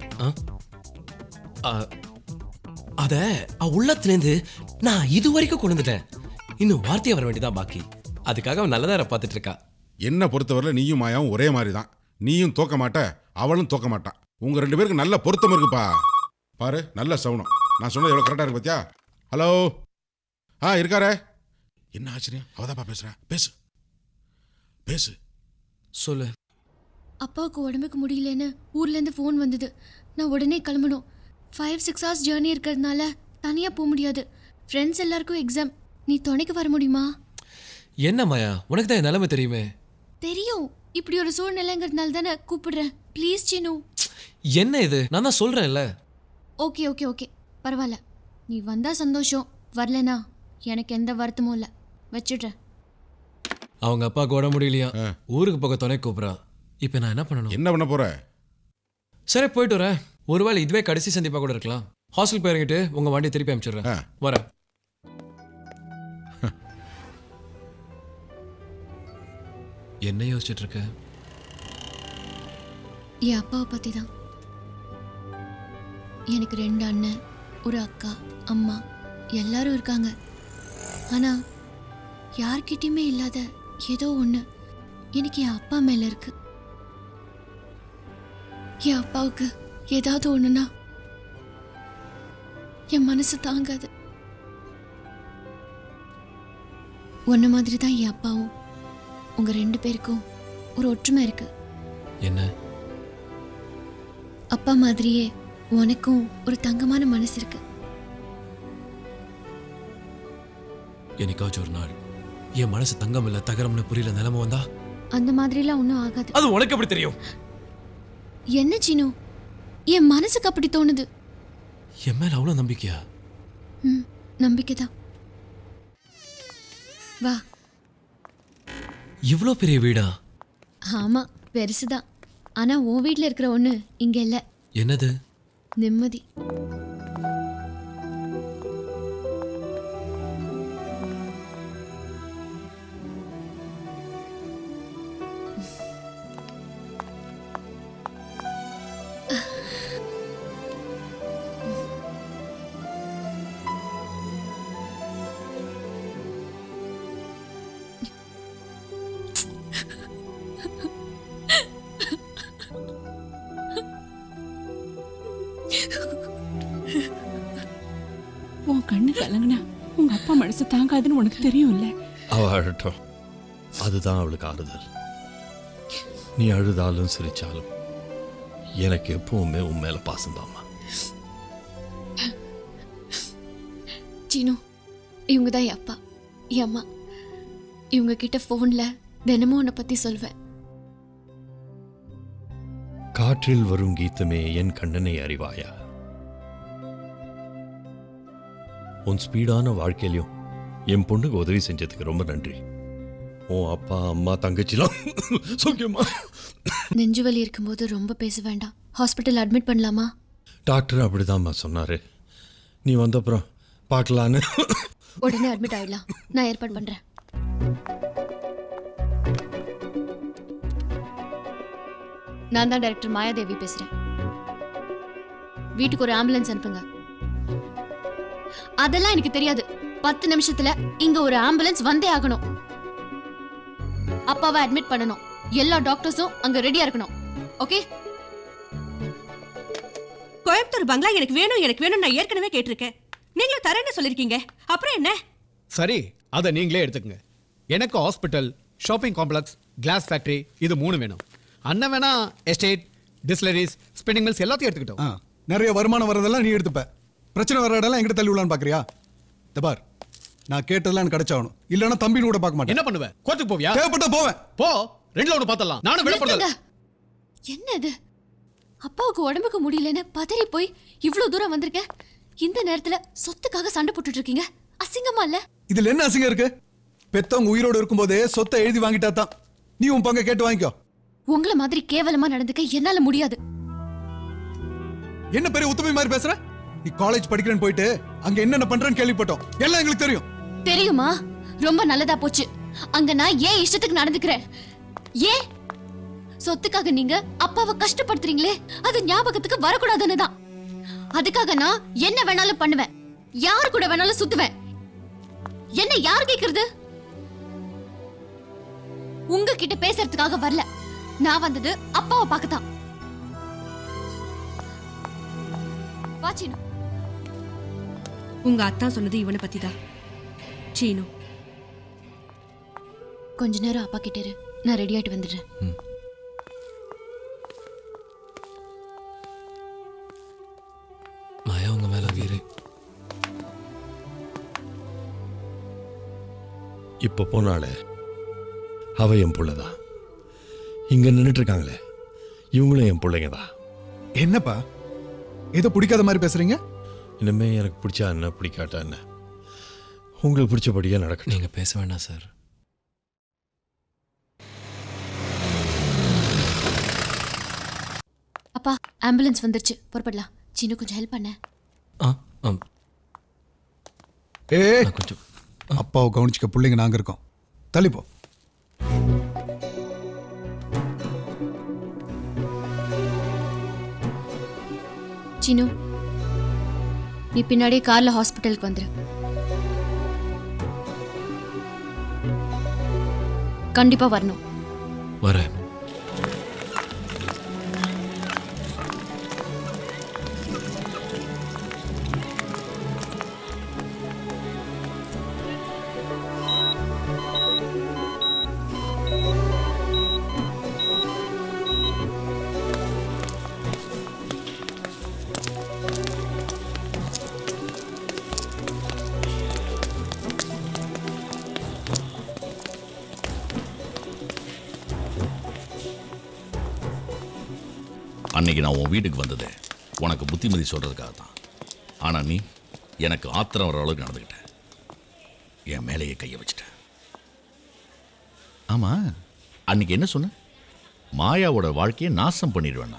அத அவ உள்ளத்துலேருந்து நான் இது வரைக்கும் கொண்டு வந்துட்டேன் இன்னும் வார்த்தையை வர வேண்டியதான் பாக்கி அதுக்காக அவன் நல்லதார பார்த்துட்டு இருக்கா என்ன பொறுத்தவரையில நீயும் மாயாவும் ஒரே மாதிரி தான் நீயும் தோக்க மாட்ட அவளும் தோக்க மாட்டா உங்க ரெண்டு பேருக்கு நல்ல பொருத்தம் இருக்குப்பா பாரு நல்ல சவுனம் நான் சொன்னது எவ்வளவு கரெக்டா இருக்கு பாத்தியா ஹலோ ஆ இருக்காரே என்ன ஆச்சரியம் அவதாப்பா பேசுறா பேசு பேசு சொல்லு அப்பாவுக்கு உடம்புக்கு முடியலன்னு ஊர்லேருந்து ஃபோன் வந்தது நான் உடனே கிளம்பணும் ஃபைவ் சிக்ஸ் ஹவர்ஸ் ஜேர்னி இருக்கிறதுனால தனியாக போக முடியாது ஃப்ரெண்ட்ஸ் எல்லாருக்கும் எக்ஸாம் நீ துணைக்கு வர முடியுமா என்ன மாயா உனக்கு தான் என் நிலைமை தெரியுமே தெரியும் இப்படி ஒரு சூழ்நிலைங்கிறதுனால தானே கூப்பிடுறேன் ப்ளீஸ் சினு என்ன இது நான் தான் சொல்றேன்ல ஓகே ஓகே ஓகே பரவாயில்ல நீ வந்தா சந்தோஷம் வரலனா எனக்கு எந்த வருத்தமும் இல்லை வச்சிடுறேன் அவங்க அப்பாவுக்கு உடம்பு முடியலையா ஊருக்கு போக துணை கூப்பிட்றா இப்போ நான் என்ன பண்ணணும் என்ன பண்ண போற சரி போயிட்டு வரேன் ஒருவேளை இதுவே கடைசி சந்திப்பா கூட இருக்கலாம் ஹாஸ்டல் போயிருங்கிட்டு உங்க வண்டியை திருப்பி அனுப்பிச்சிடுறேன் வரேன் என்ன யோசிச்சுட்டு இருக்க என் அப்பாவை பற்றி தான் எனக்கு ரெண்டு அண்ணன் ஒரு அக்கா அம்மா எல்லாரும் இருக்காங்க ஆனால் யார்கிட்டயுமே இல்லாத ஏதோ ஒன்று எனக்கு என் அப்பா மேலே இருக்கு என் அப்பாவுக்கு ஏதாவது ஒன்றுனா என் மனசு தாங்காது உன்ன மாதிரி தான் என் அப்பாவும் உங்க ரெண்டு பேருக்கும் ஒரு ஒற்றுமை இருக்கு என்ன அப்பா மாதிரியே உனக்கும் ஒரு தங்கமான மனசு இருக்கு என்னைக்காச்சும் ஒரு நாள் என் மனசு தங்கம் இல்ல தகரம்னு புரியல நிலைமை வந்தா அந்த மாதிரிலாம் ஒன்றும் ஆகாது அது உனக்கு எப்படி தெரியும் என்ன சீனு என் மனசுக்கு அப்படி தோணுது என் மேல அவ்வளவு நம்பிக்கையா ம் நம்பிக்கை தான் வா இவ்வளோ பெரிய வீடா ஆமா பெருசுதான் ஆனா உன் வீட்ல இருக்கிற ஒண்ணு இங்க இல்ல என்னது நிம்மதி உன் கண்ணு கலங்குனா உங்க அப்பா மனசு தாங்காதுன்னு உனக்கு தெரியும்ல அவ அழட்டும் அதுதான் அவளுக்கு ஆறுதல் நீ அழுதாலும் சிரிச்சாலும் எனக்கு எப்பவுமே உன் மேல பாசம்தாம்மா சீனு இவங்க தான் என் அப்பா என் அம்மா இவங்க கிட்ட ஃபோன்ல தினமும் உன்னை பத்தி சொல்வேன் காற்றில் வரும் கீதமே என் கண்ணனை அறிவாயா உன் ஸ்பீடான வாழ்க்கையிலையும் என் பொண்ணுக்கு உதவி செஞ்சதுக்கு ரொம்ப நன்றி உன் அப்பா அம்மா தங்கச்சிலாம் சௌக்கியமா நெஞ்சு வலி இருக்கும்போது ரொம்ப பேச வேண்டாம் ஹாஸ்பிட்டல் அட்மிட் பண்ணலாமா டாக்டர் அப்படிதாம்மா சொன்னாரு நீ வந்தப்புறம் பார்க்கலான்னு உடனே அட்மிட் ஆயிடலாம் நான் ஏற்பாடு பண்றேன் நான் தான் டைரக்டர் மாயாதேவி பேசுறேன் வீட்டுக்கு ஒரு ஆம்புலன்ஸ் அனுப்புங்க அதெல்லாம் எனக்கு தெரியாது பத்து நிமிஷத்துல இங்க ஒரு ஆம்புலன்ஸ் வந்தே ஆகணும் அப்பாவை அட்மிட் பண்ணணும் எல்லா டாக்டர்ஸும் அங்க ரெடியா இருக்கணும் ஓகே கோயம்புத்தூர் பங்களா எனக்கு வேணும் எனக்கு வேணும் நான் ஏற்கனவே கேட்டிருக்கேன் நீங்களும் தரேன்னு சொல்லிருக்கீங்க அப்புறம் என்ன சரி அதை நீங்களே எடுத்துக்கங்க எனக்கு hospital shopping complex class factory இது மூணு வேணும் அண்ணன் வேணா எஸ்டேட் டிஸ்லரிஸ் ஸ்பின்னிங் மில்ஸ் எல்லாத்தையும் எடுத்துக்கிட்டோம் நிறைய வருமானம் வரதெல்லாம் நீ எடுத்துப்ப பிரச்சனை வர இடம்லாம் எங்கிட்ட தள்ளி விடலான்னு பாக்குறியா இந்த பார் நான் கேட்டதெல்லாம் எனக்கு கிடைச்சாகணும் இல்லைன்னா தம்பின்னு கூட பார்க்க மாட்டேன் என்ன பண்ணுவேன் கோர்ட்டுக்கு போவியா தேவைப்பட்டா போவேன் போ ரெண்டுல ஒன்று பார்த்தலாம் நானும் விடப்படுறேன் நிறுத்துங்க. என்ன இது அப்பாவுக்கு உடம்புக்கு முடியலன்னு பதறி போய் இவ்ளோ தூரம் வந்திருக்கேன் இந்த நேரத்துல சொத்துக்காக சண்டை போட்டுட்டு இருக்கீங்க அசிங்கமா இல்ல இதுல என்ன அசிங்கம் இருக்கு பெத்தவங்க உயிரோடு இருக்கும்போதே சொத்தை எழுதி வாங்கிட்டா தான் நீ உன் பங்கை கேட்டு வாங்கிக்கோ உங்கள மாதிரி கேவலமா நடந்துக்க என்னால முடியாது என்ன பெரிய உத்தமை மாதிரி பேசுற நீ காலேஜ் படிக்கிறேன்னு போயிட்டு அங்க என்னென்ன பண்றேன்னு கேள்விப்பட்டோம் எல்லாம் எங்களுக்கு தெரியும் தெரியுமா ரொம்ப நல்லதா போச்சு அங்க நான் ஏன் இஷ்டத்துக்கு நடந்துக்கிறேன் ஏன் சொத்துக்காக நீங்க அப்பாவை கஷ்டப்படுத்துறீங்களே அது ஞாபகத்துக்கு வரக்கூடாதுன்னு தான் அதுக்காக நான் என்ன வேணாலும் பண்ணுவேன் யார் கூட வேணாலும் சுத்துவேன் என்ன யார் கேக்குறது உங்ககிட்ட பேசுறதுக்காக வரல நான் வந்தது அப்பாவை பார்க்கத்தான் வா சீனு உங்க அத்தா சொன்னது இவனை பத்தி தான் சீனு கொஞ்ச நேரம் அப்பா கிட்ட இரு நான் ரெடி ஆயிட்டு வந்துடுறேன் மாயா உங்க மேல வீரு இப்போ போனாலே அவ என் புள்ளதான் இங்க நின்றுட்டு இருக்காங்களே இவங்களும் என் பிள்ளைங்க தான் என்னப்பா ஏதோ பிடிக்காத மாதிரி பேசுறீங்க இனிமே எனக்கு பிடிச்சா என்ன பிடிக்காட்டா என்ன உங்களுக்கு பிடிச்சபடியே நடக்கட்டும் நீங்க பேச வேண்டாம் சார் அப்பா ஆம்புலன்ஸ் வந்துருச்சு புறப்படலாம் சீனு கொஞ்சம் ஹெல்ப் பண்ண ஏ அப்பாவை கவனிச்சுக்க பிள்ளைங்க நாங்க இருக்கோம் தள்ளிப்போ சீனு நீ பின்னாடியே கார்ல ஹாஸ்பிட்டலுக்கு வந்துரு கண்டிப்பா வரணும் வரேன் அன்னைக்கு நான் உன் வீட்டுக்கு வந்தது உனக்கு புத்திமதி சொல்றதுக்காக தான் ஆனா நீ எனக்கு ஆத்திரம் வர அளவுக்கு நடந்துக்கிட்ட என் மேலேயே கையை வச்சுட்ட ஆமா அன்னைக்கு என்ன சொன்ன மாயாவோட வாழ்க்கையை நாசம் பண்ணிடுவேண்ணா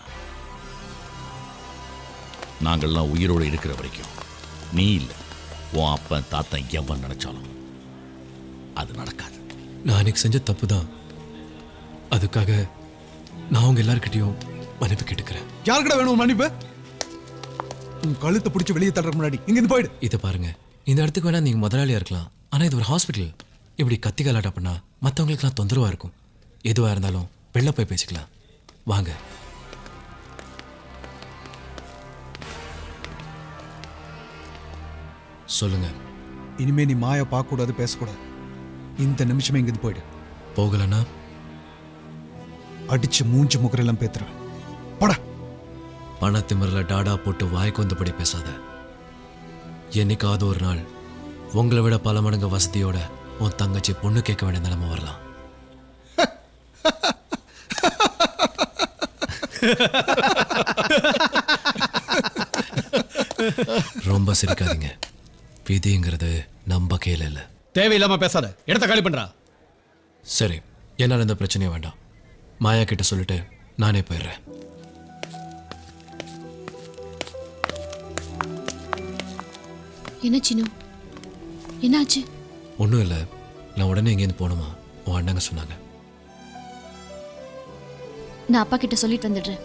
நாங்கள்லாம் உயிரோடு இருக்கிற வரைக்கும் நீ இல்லை உன் அப்பன் தாத்தன் எவன் நினைச்சாலும் அது நடக்காது நான் அன்னைக்கு செஞ்ச தப்பு தான் அதுக்காக நான் உங்க எல்லார்கிட்டயும் மன்னிப்பு கேட்டுக்கிறேன் யாருக்கிட்ட வேணும் மன்னிப்பு உன் கழுத்தை பிடிச்சி வெளியே தள்ளுற முன்னாடி இங்க இருந்து போயிடு இதை பாருங்க இந்த இடத்துக்கு வேணா நீங்க முதலாளியா இருக்கலாம் ஆனா இது ஒரு ஹாஸ்பிட்டல் இப்படி கத்தி கலாட்டா பண்ணா மற்றவங்களுக்குலாம் தொந்தரவா இருக்கும் எதுவா இருந்தாலும் வெளில போய் பேசிக்கலாம் வாங்க சொல்லுங்க இனிமே நீ மாயா பார்க்க கூடாது பேசக்கூடாது இந்த நிமிஷமே இங்கிருந்து போயிடு போகலன்னா அடிச்சு மூஞ்சி முகரெல்லாம் பேத்துருவேன் பணத்திமிரில் டாடா போட்டு வாய்க்கு வந்தபடி பேசாத என்னைக்காவது ஒரு நாள் உங்களை விட பல மடங்கு வசதியோட உன் தங்கச்சி பொண்ணு கேட்க வேண்டிய நிலைமை வரலாம் ரொம்ப சிரிக்காதீங்க விதிங்கிறது நம்ப கையில் இல்லை தேவையில்லாம பேசாத இடத்த காலி பண்றா சரி என்னால் எந்த பிரச்சனையும் வேண்டாம் மாயா கிட்ட சொல்லிட்டு நானே போயிடுறேன் என்ன சீனு என்னாச்சு ஒன்றும் இல்லை நான் உடனே எங்கேருந்து போகணுமா உன் அண்ணங்க சொன்னாங்க நான் அப்பா கிட்ட சொல்லிட்டு வந்துடுறேன்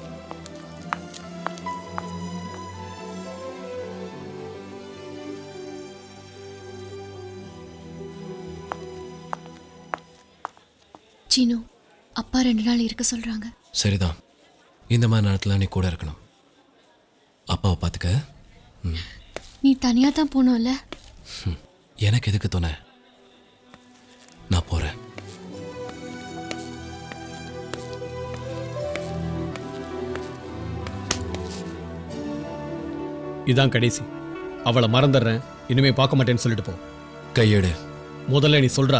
சீனு அப்பா ரெண்டு நாள் இருக்க சொல்றாங்க சரிதான் இந்த மாதிரி நேரத்தில் நீ கூட இருக்கணும் அப்பாவை பார்த்துக்க ம். நீ தனியா தான் போனோம்ல எனக்கு எதுக்கு துணை நான் போகிறேன் இதான் கடைசி அவளை மறந்துடுறேன் இனிமே பார்க்க மாட்டேன்னு சொல்லிட்டு போ கையெடு முதல்ல நீ சொல்றா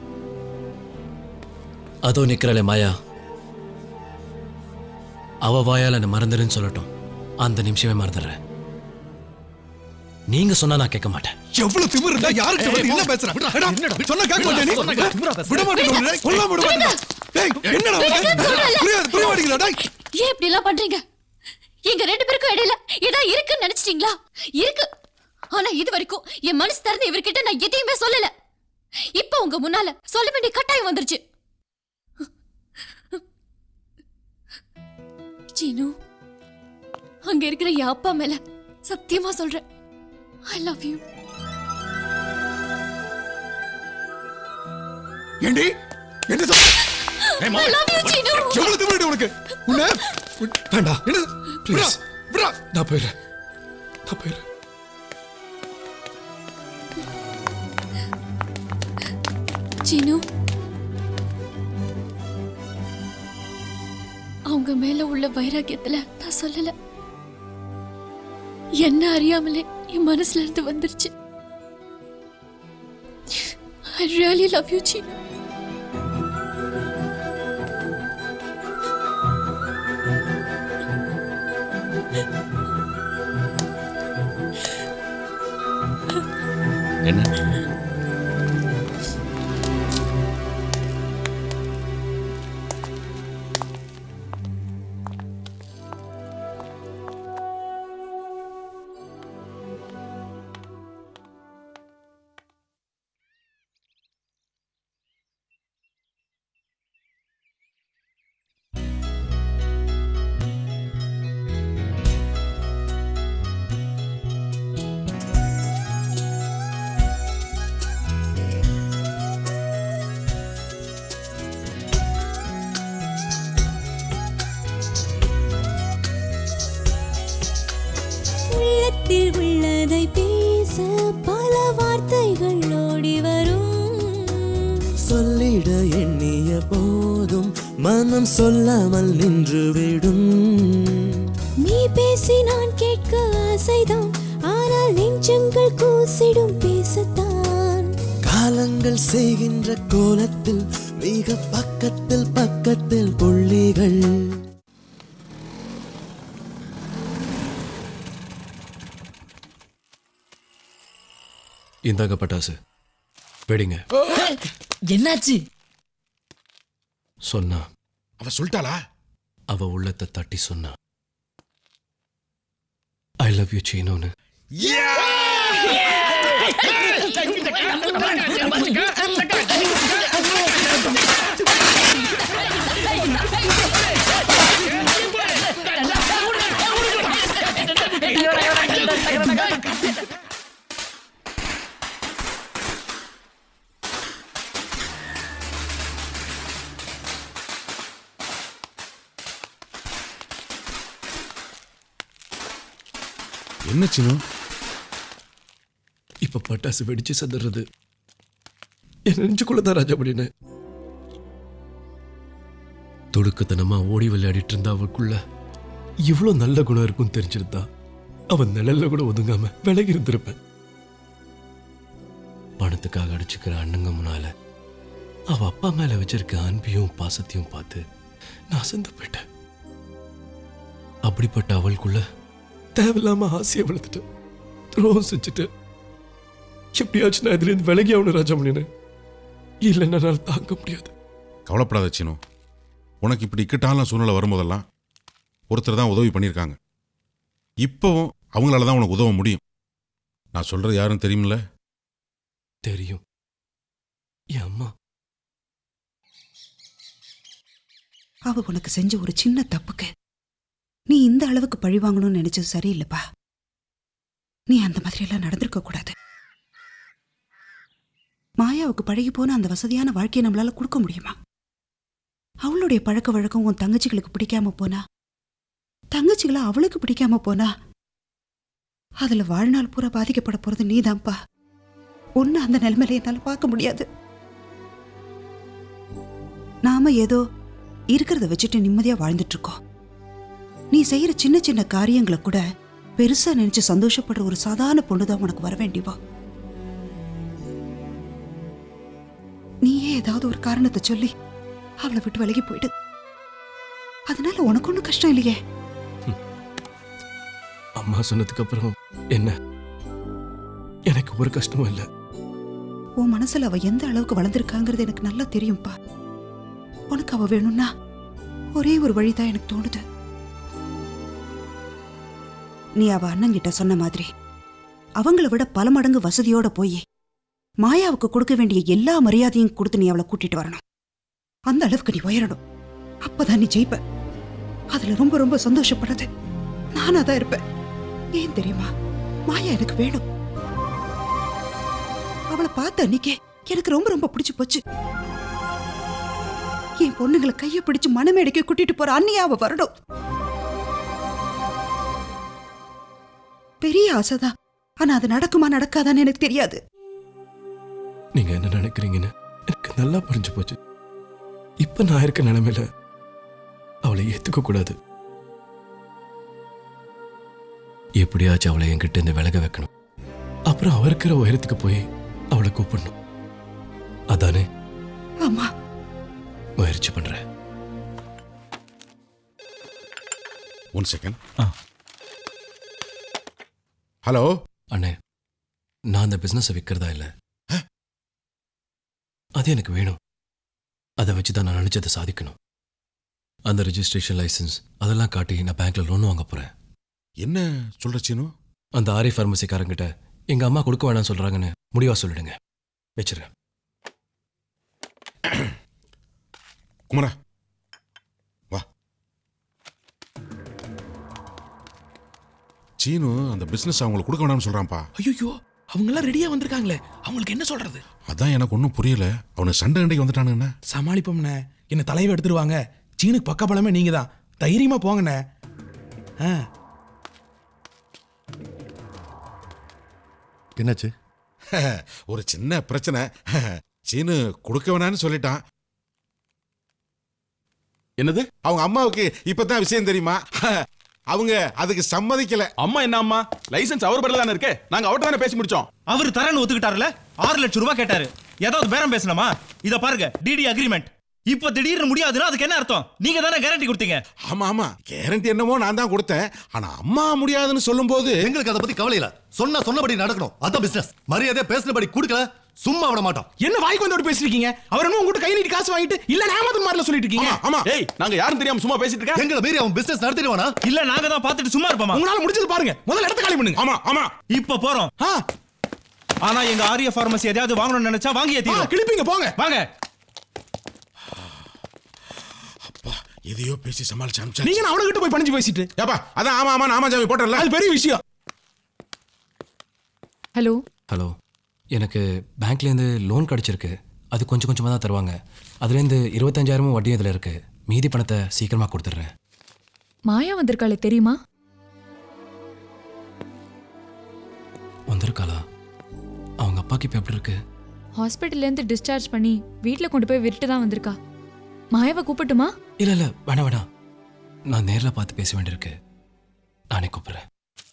அதோ நிற்கிறாளே மாயா அவ வாயால் என்னை மறந்துடுன்னு சொல்லட்டும் அந்த நிமிஷமே மறந்துடுறேன் நீங்க சொன்னா நான் கேட்க மாட்டேன் எவ்வளவு திமிரு இருந்தா யாருக்கு வந்து என்ன பேசுற எடா, சொன்னா கேட்க மாட்டே நீ விட மாட்டேன் கொல்லாம விட மாட்டேன் டேய் என்னடா உனக்கு? புரியாது புரிய மாட்டேங்குதா டேய் ஏன் இப்படி எல்லாம் பண்றீங்க எங்க ரெண்டு பேருக்கும் இடையில ஏதா இருக்குன்னு நினைச்சிட்டீங்களா இருக்கு ஆனா இது வரைக்கும் என் மனசு திறந்து இவர்கிட்ட நான் எதையுமே சொல்லல இப்ப உங்க முன்னால சொல்ல வேண்டிய கட்டாயம் வந்துருச்சு சீனு அங்க இருக்கிற என் அப்பா மேல சத்தியமா சொல்றேன் ஐ லவ் யூ ஏண்டி என்ன சொல் I love you, சீனு. எவ்வளவு திமிரு உனக்கு உன்ன வேண்டாம் என்ன ப்ளீஸ் விடா நான் போயிடுறேன் நான் போயிடுறேன் சீனு அவங்க மேல உள்ள வைராக்கியத்துல நான் சொல்லல என்ன அறியாமலே என் மனசுல இருந்து வந்துருச்சு I really love you Seenu என்ன உள்ளத்தில் உள்ளதை பேச பல வார்த்தைகள் ஓடி வரும் சொல்லிட எண்ணிய போதும் மனம் சொல்லாமல் நின்றுவிடும் நீ பேசி நான் கேட்க ஆசைதான் ஆனால் நெஞ்சங்கள் கூசிடும் பேசத்தான் காலங்கள் செய்கின்ற கோலத்தில் மிக பக்கத்தில் பக்கத்தில் புள்ளிகள் இந்தாங்க பட்டாசு வெடிங்க என்னாச்சு சொன்னா அவ சொல்லிட்டாளா அவ உள்ளத்தை தட்டி சொன்னா ஐ லவ் யூ சீனோன்னு என்ன சின்ன இப்ப பட்டாசு வெடிச்சு சதுறது என் நெஞ்சுக்குள்ளதான் ராஜா அப்படின்னு துடுக்குத்தனமா ஓடி விளையாடிட்டு இருந்த அவளுக்குள்ள இவ்வளவு நல்ல குணம் இருக்கும் தெரிஞ்சிருந்தா அவன் நிழல்ல கூட ஒதுங்காம விலகி இருந்திருப்பேன் பணத்துக்காக அடிச்சுக்கிற அண்ணங்க முன்னால அவ அப்பா மேல வச்சிருக்க அன்பையும் பாசத்தையும் பார்த்து நான் செந்து போயிட்டேன் அப்படிப்பட்ட அவளுக்குள்ள தேவையில்லாம ஆசையை வளர்த்துட்டேன் துரோகம் செஞ்சுட்டு எப்படியாச்சும் நான் இதுலேருந்து விலகி ஆகணும் ராஜாமணின்னு இல்லைன்னா என்னால் தாங்க முடியாது கவலைப்படாத சினு உனக்கு இப்படி இக்கட்டான சூழ்நிலை வரும்போதெல்லாம் ஒருத்தர் தான் உதவி பண்ணியிருக்காங்க இப்போவும் அவங்களால தான் உனக்கு உதவ முடியும் நான் சொல்றது யாருன்னு தெரியுமில்ல தெரியும் என் அம்மா அவ உனக்கு செஞ்ச ஒரு சின்ன தப்புக்கு நீ இந்த அளவுக்கு பழி வாங்கணும்னு நினைச்சது சரியில்லைப்பா நீ அந்த மாதிரி எல்லாம் நடந்திருக்க கூடாது மாயாவுக்கு பழகி போன அந்த வசதியான வாழ்க்கையை நம்மளால கொடுக்க முடியுமா அவளுடைய பழக்க வழக்கம் உன் தங்கச்சிகளுக்கு பிடிக்காம போனா தங்கச்சிகளை அவளுக்கு பிடிக்காம போனா அதுல வாழ்நாள் பூரா பாதிக்கப்பட போறது நீதான்ப்பா ஒன்னு அந்த நிலைமையில என்னால பார்க்க முடியாது நாம ஏதோ இருக்கிறத வச்சுட்டு நிம்மதியா வாழ்ந்துட்டு இருக்கோம் நீ செய்யற சின்ன சின்ன காரியங்களை கூட பெருசா நினைச்சு சந்தோஷப்படுற ஒரு சாதாரண பொண்ணுதான் உனக்கு வர வேண்டியவா நீயே ஏதாவது ஒரு காரணத்தை சொல்லி அவளை விட்டு விலகி போயிடு அதனால உனக்கு ஒன்றும் கஷ்டம் இல்லையே அம்மா சொன்னதுக்கு அப்புறம் என்ன எனக்கு ஒரு கஷ்டமும் இல்லை உன் மனசுல அவ எந்த அளவுக்கு வளர்ந்துருக்காங்கிறது எனக்கு நல்லா தெரியும்பா உனக்கு அவ வேணும்னா ஒரே ஒரு வழிதான் எனக்கு தோணுது நீ அவ அண்ணங்கிட்ட சொன்ன மாதிரி அவங்கள விட பல மடங்கு வசதியோட போய் மாயாவுக்கு கொடுக்க வேண்டிய எல்லா மரியாதையும் கொடுத்து நீ அவளை கூட்டிட்டு வரணும் அந்த அளவுக்கு நீ உயரணும் அப்பதான் நீ ஜெயிப்ப அதுல ரொம்ப ரொம்ப சந்தோஷப்படுறது நானா தான் இருப்பேன் ஏன் தெரியுமா மாயா எனக்கு வேணும் அவளை பார்த்த அன்னைக்கே எனக்கு ரொம்ப ரொம்ப பிடிச்சு போச்சு என் பொண்ணுங்களை கைய பிடிச்சு மனமேடைக்கு கூட்டிட்டு போற அண்ணியாவ வரணும் பெரிய ஆசைதான் ஆனா அது நடக்குமா நடக்காதான்னு எனக்கு தெரியாது நீங்க என்ன நினைக்கிறீங்கன்னு எனக்கு நல்லா புரிஞ்சு போச்சு இப்ப நான் இருக்க நிலைமையில அவளை ஏத்துக்க கூடாது எப்படியாச்சும் அவளை என்கிட்ட இருந்து விலக வைக்கணும் அப்புறம் அவ இருக்கிற உயரத்துக்கு போய் அவளை கூப்பிடணும் அதானே ஆமா முயற்சி பண்றேன் ஒன் செகண்ட் ஹலோ அண்ணே நான் அந்த பிசினஸை விற்கிறதா இல்ல அது எனக்கு வேணும் அதை வச்சு தான் நான் நினைச்சதை சாதிக்கணும் அந்த ரெஜிஸ்ட்ரேஷன் லைசன்ஸ் அதெல்லாம் காட்டி நான் பேங்க்ல லோன் வாங்க போறேன் என்ன சொல்ற சீனு அந்த ஆரி ஃபார்மசிக்காரங்கிட்ட எங்க அம்மா கொடுக்க வேணாம்னு சொல்றாங்கன்னு முடிவா சொல்லிடுங்க வச்சிருக்கேன் குமரா வா சீனு அந்த பிசினஸ் அவங்களுக்கு கொடுக்க வேணாம்னு சொல்றான்ப்பா ஐயோ அவங்க எல்லாம் ரெடியா வந்திருக்காங்களே அவங்களுக்கு என்ன சொல்றது அதான் எனக்கு ஒன்றும் புரியல அவனுக்கு சண்டை அண்டைக்கு வந்துட்டானுங்கண்ணே சமாளிப்போம்ண்ணே என்ன தலைவை எடுத்துருவாங்க சீனுக்கு பக்க பலமே நீங்க தான் தைரியமா போங்கண்ணே ஆ என்னாச்சு ஒரு சின்ன பிரச்சனை சீனு கொடுக்க வேணாம்னு சொல்லிட்டான் என்னது அவங்க அம்மாவுக்கு இப்பதான் விஷயம் தெரியுமா அவங்க அதுக்கு சம்மதிக்கல அம்மா என்ன அம்மா லைசன்ஸ் அவர் பேர்ல தானே இருக்கு நாங்க அவர்ட்ட தானே பேசி முடிச்சோம் அவர் தரேன்னு ஒத்துக்கிட்டாருல ஆறு லட்சம் ரூபாய் கேட்டாரு ஏதாவது பேரம் பேசணுமா இத பாருங்க டிடி அக்ரிமெண்ட் இப்போ திடீர்னு முடியாதுன்னா அதுக்கு என்ன அர்த்தம் நீங்க தானே கேரண்டி கொடுத்தீங்க ஆமா ஆமா கேரண்டி என்னமோ நான் தான் கொடுத்தேன் ஆனா அம்மா முடியாதுன்னு சொல்லும்போது எங்களுக்கு அதை பத்தி கவலை இல்ல சொன்ன சொன்னபடி நடக்கணும் அதான் பிசினஸ் மரியாதையா பேசினபடி கொடுக்கல சும்மா விட மாட்டோம் என்ன வாய்க்கு வந்து பேசிருக்கீங்க அவர் என்ன உங்ககிட்ட கை நீட்டி காசு வாங்கிட்டு இல்ல நாமது மாதிரில சொல்லிட்டு இருக்கீங்க ஆமா ஏய் நாங்க யாரும் தெரியாம சும்மா பேசிட்டு இருக்கேன் எங்களை மீறி அவன் பிசினஸ் நடத்திடுவானா இல்ல நாங்க தான் பார்த்துட்டு சும்மா இருப்போமா உங்களால முடிஞ்சது பாருங்க முதல்ல இடத்த காலி பண்ணுங்க ஆமா ஆமா இப்ப போறோம் ஆனா எங்க ஆரிய ஃபார்மசி எதையாவது வாங்கணும்னு நினைச்சா வாங்கியே தீரும் கிளிப்பிங்க போங்க வாங்க எதையோ பேசி சமாளிச்சு அனுப்பிச்சா நீங்க அவன கிட்ட போய் பணிஞ்சு பேசிட்டு ஏப்பா அதான் ஆமா ஆமா ஆமா ஜாமி போட்டல அது பெரிய விஷயம் ஹலோ ஹலோ எனக்கு பேங்க்லேருந்து லோன் கிடச்சிருக்கு அது கொஞ்சம் கொஞ்சமாக தான் தருவாங்க அதுலேருந்து இருபத்தஞ்சாயிரமும் வட்டியும் இதில் இருக்கு மீதி பணத்தை சீக்கிரமாக கொடுத்துட்றேன் மாயா வந்திருக்காளே தெரியுமா வந்திருக்காளா அவங்க அப்பாக்கு இப்போ எப்படி இருக்கு ஹாஸ்பிட்டல்லேருந்து டிஸ்சார்ஜ் பண்ணி வீட்டில் கொண்டு போய் விட்டுட்டு தான் வந்திருக்கா மாயாவை கூப்பிட்டுமா இல்லை இல்லை வேணாம் வேணாம் நான் நேரில் பார்த்து பேச வேண்டியிருக்கு நானே கூப்பிட்றேன்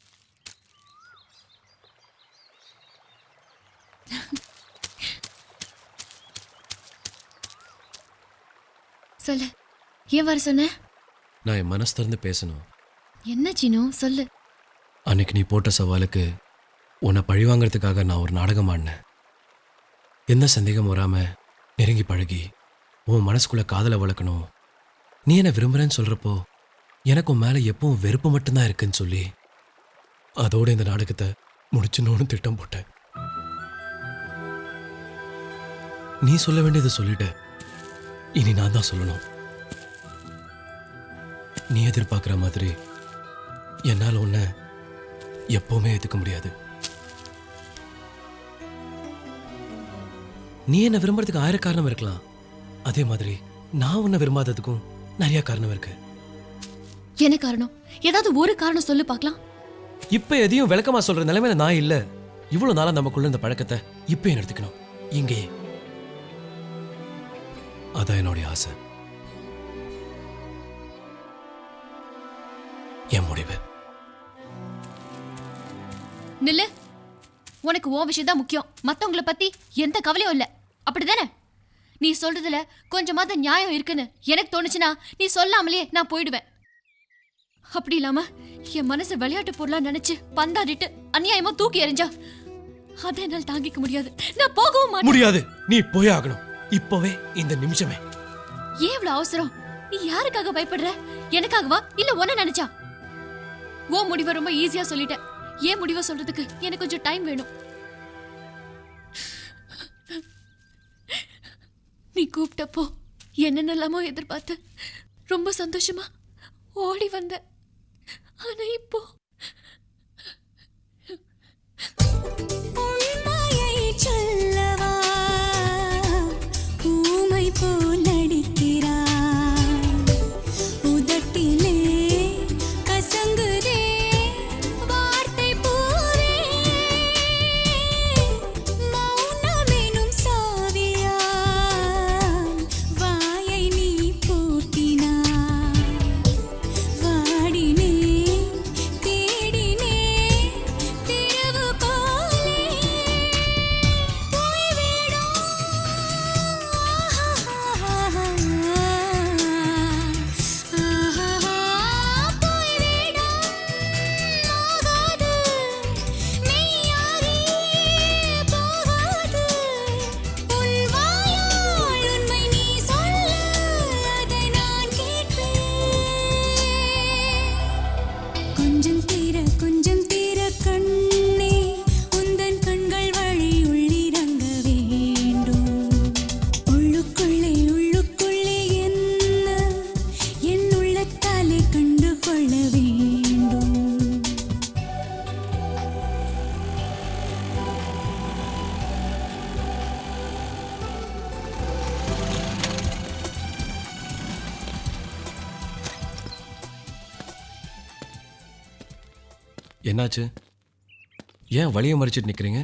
சொல்லு ஏன் வர சொன்ன நான் என் மனசு திறந்து பேசணும் என்ன சீனு சொல்லு அன்னைக்கு நீ போட்ட சவாலுக்கு உன்னை பழி வாங்குறதுக்காக நான் ஒரு நாடகம் ஆடினேன் எந்த சந்தேகம் வராம நெருங்கி பழகி உன் மனசுக்குள்ள காதலை வளர்க்கணும் நீ என்ன விரும்புறேன்னு சொல்றப்போ எனக்கு உன் மேல எப்பவும் வெறுப்பு மட்டும்தான் இருக்குன்னு சொல்லி அதோட இந்த நாடகத்தை முடிச்சுன்னு திட்டம் போட்டேன் நீ சொல்ல வேண்டியதை சொல்லிட்ட இனி நான் தான் சொல்லணும் நீ எதிர்பார்க்குற மாதிரி என்னால் உன்னை எப்பவுமே ஏத்துக்க முடியாது நீ என்ன விரும்புறதுக்கு ஆயிரம் காரணம் இருக்கலாம் அதே மாதிரி நான் உன்னை விரும்பாததுக்கும் நிறைய காரணம் இருக்கு என்ன காரணம் ஏதாவது ஒரு காரணம் சொல்லு பார்க்கலாம் இப்ப எதையும் விளக்கமா சொல்ற நிலைமையில நான் இல்ல இவ்வளவு நாளா நமக்குள்ள இந்த பழக்கத்தை இப்ப எடுத்துக்கணும் இங்கே அதான் என்னுடைய ஆசை என் முடிவு நில்லு உனக்கு ஓ விஷயம் தான் முக்கியம் மத்தவங்கள பத்தி எந்த கவலையும் இல்ல அப்படிதானே நீ சொல்றதுல கொஞ்சமாவது நியாயம் இருக்குன்னு எனக்கு தோணுச்சுன்னா நீ சொல்லாமலே நான் போயிடுவேன் அப்படி இல்லாம என் மனசை விளையாட்டு பொருளா நினைச்சு பந்தாடிட்டு அநியாயமா தூக்கி எறிஞ்சா அதை என்னால் தாங்கிக்க முடியாது நான் போகவும் மாட்டேன் முடியாது நீ போய் ஆகணும் இப்பவே இந்த நிமிஷமே ஏன் இவ்வளவு அவசரம் நீ யாருக்காக பயப்படுற எனக்காகவா இல்ல உன்ன நினைச்சா ஓ முடிவை ரொம்ப ஈஸியா சொல்லிட்டேன் ஏன் முடிவை சொல்றதுக்கு எனக்கு கொஞ்சம் டைம் வேணும் நீ கூப்பிட்டப்போ என்னென்னலாமோ எதிர்பார்த்த ரொம்ப சந்தோஷமா ஓடி வந்த ஆனா இப்போ உண்மையை சொல்லவா ஊமை போல் நடிக்கிறாய் கொஞ்சம் தீர கொஞ்சம் தீர கண்ணே உந்தன் கண்கள் வழி உள்ளிறங்க வேண்டும் உள்ளுக்குள்ளே உள்ளுக்குள்ளே என்ன என் உள்ளத்தாலே கண்டு கொள்ள வேண்டும் என்னாச்சு ஏன் வழியை மறிச்சிட்டு நிக்கிறீங்க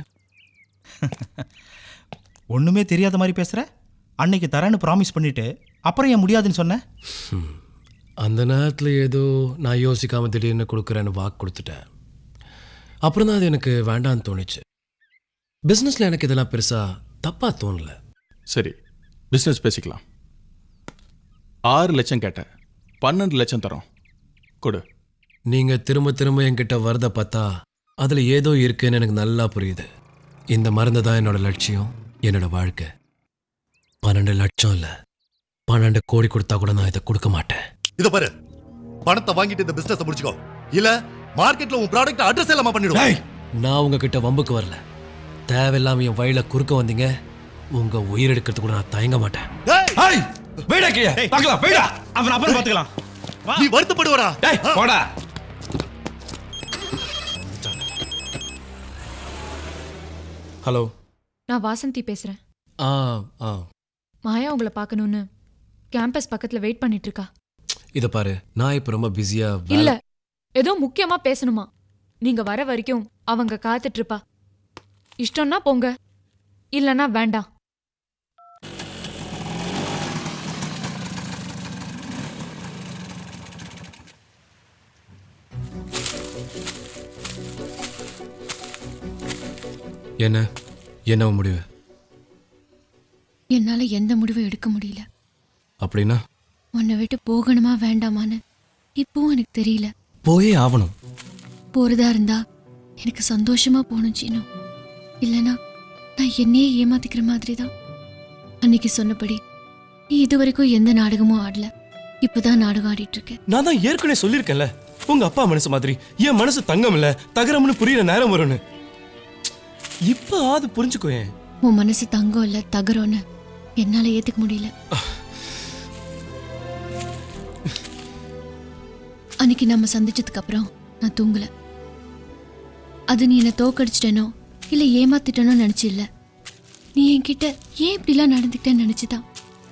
ஒண்ணுமே தெரியாத மாதிரி பேசுற அன்னைக்கு தரேன்னு ப்ராமிஸ் பண்ணிட்டு அப்புறம் ஏன் முடியாதுன்னு சொன்ன அந்த நேரத்தில் ஏதோ நான் யோசிக்காம திடீர்னு கொடுக்குறேன்னு வாக்கு கொடுத்துட்டேன் அப்புறம் தான் அது எனக்கு வேண்டான்னு தோணுச்சு பிஸ்னஸில் எனக்கு இதெல்லாம் பெருசாக தப்பாக தோணல சரி பிஸ்னஸ் பேசிக்கலாம் ஆறு லட்சம் கேட்டேன் பன்னெண்டு லட்சம் தரோம் கொடு நீங்கள் திரும்ப திரும்ப என்கிட்ட வரத பார்த்தா அதில் ஏதோ இருக்குன்னு எனக்கு நல்லா புரியுது இந்த மருந்து தான் என்னோட லட்சியம் என்னோட வாழ்க்கை பன்னெண்டு லட்சம் இல்லை பன்னெண்டு கோடி கொடுத்தா கூட நான் இதை கொடுக்க மாட்டேன் இத பாரு பணத்தை வாங்கிட்டு இந்த பிசினஸ் முடிச்சுக்கோ இல்ல மார்க்கெட்ல உன் ப்ராடக்ட் அட்ரஸ் இல்லாம பண்ணிடுவேன் நான் உங்ககிட்ட வம்புக்கு வரல தேவையில்லாம என் வழியில குறுக்க வந்தீங்க உங்க உயிர் எடுக்கிறது கூட நான் தயங்க மாட்டேன் வெயிடா கீழே பார்க்கலாம் வெயிடா அவன் அப்புறம் பார்த்துக்கலாம் நீ வருத்தப்படுவடா டேய் போடா ஹலோ நான் வாசந்தி பேசுறேன் ஆ ஆ மாயா உங்களை பார்க்கணும்னு கேம்பஸ் பக்கத்துல வெயிட் பண்ணிட்டு இருக்கா இத பாரு நான் இப்ப ரொம்ப பிஸியா இல்ல ஏதோ முக்கியமா பேசணுமா நீங்க வர வரைக்கும் அவங்க காத்துட்டு இருப்பா இஷ்டம்னா போங்க இல்லனா வேண்டாம் என்ன என்ன முடிவு என்னால எந்த முடிவும் எடுக்க முடியல அப்படின்னா உன்னை விட்டு போகணுமா வேண்டாமான்னு இப்பவும் எனக்கு தெரியல போயே ஆவணும் போறதா இருந்தா எனக்கு சந்தோஷமா போகணும் சீனு இல்லனா நான் என்னையே ஏமாத்திக்கிற மாதிரி தான் அன்னைக்கு சொன்னபடி நீ இதுவரைக்கும் எந்த நாடகமும் ஆடல இப்பதான் நாடகம் ஆடிட்டு இருக்க நான் தான் ஏற்கனவே சொல்லியிருக்கேன்ல உங்க அப்பா மனசு மாதிரி என் மனசு தங்கம் இல்ல தகரம்னு புரியுற நேரம் வரும்னு இப்ப அது புரிஞ்சுக்கோ ஏன் உன் மனசு தங்கம் இல்ல தகரம்னு என்னால ஏத்துக்க முடியல அன்னைக்கு நம்ம சந்திச்சதுக்கு அப்புறம் நான் தூங்கல அது நீ என்ன தோக்கடிச்சிட்டனோ இல்ல ஏமாத்திட்டனோ நினைச்சு இல்ல நீ என்கிட்ட ஏன் இப்படிலாம் நடந்துக்கிட்டேன்னு நினைச்சுதான்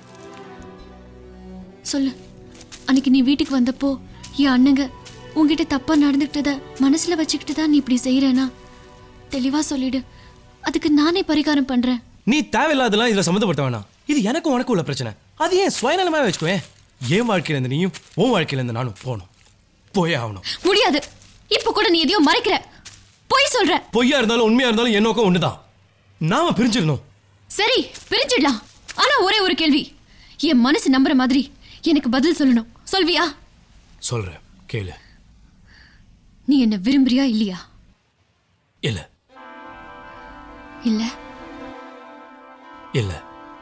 சொல்லு அன்னைக்கு நீ வீட்டுக்கு வந்தப்போ என் அண்ணங்க உன்கிட்ட தப்பா நடந்துக்கிட்டத மனசுல வச்சுக்கிட்டு தான் நீ இப்படி செய்யறேனா தெளிவா சொல்லிடு அதுக்கு நானே பரிகாரம் பண்றேன் நீ தேவையில்லாதெல்லாம் இதுல சம்மந்தப்பட்ட வேணாம் இது எனக்கும் உனக்கும் உள்ள பிரச்சனை அது ஏன் சுயநலமா வச்சுக்கோயேன் என் வாழ்க்கையில இருந்து நீயும் உன் வாழ்க்கையில இருந்து நானும் போகணும் போயே ஆகணும் முடியாது இப்ப கூட நீ எதையோ மறைக்கிற பொய் சொல்ற பொய்யா இருந்தாலும் உண்மையா இருந்தாலும் என் நோக்கம் ஒண்ணுதான் நாம பிரிஞ்சிடணும் சரி பிரிஞ்சிடலாம் ஆனா ஒரே ஒரு கேள்வி என் மனசு நம்புற மாதிரி எனக்கு பதில் சொல்லணும் சொல்வியா சொல்றேன் கேளு நீ என்ன விரும்புறியா இல்லையா இல்ல இல்ல இல்ல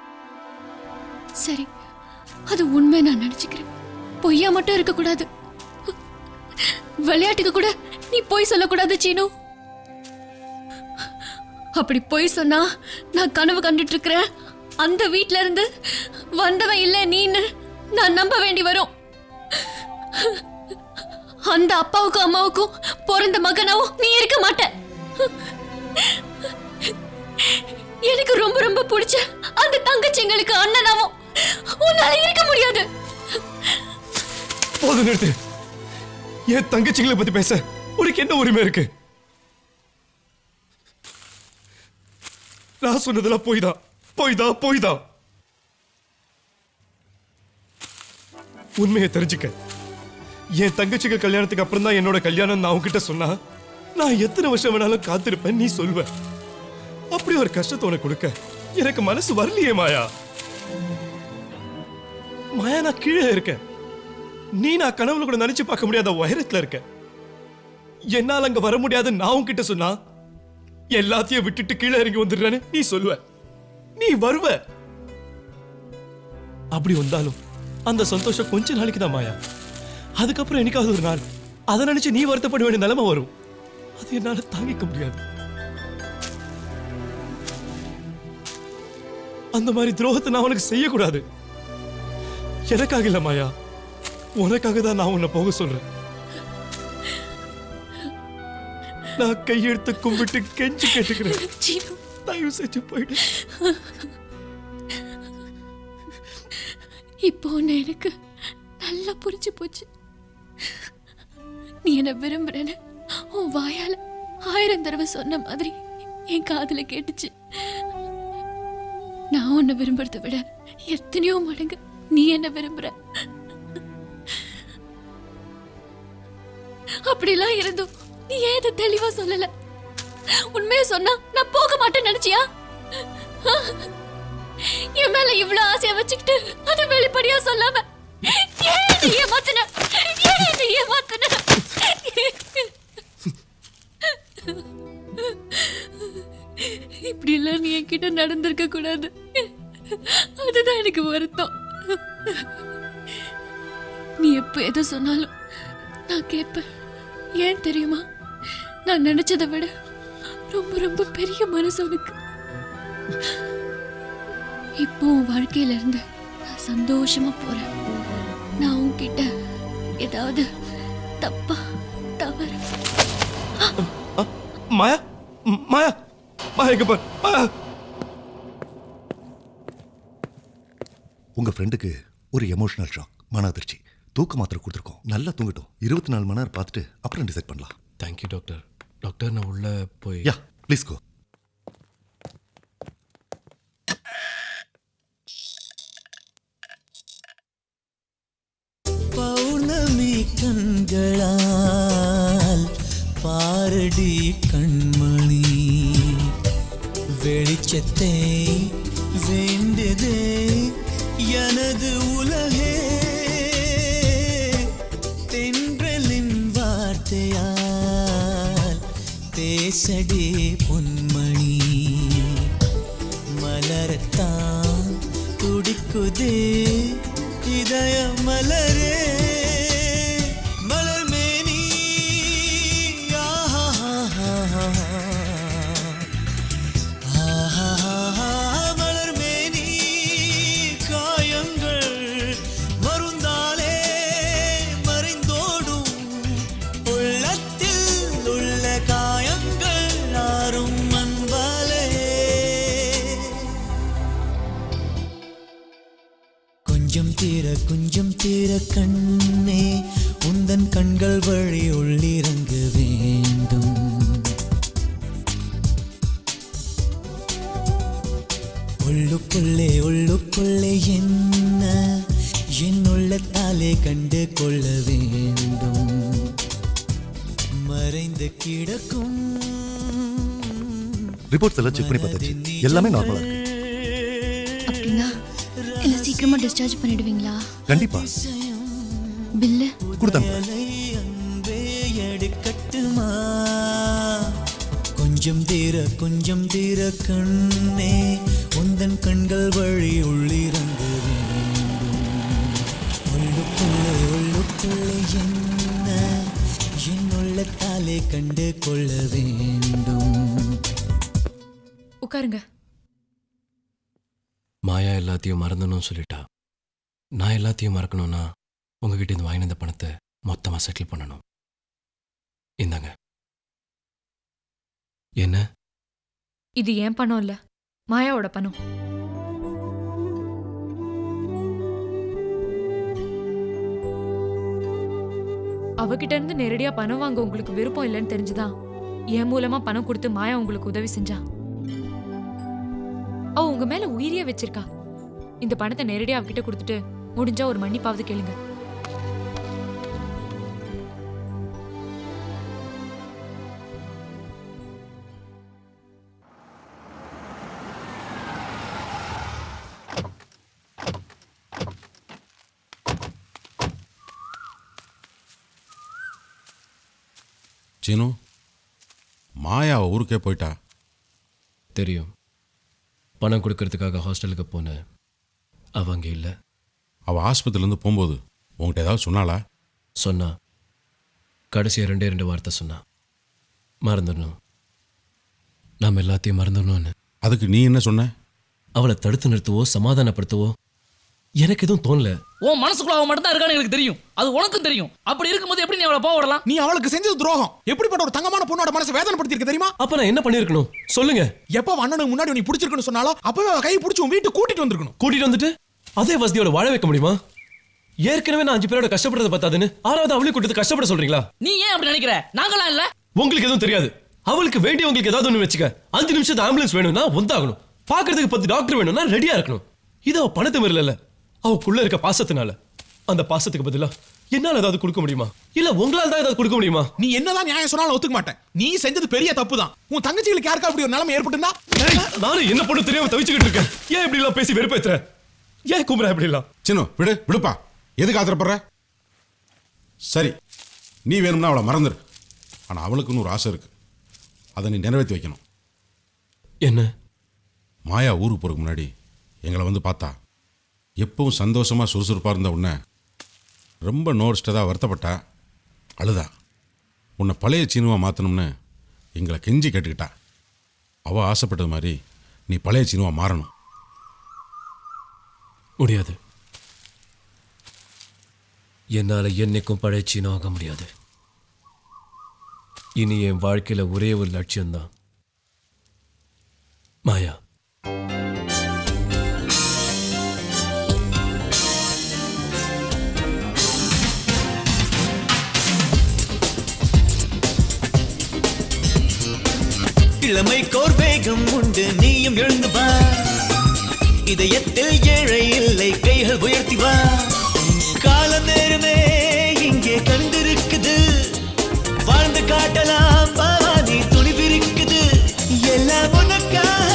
சரி அது உண்மை நான் நினைச்சுக்கிறேன் பொய்யா மட்டும் இருக்க கூடாது விளையாட்டுக்கு கூட நீ பொய் சொல்லக்கூடாது சீனு அப்படி பொய் சொன்னா நான் கனவு கண்டுட்டு இருக்கிறேன் அந்த வீட்ல இருந்து வந்தவன் இல்ல நீன்னு நான் நம்ப வேண்டி வரும் அந்த அப்பாவுக்கும் அம்மாவுக்கும் பிறந்த மகனாவும் நீ இருக்க மாட்ட எனக்கு ரொம்ப ரொம்ப பிடிச்ச அந்த தங்கச்சிங்களுக்கு அண்ணனாவும் உன்னால இருக்க முடியாது போதும் நிறுத்து என் தங்கச்சிங்களை பத்தி பேச உனக்கு என்ன உரிமை இருக்கு நான் சொன்னதெல்லாம் போய் தான் போய் தான் போய் தான் உண்மையை தெரிஞ்சுக்க என் தங்கச்சிங்க கல்யாணத்துக்கு அப்புறம் தான் என்னோட கல்யாணம் நான் உன்கிட்ட சொன்னா நான் எத்தனை வருஷம் வேணாலும் காத்திருப்பேன் நீ சொல்வ அப்படி ஒரு கஷ்டத்தை உனக்கு கொடுக்க எனக்கு மனசு வரலையே மாயா மாயா நான் கீழே இருக்கேன் நீ நான் கனவுல கூட நினைச்சு பார்க்க முடியாத உயரத்துல இருக்க என்னால அங்க வர முடியாது நான் உன்கிட்ட சொன்னா எல்லாத்தையும் விட்டுட்டு கீழே இறங்கி வந்துடுறேன்னு நீ சொல்லுவ நீ வருவ அப்படி வந்தாலும் அந்த சந்தோஷம் கொஞ்ச நாளைக்கு தான் மாயா அதுக்கப்புறம் என்னைக்காவது ஒரு நாள் அதை நினைச்சு நீ வருத்தப்பட வேண்டிய நிலைமை வரும் அது என்னால தாங்கிக்க முடியாது அந்த மாதிரி துரோகத்தை நான் உனக்கு செய்யக்கூடாது எனக்காக இல்ல மாயா உனக்காக தான் நான் உன்னை போக சொல்றேன் நான் கையெடுத்து கும்பிட்டு கெஞ்சி கேட்டுக்கிறேன் தயவு செஞ்சு போயிடு இப்போ உன்னை எனக்கு நல்லா புரிஞ்சு போச்சு நீ என்ன விரும்புறேன்னு உன் வாயால ஆயிரம் தடவை சொன்ன மாதிரி என் காதுல கேட்டுச்சு நான் உன்னை விரும்புறதை விட எத்தனையோ மடங்கு நீ என்ன விரும்புற அப்படிலாம் இருந்தும் நீ ஏன் இதை தெளிவா சொல்லல உண்மையை சொன்னா நான் போக மாட்டேன்னு நினைச்சியா என் மேல இவ்வளவு ஆசைய வச்சுக்கிட்டு அதை வெளிப்படையா சொல்லாம ஏன் நீ ஏமாத்துன ஏன் நீ ஏமாத்துன இப்படி எல்லாம் நீ என்கிட்ட நடந்திருக்க கூடாது அதுதான் எனக்கு வருத்தம் நீ எப்ப எதை சொன்னாலும் நான் கேட்பேன் ஏன் தெரியுமா நான் நினைச்சதை விட ரொம்ப ரொம்ப பெரிய மனசு உனக்கு இப்போ உன் வாழ்க்கையில இருந்து நான் சந்தோஷமா போறேன் நான் உன்கிட்ட ஏதாவது தப்பா தவறு மாயா ம், மாயா மாயா இங்க பார் மாயா உங்க ஃப்ரெண்டுக்கு ஒரு எமோஷனல் ஷாக் மன அதிர்ச்சி தூக்க மாத்திரை கொடுத்துருக்கோம் நல்லா தூங்கட்டும் இருபத்தி நாலு மணி நேரம் பார்த்துட்டு அப்புறம் டிசைட் பண்ணலாம் தேங்க்யூ டாக்டர் டாக்டர் நான் உள்ள போய் யா ப்ளீஸ் கோ பௌர்ணமி கண்களால் பாரடி கண்மணி வெளிச்சத்தை வேண்டுதே எனது உலகே தென்றலின் வார்த்தையால் பேசடி பொன்மணி மலரத்தான் துடிக்குதே இதய மலரே மலர் மேனி மலர் மேனி காயங்கள் மருந்தாலே மறைந்தோடும் உள்ளத்தில் உள்ள காயங்கள் ஆறும் அன்பாலே கொஞ்சம் தீர கொஞ்சம் தீர கண்ணே உந்தன் கண்கள் வழி உள்ளிறங்க வேண்டும் உள்ளுக்குள்ளே உள்ளுக்குள்ளே என்ன என் உள்ளத்தாலே கண்டு கொள்ள வேண்டும் மறைந்து கிடக்கும் ரிப்போர்ட்ஸ் எல்லாம் செக் பண்ணி பார்த்தாச்சு எல்லாமே நார்மலா இருக்கு அப்படின்னா என்ன சீக்கிரமா டிஸ்சார்ஜ் பண்ணிடுவீங்களா கண்டிப்பா பில்லு கொடுத்தாங்க அன்பே எடுக்கட்டுமா கொஞ்சம் தீர கொஞ்சம் தீர கண்ணே உந்தன் கண்கள் வழி உள்ளிறங்க வேண்டும் உள்ளுக்குள்ளே உள்ளுக்குள்ளே என்ன என் உள்ளத்தாலே கண்டு கொள்ள வேண்டும் உட்காருங்க மாயா எல்லாத்தையும் மறந்தணும்னு சொல்லிட்டா நான் எல்லாத்தையும் மறக்கணும்னா உங்ககிட்ட இருந்து வாங்கின இந்த பணத்தை மொத்தமா செட்டில் பண்ணணும் இந்தாங்க என்ன இது ஏன் பணம் இல்ல மாயாவோட பணம் அவகிட்ட இருந்து நேரடியா பணம் வாங்க உங்களுக்கு விருப்பம் இல்லைன்னு தெரிஞ்சுதான் என் மூலமா பணம் கொடுத்து மாயா உங்களுக்கு உதவி செஞ்சா அவ உங்க மேல உயிரியே வச்சிருக்கா இந்த பணத்தை நேரடியா அவகிட்ட கொடுத்துட்டு முடிஞ்சா ஒரு மன்னிப்பாவது கேளுங்க சீனு மாயா ஊருக்கே போயிட்டா தெரியும் பணம் கொடுக்கறதுக்காக ஹாஸ்டலுக்கு போனேன் அவ அங்கே இல்லை அவள் ஆஸ்பத்திரிலேருந்து போகும்போது உங்ககிட்ட ஏதாவது சொன்னாளா சொன்னா கடைசியாக ரெண்டே ரெண்டு வார்த்தை சொன்னா மறந்துடணும் நாம் எல்லாத்தையும் மறந்துடணும்னு அதுக்கு நீ என்ன சொன்ன அவளை தடுத்து நிறுத்தவோ சமாதானப்படுத்தவோ எனக்கு எதுவும் தோணல உன் மனசுக்குள்ள அவன் மட்டும் தான் இருக்கான்னு எனக்கு தெரியும் அது உனக்கும் தெரியும் அப்படி இருக்கும்போது எப்படி நீ அவளை போக விடலாம் நீ அவளுக்கு செஞ்சது துரோகம் எப்படிப்பட்ட ஒரு தங்கமான பொண்ணோட மனசை வேதனைப்படுத்தி இருக்க தெரியுமா அப்ப நான் என்ன பண்ணிருக்கணும் சொல்லுங்க எப்ப அண்ணனுக்கு முன்னாடி நீ பிடிச்சிருக்குன்னு சொன்னாலும் அப்பவே அவ கை பிடிச்சி உன் வீட்டுக்கு கூட்டிட்டு வந்திருக்கணும் கூட்டிட்டு வந்துட்டு அதே வசதியோட வாழ வைக்க முடியுமா ஏற்கனவே நான் அஞ்சு பேரோட கஷ்டப்படுறத பத்தாதுன்னு ஆறாவது அவளையும் கூட்டத்து கஷ்டப்பட சொல்றீங்களா நீ ஏன் அப்படி நினைக்கிற நாங்களாம் இல்ல உங்களுக்கு எதுவும் தெரியாது அவளுக்கு வேண்டியவங்களுக்கு ஏதாவது ஒன்று வச்சுக்க அஞ்சு நிமிஷத்து ஆம்புலன்ஸ் வேணும்னா வந்தாகணும் பார்க்கறதுக்கு பத்து டாக்டர் வேணும்னா ரெடியா இருக்கணும் இது அவ பணத்து மிரல அவக்குள்ள இருக்க பாசத்தினால அந்த பாசத்துக்கு பதிலா என்னால ஏதாவது கொடுக்க முடியுமா இல்ல உங்களால தான் ஏதாவது கொடுக்க முடியுமா நீ என்னதான் நியாயம் சொன்னாலும் ஒத்துக்க மாட்டேன் நீ செஞ்சது பெரிய தப்பு தான் உன் தங்கச்சிகளுக்கு யாருக்கா அப்படி ஒரு நிலைமை ஏற்பட்டிருந்தா நானும் என்ன பண்ண தெரியாம தவிச்சுக்கிட்டு இருக்கேன் ஏன் இப்படி எல்லாம் பேசி வெறுப்பேத்துற ஏன் கும்புற இப்படி எல்லாம் சின்ன விடு விடுப்பா எதுக்கு ஆத்திரப்படுற சரி நீ வேணும்னா அவளை மறந்துரு ஆனா அவளுக்குன்னு ஒரு ஆசை இருக்கு அதை நீ நிறைவேற்றி வைக்கணும் என்ன மாயா ஊருக்கு போறதுக்கு முன்னாடி எங்களை வந்து பார்த்தா எப்பவும் சந்தோஷமா சுறுசுறுப்பா இருந்த உன்னை ரொம்ப நோடிச்சிட்டதா வருத்தப்பட்டா அழுதா உன்னை பழைய சீனுவா மாற்றணும்னு எங்களை கெஞ்சி கேட்டுக்கிட்டா அவ ஆசைப்பட்டது மாதிரி நீ பழைய சீனுவா மாறணும் முடியாது என்னால என்னைக்கும் பழைச்சினும் ஆக முடியாது இனி என் வாழ்க்கையில ஒரே ஒரு லட்சியம்தான் மாயா இளமைக்கோர் வேகம் உண்டு நீயும் எழுந்து வா இதயத்தில் ஏழை இல்லை கைகள் உயர்த்தி வா கால நேரமே இங்கே கண்டிருக்குது வாழ்ந்து காட்டலாம் பாவா நீ துணிவிருக்குது எல்லாம் உனக்காக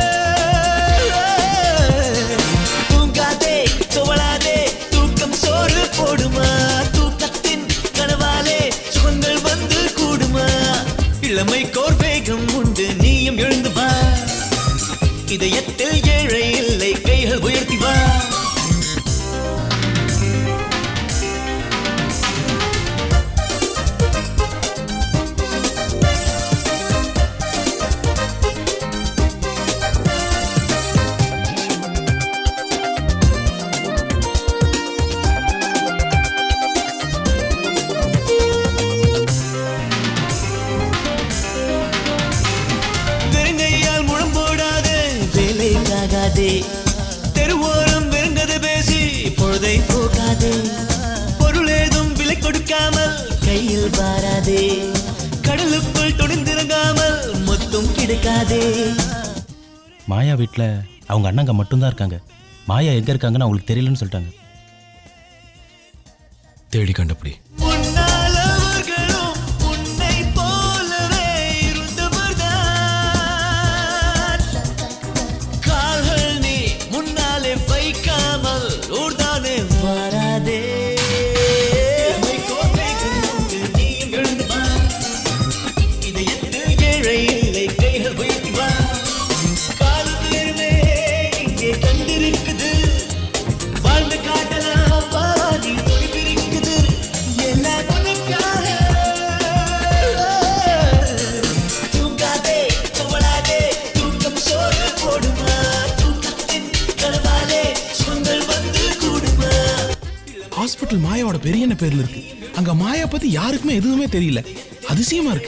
தூங்காதே துவளாதே தூக்கம் சோறு போடுமா தூக்கத்தின் கனவாலே சுகங்கள் வந்து கூடுமா இளமைக்கோர் வேகம் உண்டு நீயும் எழுந்து வா இதயத்தில் ஏழை இல்லை கைகள் உயர்த்தி வா வெறுங்கையால் முழம் போடாதே வேலைக்காகாதே தெருவோரம் வெறுங்கதை பேசி பொழுதை போகாதே பொருள் ஏதும் விலை கொடுக்காமல் கையில் வாராதே கடலுக்குள் துணிந்திறங்காமல் மொத்தம் கிடைக்காதே மாயா வீட்டில் அவங்க அண்ணங்க மட்டும்தான் இருக்காங்க மாயா எங்கே இருக்காங்கன்னு அவங்களுக்கு தெரியலன்னு சொல்லிட்டாங்க தேடி கண்டபடி முன்னால் அவர்களும் உன்னை போலவே இருந்தவர்தான். கால்கள் நீ முன்னாலே வைக்காமல் ஊர்தானே வராதே மைக்கோல் வேகம் உண்டு, நீயும் எழுந்து வா. இதயத்தில் ஏழை இல்லை, கைகள் உயர்த்தி வா. காலம் நேரமே இங்கே கண்டிருக்குது வாழ்ந்து காட்டலாம் வா, நீ துடிப்பிருக்குது எல்லாம் உனக்காக தூங்காதே துவளாதே தூக்கம் சோறு போடுமா தூக்கத்தின் கனவாலே சுகங்கள் வந்து கூடுமா ஹாஸ்பிட்டல் மாயாவோட பெரிய என்ன பேர்ல இருக்கு அங்க மாயா பத்தி யாருக்குமே எதுவுமே தெரியல அதிசயமா இருக்கு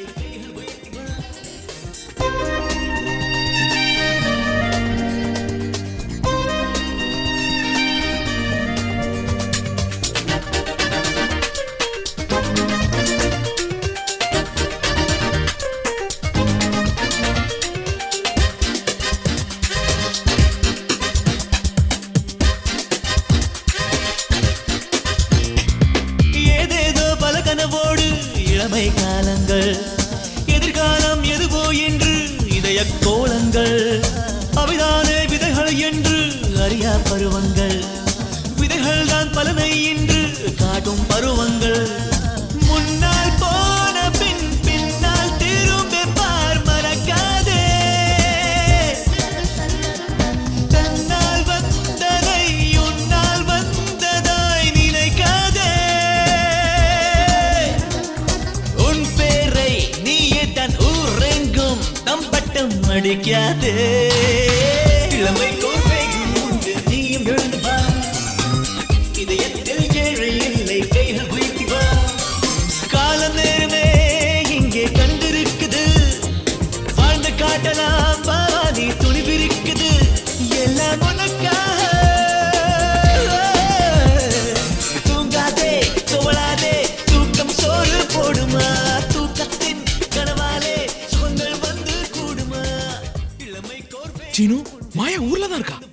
ஏதேதோ பல கனவோடு இளமை காலங்கள் எதிர்காலம் எதுவோ என்று இதய கோலங்கள் அவைதானே விதைகள் என்று அறியா பருவங்கள் விதைகள் தான் பலனை என்று காட்டும் பருவங்கள் முன்னால் போன பின் பின்னால் திரும்பி பார் மறக்காதே தன்னால் வந்ததை உன்னால் வந்ததாய் நினைக்காதே நம் பட்டம் அடிக்காதே இளமை கோர்வைகள் உண்டு நீயும் எழுந்து வா இதயத்தில் ஏழை இல்லை கைகள் உயர்த்தி வா கால நேரமே இங்கே கண்டிருக்குது வாழ்ந்து காட்டலாம் வா நீ துணிவிருக்குது எல்லாம் உனக்காக தூங்காதே துவளாதே தூக்கம் சோறு போடுமா தூக்கத்தின் கனவாலே சுகங்கள் வந்து கூடுமா இளமை கோர்வை சீனு மாயா ஊர்ல தான் இருக்கா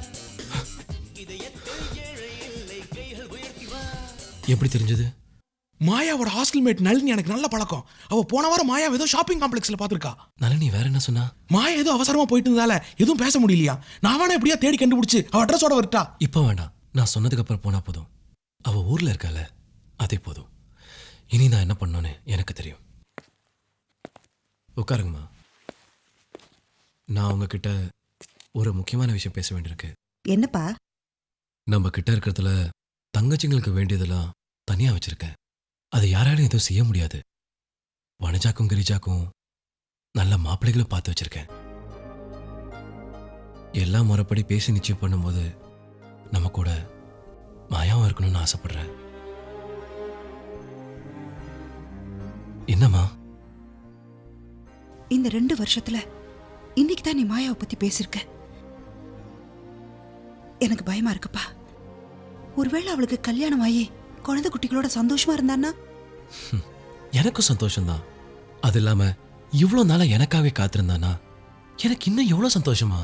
எப்படி தெரிஞ்சது மாயாவோட ஹாஸ்டல் மேட் நளினி எனக்கு நல்ல பழக்கம் அவ போன வாரம் மாயா ஏதோ ஷாப்பிங் காம்ப்ளெக்ஸ்ல பாத்திருக்கா நளினி வேற என்ன சொன்னா மாயா ஏதோ அவசரமா போயிட்டு இருந்தால எதுவும் பேச முடியலையா நான் வேணா எப்படியா தேடி கண்டுபிடிச்சு அவ அட்ரஸோட வரட்டா இப்போ வேண்டாம் நான் சொன்னதுக்கு அப்புறம் போனா போதும் அவ ஊர்ல இருக்கால அதே போதும் இனி நான் என்ன பண்ணணும்னு எனக்கு தெரியும் உட்காருங்கம்மா நான் உங்ககிட்ட ஒரு முக்கியமான விஷயம் பேச வேண்டியிருக்கு என்னப்பா நம்ம கிட்ட இருக்கிறதுல தங்கச்சிங்களுக்கு வேண்டியதெல்லாம் தனியா வச்சிருக்கேன் அதை யாராலும் எதுவும் செய்ய முடியாது வனஜாக்கும் கிரிஜாக்கும் நல்ல மாப்பிள்ளைகளும் பார்த்து வச்சிருக்கேன் எல்லாம் முறைப்படி பேசி நிச்சயம் பண்ணும்போது நம்ம கூட மாயாவும் இருக்கணும்னு ஆசைப்படுறேன் என்னம்மா இந்த ரெண்டு வருஷத்துல இன்னைக்கு தான் நீ மாயாவை பத்தி பேசியிருக்க எனக்கு பயமா இருக்குப்பா ஒருவேளை அவளுக்கு கல்யாணம் ஆகி குழந்தை குட்டிகளோட சந்தோஷமா இருந்தான்னா எனக்கும் சந்தோஷம்தான் அது இல்லாம இவ்வளோ நாளா எனக்காகவே காத்திருந்தானா எனக்கு இன்னும் எவ்வளோ சந்தோஷமா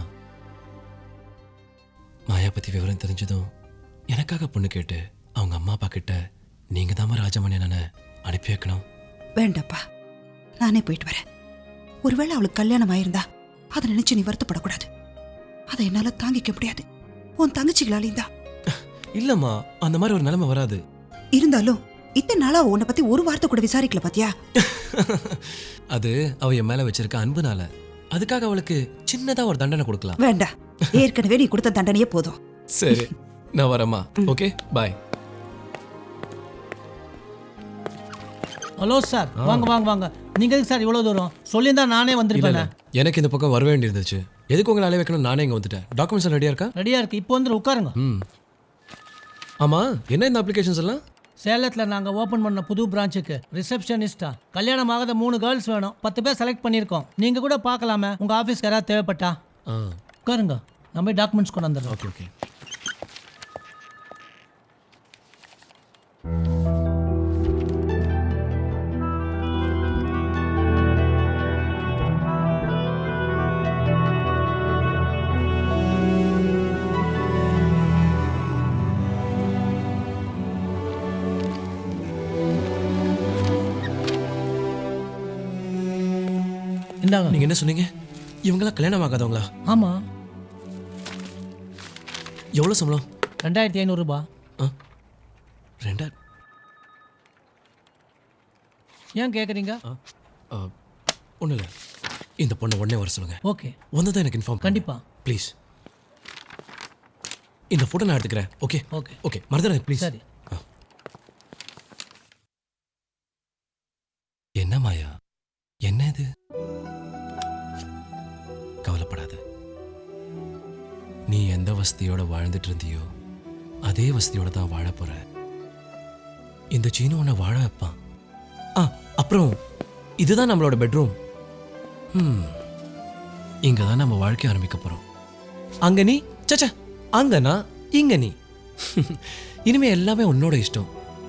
மாயா பத்தி விவரம் தெரிஞ்சதும் எனக்காக பொண்ணு கேட்டு அவங்க அம்மா அப்பா கிட்ட நீங்க தான் ராஜமணியனை அனுப்பி வைக்கணும் வேண்டாப்பா நானே போயிட்டு வரேன் ஒருவேளை அவளுக்கு கல்யாணம் ஆயிருந்தா அதை நினைச்சு நீ வருத்தப்படக்கூடாது அதை என்னால தாங்கிக்க முடியாது உன் தங்கச்சிகளாலையும் தான் இல்லம்மா அந்த மாதிரி ஒரு நிலைமை வராது இருந்தாலும் இத்தனை நாளா உன்னை பத்தி ஒரு வார்த்தை கூட விசாரிக்கல பாத்தியா அது அவ என் மேல வச்சிருக்க அன்புனால அதுக்காக அவளுக்கு சின்னதா ஒரு தண்டனை கொடுக்கலாம் வேண்டாம் ஏற்கனவே நீ கொடுத்த தண்டனையே போதும் சரி நான் வரேம்மா ஓகே பாய் ஹலோ சார் வாங்க வாங்க வாங்க நீங்க எதுக்கு சார் இவ்வளவு தூரம் சொல்லியிருந்தா நானே இல்ல வந்திருப்பேன் இல்ல. எனக்கு இந்த பக்கம் வர வேண்டியிருந்துச்சு எதுக்கு உங்களை அலைய வைக்கணும் நானே இங்க வந்துட்டேன் டாக்குமெண்ட்ஸ் ரெடியா இருக்கா ரெடியா இருக்கு இப்போ வந்து உட்காருங்க ம் ஆமா என்ன இந்த அப்ளிகேஷன்ஸ் எல்லாம் சேலத்தில் நாங்கள் ஓப்பன் பண்ண புது பிரான்ச்சுக்கு ரிசப்ஷனிஸ்டா கல்யாணம் ஆகாத மூணு கேர்ள்ஸ் வேணும் பத்து பேர் செலக்ட் பண்ணியிருக்கோம் நீங்கள் கூட பார்க்கலாமே உங்கள் ஆஃபீஸ்க்கு யாராவது தேவைப்பட்டா ஆ உட்காருங்க நம்ம போய் டாக்குமெண்ட்ஸ் கொண்டு வந்துடுறோம் ஓகே ஓகே இந்தாங்க நீங்க என்ன சொன்னீங்க இவங்கெல்லாம் கல்யாணம் ஆகாதவங்களா ஆமாம் எவ்வளவு சம்பளம் ரெண்டாயிரத்தி ஐநூறுரூபா ரெண்டா ஏன் கேட்குறீங்க ஒன்றும் இல்லை இந்த பொண்ணை உடனே வர சொல்லுங்க ஓகே வந்ததான் எனக்கு இன்ஃபார்ம் கண்டிப்பா. ப்ளீஸ் இந்த ஃபோட்டோ நான் எடுத்துக்கிறேன் ஓகே ஓகே ஓகே மறந்துடாது ப்ளீஸ் சரி என்ன மாயா என்ன இது கவலைப்படாத நீ எந்த வசதியோட வாழ்ந்துட்டு இருந்தியோ அதே வசதியோட தான் வாழ போற இந்த சீனு உன்னை வாழ வைப்பான் ஆ அப்புறம் இதுதான் நம்மளோட பெட்ரூம் ம் இங்க தான் நம்ம வாழ்க்கை ஆரம்பிக்க போறோம் அங்க நீ சச்ச அங்க நான் இங்க நீ இனிமே எல்லாமே உன்னோட இஷ்டம்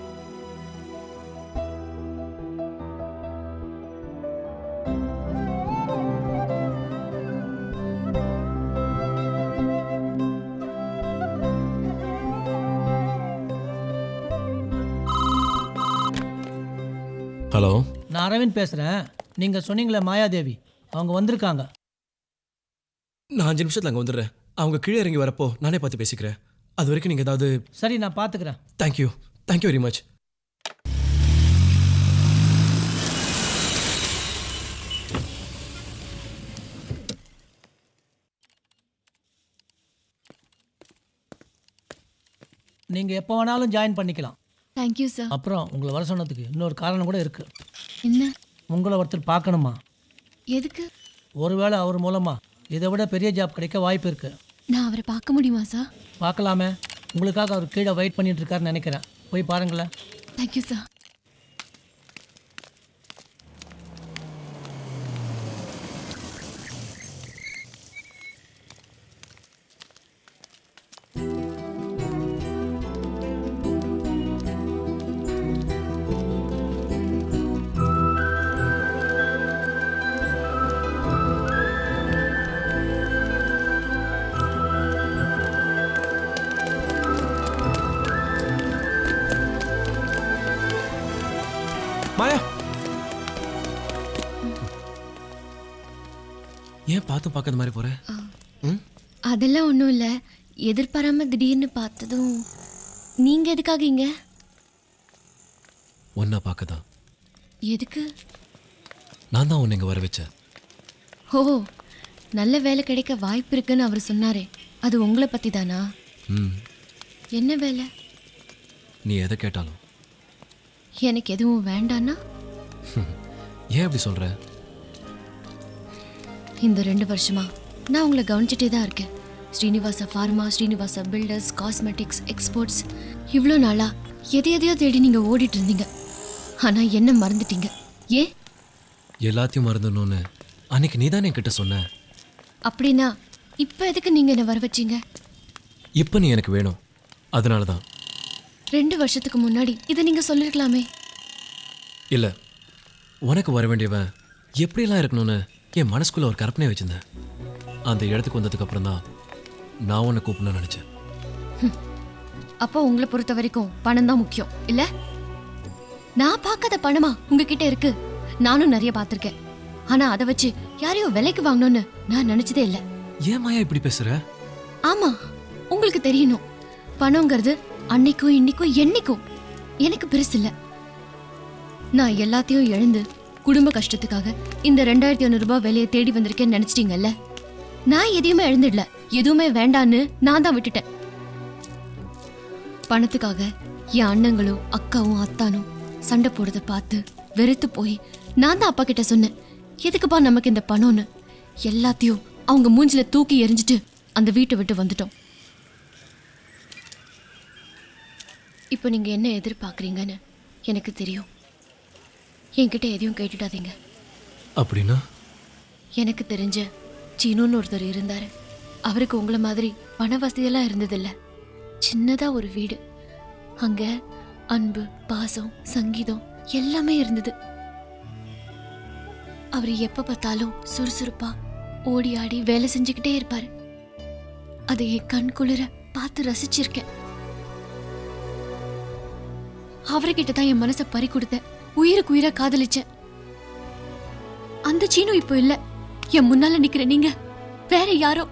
ஹலோ நான் அரவிந்த் பேசுகிறேன் நீங்கள் சொன்னீங்களே மாயாதேவி அவங்க வந்திருக்காங்க நான் அஞ்சு நிமிஷத்துல அங்கே வந்துடுறேன் அவங்க கீழே இறங்கி வரப்போ நானே பார்த்து பேசிக்கிறேன் அது வரைக்கும் நீங்கள் ஏதாவது சரி நான் பார்த்துக்கிறேன் தேங்க்யூ தேங்க்யூ வெரி மச் நீங்கள் எப்போ வேணாலும் ஜாயின் பண்ணிக்கலாம் தேங்க்யூ சார் அப்புறம் உங்களை வர சொன்னதுக்கு இன்னொரு காரணம் கூட இருக்கு என்ன உங்களை ஒருத்தர் பார்க்கணுமா எதுக்கு ஒருவேளை அவர் மூலமா இதை விட பெரிய ஜாப் கிடைக்க வாய்ப்பு இருக்கு நான் அவரை பார்க்க முடியுமா சார் பார்க்கலாமே உங்களுக்காக அவர் கீழே வெயிட் பண்ணிட்டு இருக்காருன்னு நினைக்கிறேன் போய் பாருங்களேன் தேங்க்யூ சார் மாயா ஏன் பார்த்து பார்க்காத மாதிரி போற அதெல்லாம் ஒன்றும் இல்லை எதிர்பாராம திடீர்னு பார்த்ததும் நீங்க எதுக்காக இங்க ஒன்னா பார்க்க தான் எதுக்கு நான் தான் உன்னை இங்க வர வச்சேன் ஓ நல்ல வேலை கிடைக்க வாய்ப்பு இருக்குன்னு அவர் சொன்னாரே அது உங்களை பத்தி தானா ம் என்ன வேலை நீ எதை கேட்டாலும் எனக்கு எதுவும் வேண்டான்னா ஏன் அப்படி சொல்ற இந்த ரெண்டு வருஷமா நான் உங்களை கவனிச்சிட்டே தான் இருக்கேன் Srinivasa pharma Srinivasa builders cosmetics exports இவ்வளோ நாளா எதை எதையோ தேடி நீங்க ஓடிட்டு இருந்தீங்க ஆனா என்ன மறந்துட்டீங்க ஏன் எல்லாத்தையும் மறந்துடணும்னு அன்னைக்கு நீ தானே என்கிட்ட சொன்ன அப்படின்னா இப்போ எதுக்கு நீங்க என்ன வர வச்சீங்க இப்போ நீ எனக்கு வேணும் அதனால தான் ரெண்டு வருஷத்துக்கு முன்னாடி இதை நீங்க சொல்லிருக்கலாமே இல்லை உனக்கு வர வேண்டியவன் எப்படியெல்லாம் இருக்கணும்னு என் மனசுக்குள்ள ஒரு கற்பனை வச்சிருந்தேன் அந்த இடத்துக்கு வந்ததுக்கு அப்புறம் தான் நான் உன்னை கூப்பிடணும்னு நினச்சேன் அப்போ உங்களை பொறுத்த வரைக்கும் பணம் தான் முக்கியம் இல்ல நான் பார்க்காத பணமா உங்ககிட்ட இருக்கு நானும் நிறைய பார்த்திருக்கேன் ஆனா அதை வச்சு யாரையோ விலைக்கு வாங்கணும்னு நான் நினைச்சதே இல்ல ஏன் மாயா இப்படி பேசுற ஆமா உங்களுக்கு தெரியணும் பணங்கிறது அன்னைக்கும் இன்னைக்கும் என்னைக்கும் எனக்கு பெருசு இல்ல நான் எல்லாத்தையும் இழந்து குடும்ப கஷ்டத்துக்காக இந்த ரெண்டாயிரத்தி ஐநூறு ரூபாய் வேலையை தேடி வந்திருக்கேன்னு நினைச்சிட்டீங்கல்ல நான் எதையுமே இழந்துடல எதுவுமே வேண்டான்னு நான் தான் விட்டுட்டேன் பணத்துக்காக என் அண்ணங்களும் அக்காவும் அத்தானும் சண்டை போடுறத பார்த்து வெறுத்து போய் நான் தான் அப்பா கிட்ட சொன்னேன் எதுக்குப்பா நமக்கு இந்த பணம்னு எல்லாத்தையும் அவங்க மூஞ்சில தூக்கி எறிஞ்சிட்டு அந்த வீட்டை விட்டு வந்துட்டோம் இப்போ நீங்க என்ன எதிர்பார்க்குறீங்கன்னு எனக்கு தெரியும் என்கிட்ட எதையும் கேட்டுடாதீங்க அப்படின்னா எனக்கு தெரிஞ்ச சீனுன்னு ஒருத்தர் இருந்தாரு அவருக்கு உங்களை மாதிரி பண வசதியெல்லாம் இருந்ததில்ல சின்னதா ஒரு வீடு அங்க அன்பு பாசம் சங்கீதம் எல்லாமே இருந்தது அவர் எப்ப பார்த்தாலும் சுறுசுறுப்பா ஓடி ஆடி வேலை செஞ்சுக்கிட்டே இருப்பாரு அதை என் கண் குளிர பார்த்து ரசிச்சிருக்கேன் அவர்கிட்ட தான் என் மனசை பறி கொடுத்தேன் உயிருக்கு உயிரா காதலிச்சேன் அந்த சீனு இப்போ இல்ல என் முன்னால நிக்கிற நீங்க வேற யாரோ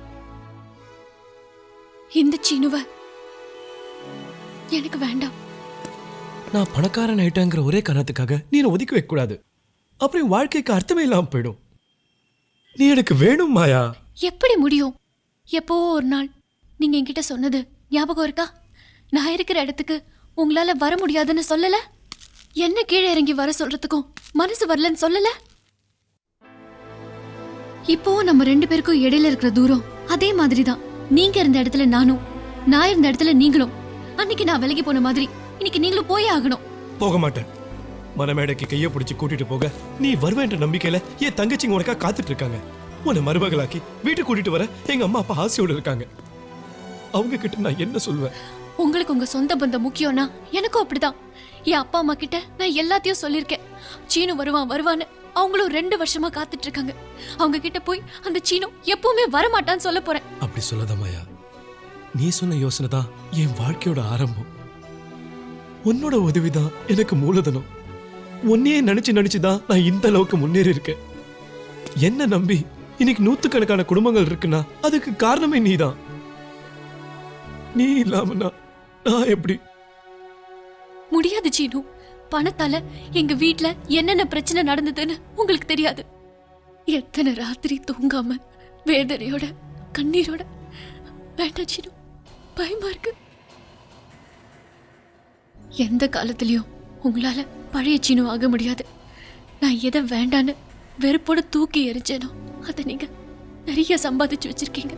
இந்த சீனுவ எனக்கு வேண்டாம் நான் பணக்காரன் ஆயிட்டேங்கிற ஒரே காரணத்துக்காக நீ என்னை ஒதுக்கி வைக்க கூடாது அப்புறம் என் வாழ்க்கைக்கு அர்த்தமே இல்லாம போயிடும் நீ எனக்கு வேணும் மாயா எப்படி முடியும் எப்போ ஒரு நாள் நீங்க என்கிட்ட சொன்னது ஞாபகம் இருக்கா நான் இருக்கிற இடத்துக்கு உங்களால வர முடியாதுன்னு சொல்லல என்ன கீழே இறங்கி வர சொல்றதுக்கும் மனசு வரலன்னு சொல்லல இப்போ நம்ம ரெண்டு பேருக்கும் இடையில இருக்கிற தூரம் அதே மாதிரி தான் நீங்க இருந்த இடத்துல நானும் நான் இருந்த இடத்துல நீங்களும் அன்னைக்கு நான் விலகி போன மாதிரி இன்னைக்கு நீங்களும் போயே ஆகணும் போக மாட்டேன் மனமேடைக்கு கையை பிடிச்சி கூட்டிட்டு போக நீ வருவேன்ற நம்பிக்கையில என் தங்கச்சிங்க உனக்கா காத்துட்டு இருக்காங்க உன்னை மருமகளாக்கி வீட்டுக்கு கூட்டிட்டு வர எங்க அம்மா அப்பா ஆசையோட இருக்காங்க அவங்க கிட்ட நான் என்ன சொல்லுவேன் உங்களுக்கு உங்க சொந்த பந்தம் முக்கியம்னா எனக்கும் அப்படிதான் என் அப்பா அம்மா கிட்ட நான் எல்லாத்தையும் சொல்லியிருக்கேன் சீனு வருவான் வருவான்னு அவங்களும் ரெண்டு வருஷமா காத்துட்டு இருக்காங்க அவங்க கிட்ட போய் அந்த சீனு எப்பவுமே வரமாட்டான்னு சொல்ல போறேன் அப்படி சொல்லாத மாயா நீ சொன்ன யோசனை தான் என் வாழ்க்கையோட ஆரம்பம் உன்னோட உதவிதான் எனக்கு மூலதனம் உன்னையே நினைச்சு நினைச்சு தான் நான் இந்த அளவுக்கு முன்னேறி இருக்கேன் என்ன நம்பி இன்னைக்கு நூத்துக்கணக்கான குடும்பங்கள் இருக்குன்னா அதுக்கு காரணமே நீதான் நீ இல்லாம நான் நான் எப்படி முடியாது சீனு பணத்தால எங்க வீட்ல என்னென்ன பிரச்சனை நடந்ததுன்னு உங்களுக்கு தெரியாது எத்தனை ராத்திரி தூங்காம வேதனையோட கண்ணீரோட வேண்டாம் சீனு பயமா இருக்கு எந்த காலத்திலயும் உங்களால பழைய சீனு ஆக முடியாது நான் எதை வேண்டான்னு வெறுப்போட தூக்கி எரிஞ்சேனோ அதை நீங்க நிறைய சம்பாதிச்சு வச்சிருக்கீங்க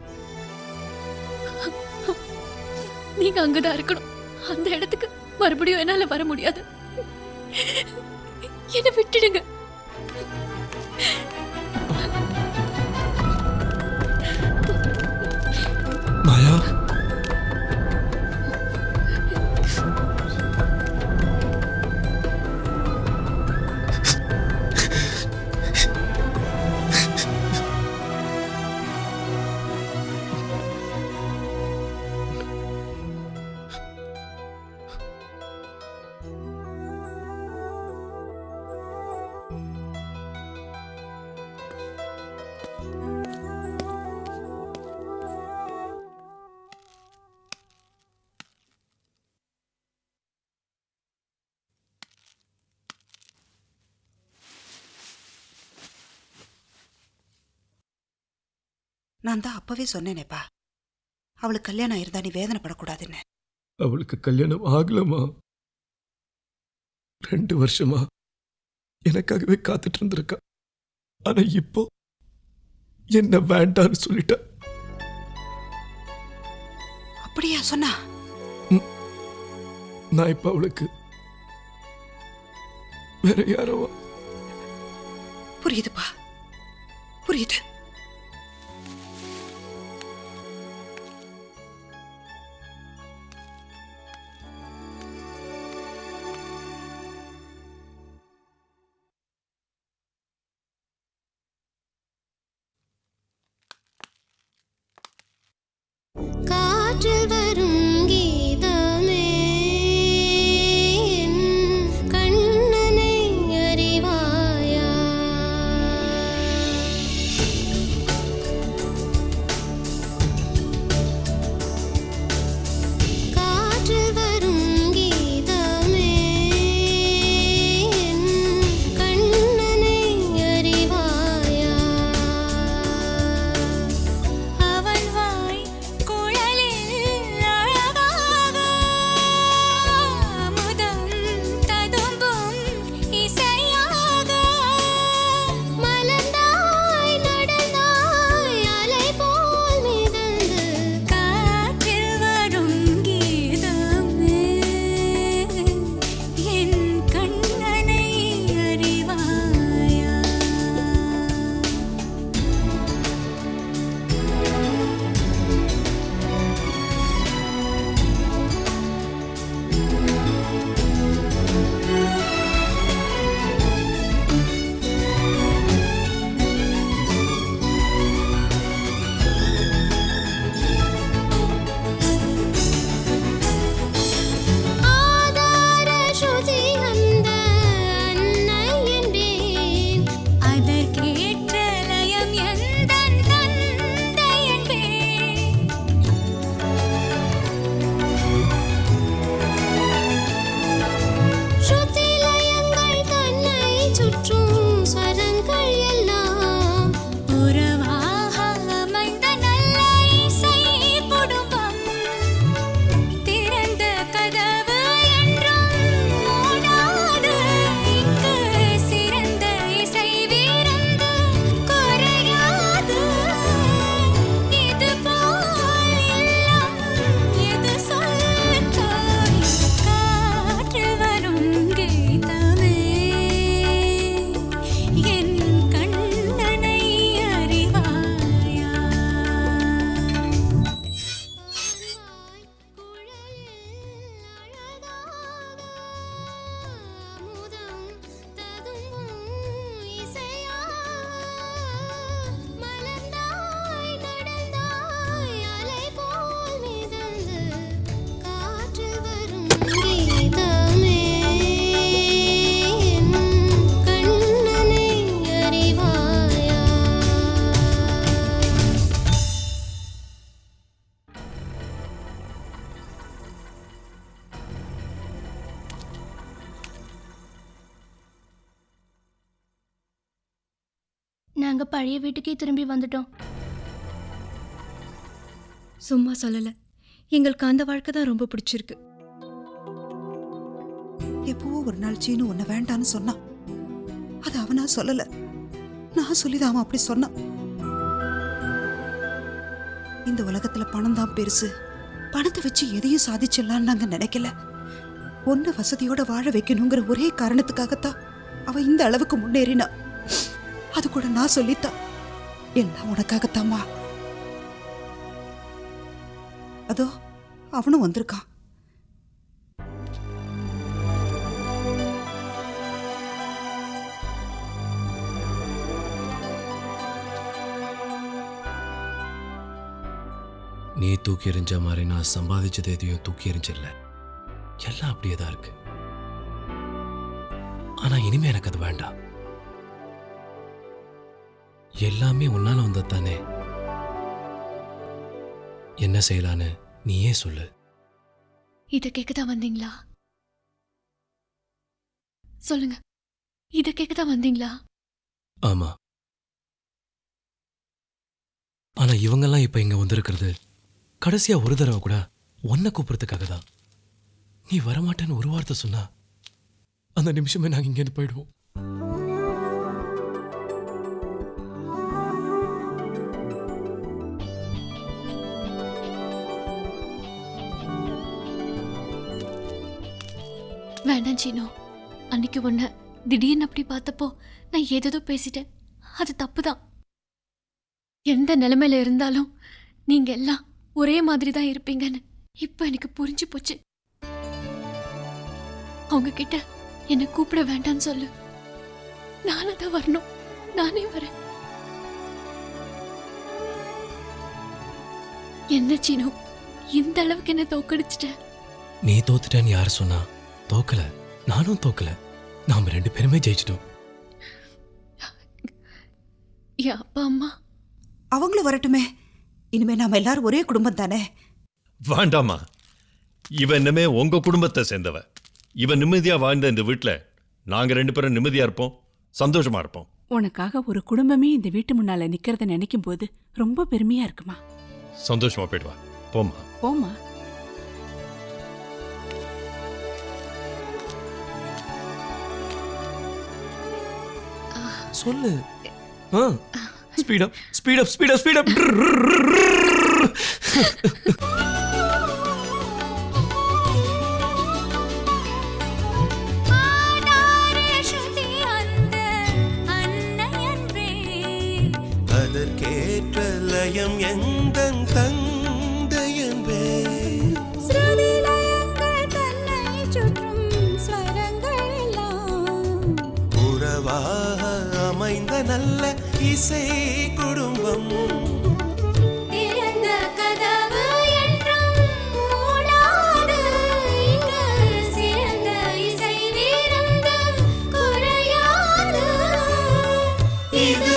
நீங்க அங்கதான் இருக்கணும் அந்த இடத்துக்கு மறுபடியும் என்னால வர முடியாது என்ன விட்டுடுங்க மாயா நான் தான் அப்பவே சொன்னேனேப்பா அவளுக்கு கல்யாணம் ஆயிருந்தா நீ வேதனைப்படக்கூடாதுன்னு அவளுக்கு கல்யாணம் ஆகலமா ரெண்டு வருஷமா எனக்காகவே காத்துட்டு இருந்திருக்கா ஆனா இப்போ என்ன வேண்டான்னு சொல்லிட்டா அப்படியா சொன்னா நான் இப்ப அவளுக்கு வேற யாரோ புரியுதுப்பா புரியுது காற்றில் வரும் கீதமே என் கண்ணனை அறிவாயா காற்றில் வரும் கீதமே என் கண்ணனை அறிவாயா அவள் வாய் குழலில் அழகாக அமுதம் ததும்பும் இசையாக மலர்ந்தாய் நடந்தாய் அலை போல் மிதந்து காற்றில் வரும் கீதமே என் கண்ணனை அறிவாயா ஆதார ஸ்ருதி அந்த அன்னை என்பேன் அதற்கேற்ற லயம் எந்தன் தந்தை என்பேன் ஸ்ருதி லயங்கள் தன்னை சுற்றும் ஸ்வரங்கள் எல்லாம் உறவாக அமைந்த நல்ல இசை குடும்பம் திறந்த கதவு என்றும் மூடாது இங்கு சிறந்த இசை விருந்து குறையாது இது போல் இல்லம் எது சொல்லுத்தாய் காற்று வரும் கீதமே என் கண்ணனை அறிவாயா கீதமே என் கண்ணனை அறிவாயா நாங்க பழைய வீட்டுக்கே திரும்பி வந்துட்டோம் சும்மா சொல்லல எங்களுக்கு அந்த வாழ்க்கை தான் ரொம்ப பிடிச்சிருக்கு எப்பவோ ஒரு நாள் சீனு உன்னை வேண்டான்னு சொன்னான் அது அவனா சொல்லல நான் சொல்லிதான் அவன் அப்படி சொன்னான் இந்த உலகத்துல பணம் தான் பெருசு பணத்தை வச்சு எதையும் சாதிச்சிடலாம்னு நாங்க நினைக்கல ஒன்னு வசதியோட வாழ வைக்கணுங்கிற ஒரே காரணத்துக்காகத்தான் அவ இந்த அளவுக்கு முன்னேறினா அது கூட நான் சொல்லித்தான் எல்லாம் உனக்காகத்தாம்மா அதோ அவனும் வந்திருக்கான் நீ தூக்கி எறிஞ்ச மாதிரி நான் சம்பாதிச்சது எதையும் தூக்கி எறிஞ்சிடல எல்லாம் அப்படியே தான் இருக்கு ஆனா இனிமே எனக்கு அது வேண்டாம் எல்லாமே உன்னால வந்தது தானே என்ன செய்யலான்னு நீயே சொல்லு இத கேட்க தான் வந்தீங்களா சொல்லுங்க இத கேட்க தான் வந்தீங்களா ஆமா ஆனா இவங்கெல்லாம் இப்ப இங்க வந்திருக்கிறது கடைசியா ஒரு தடவை கூட உன்னை கூப்பிடுறதுக்காக தான் நீ வரமாட்டேன்னு ஒரு வார்த்தை சொன்னா அந்த நிமிஷமே நாங்க இங்கேருந்து போயிடுவோம் வேண்டாம் சீனோ அன்னைக்கு ஒன்ன திடீர்னு அப்படி பார்த்தப்போ நான் ஏதேதோ பேசிட்டேன் அது தப்புதான் எந்த நிலைமையில இருந்தாலும் நீங்க எல்லாம் ஒரே மாதிரி தான் இருப்பீங்கன்னு இப்ப எனக்கு புரிஞ்சு போச்சு அவங்க கிட்ட என்னை கூப்பிட வேண்டாம்னு சொல்லு நானே தான் வரணும் நானே வரேன் என்ன சீனோ இந்த அளவுக்கு என்ன தோக்கடிச்சிட்ட நீ தோத்துட்டேன்னு யார் சொன்னா தோக்கல நானும் தோக்கல நாம ரெண்டு பேருமே ஜெயிச்சிட்டோம் என் அப்பா அம்மா அவங்களும் வரட்டுமே இனிமே நாம எல்லாரும் ஒரே குடும்பம் தானே வேண்டாமா இவன் இன்னமே உங்க குடும்பத்தை சேர்ந்தவ இவன் நிம்மதியா வாழ்ந்த இந்த வீட்ல நாங்க ரெண்டு பேரும் நிம்மதியா இருப்போம் சந்தோஷமா இருப்போம் உனக்காக ஒரு குடும்பமே இந்த வீட்டு முன்னால நிக்கிறத நினைக்கும் போது ரொம்ப பெருமையா இருக்குமா சந்தோஷமா போயிட்டு வா போம்மா போமா சொல்லு ஆ speed up speed up speed up speed up அதற்கேற்ற லயம் எந்தன் தந்தையன்பே உறவாக அமைந்த நல்ல இசை குடும்பம் இது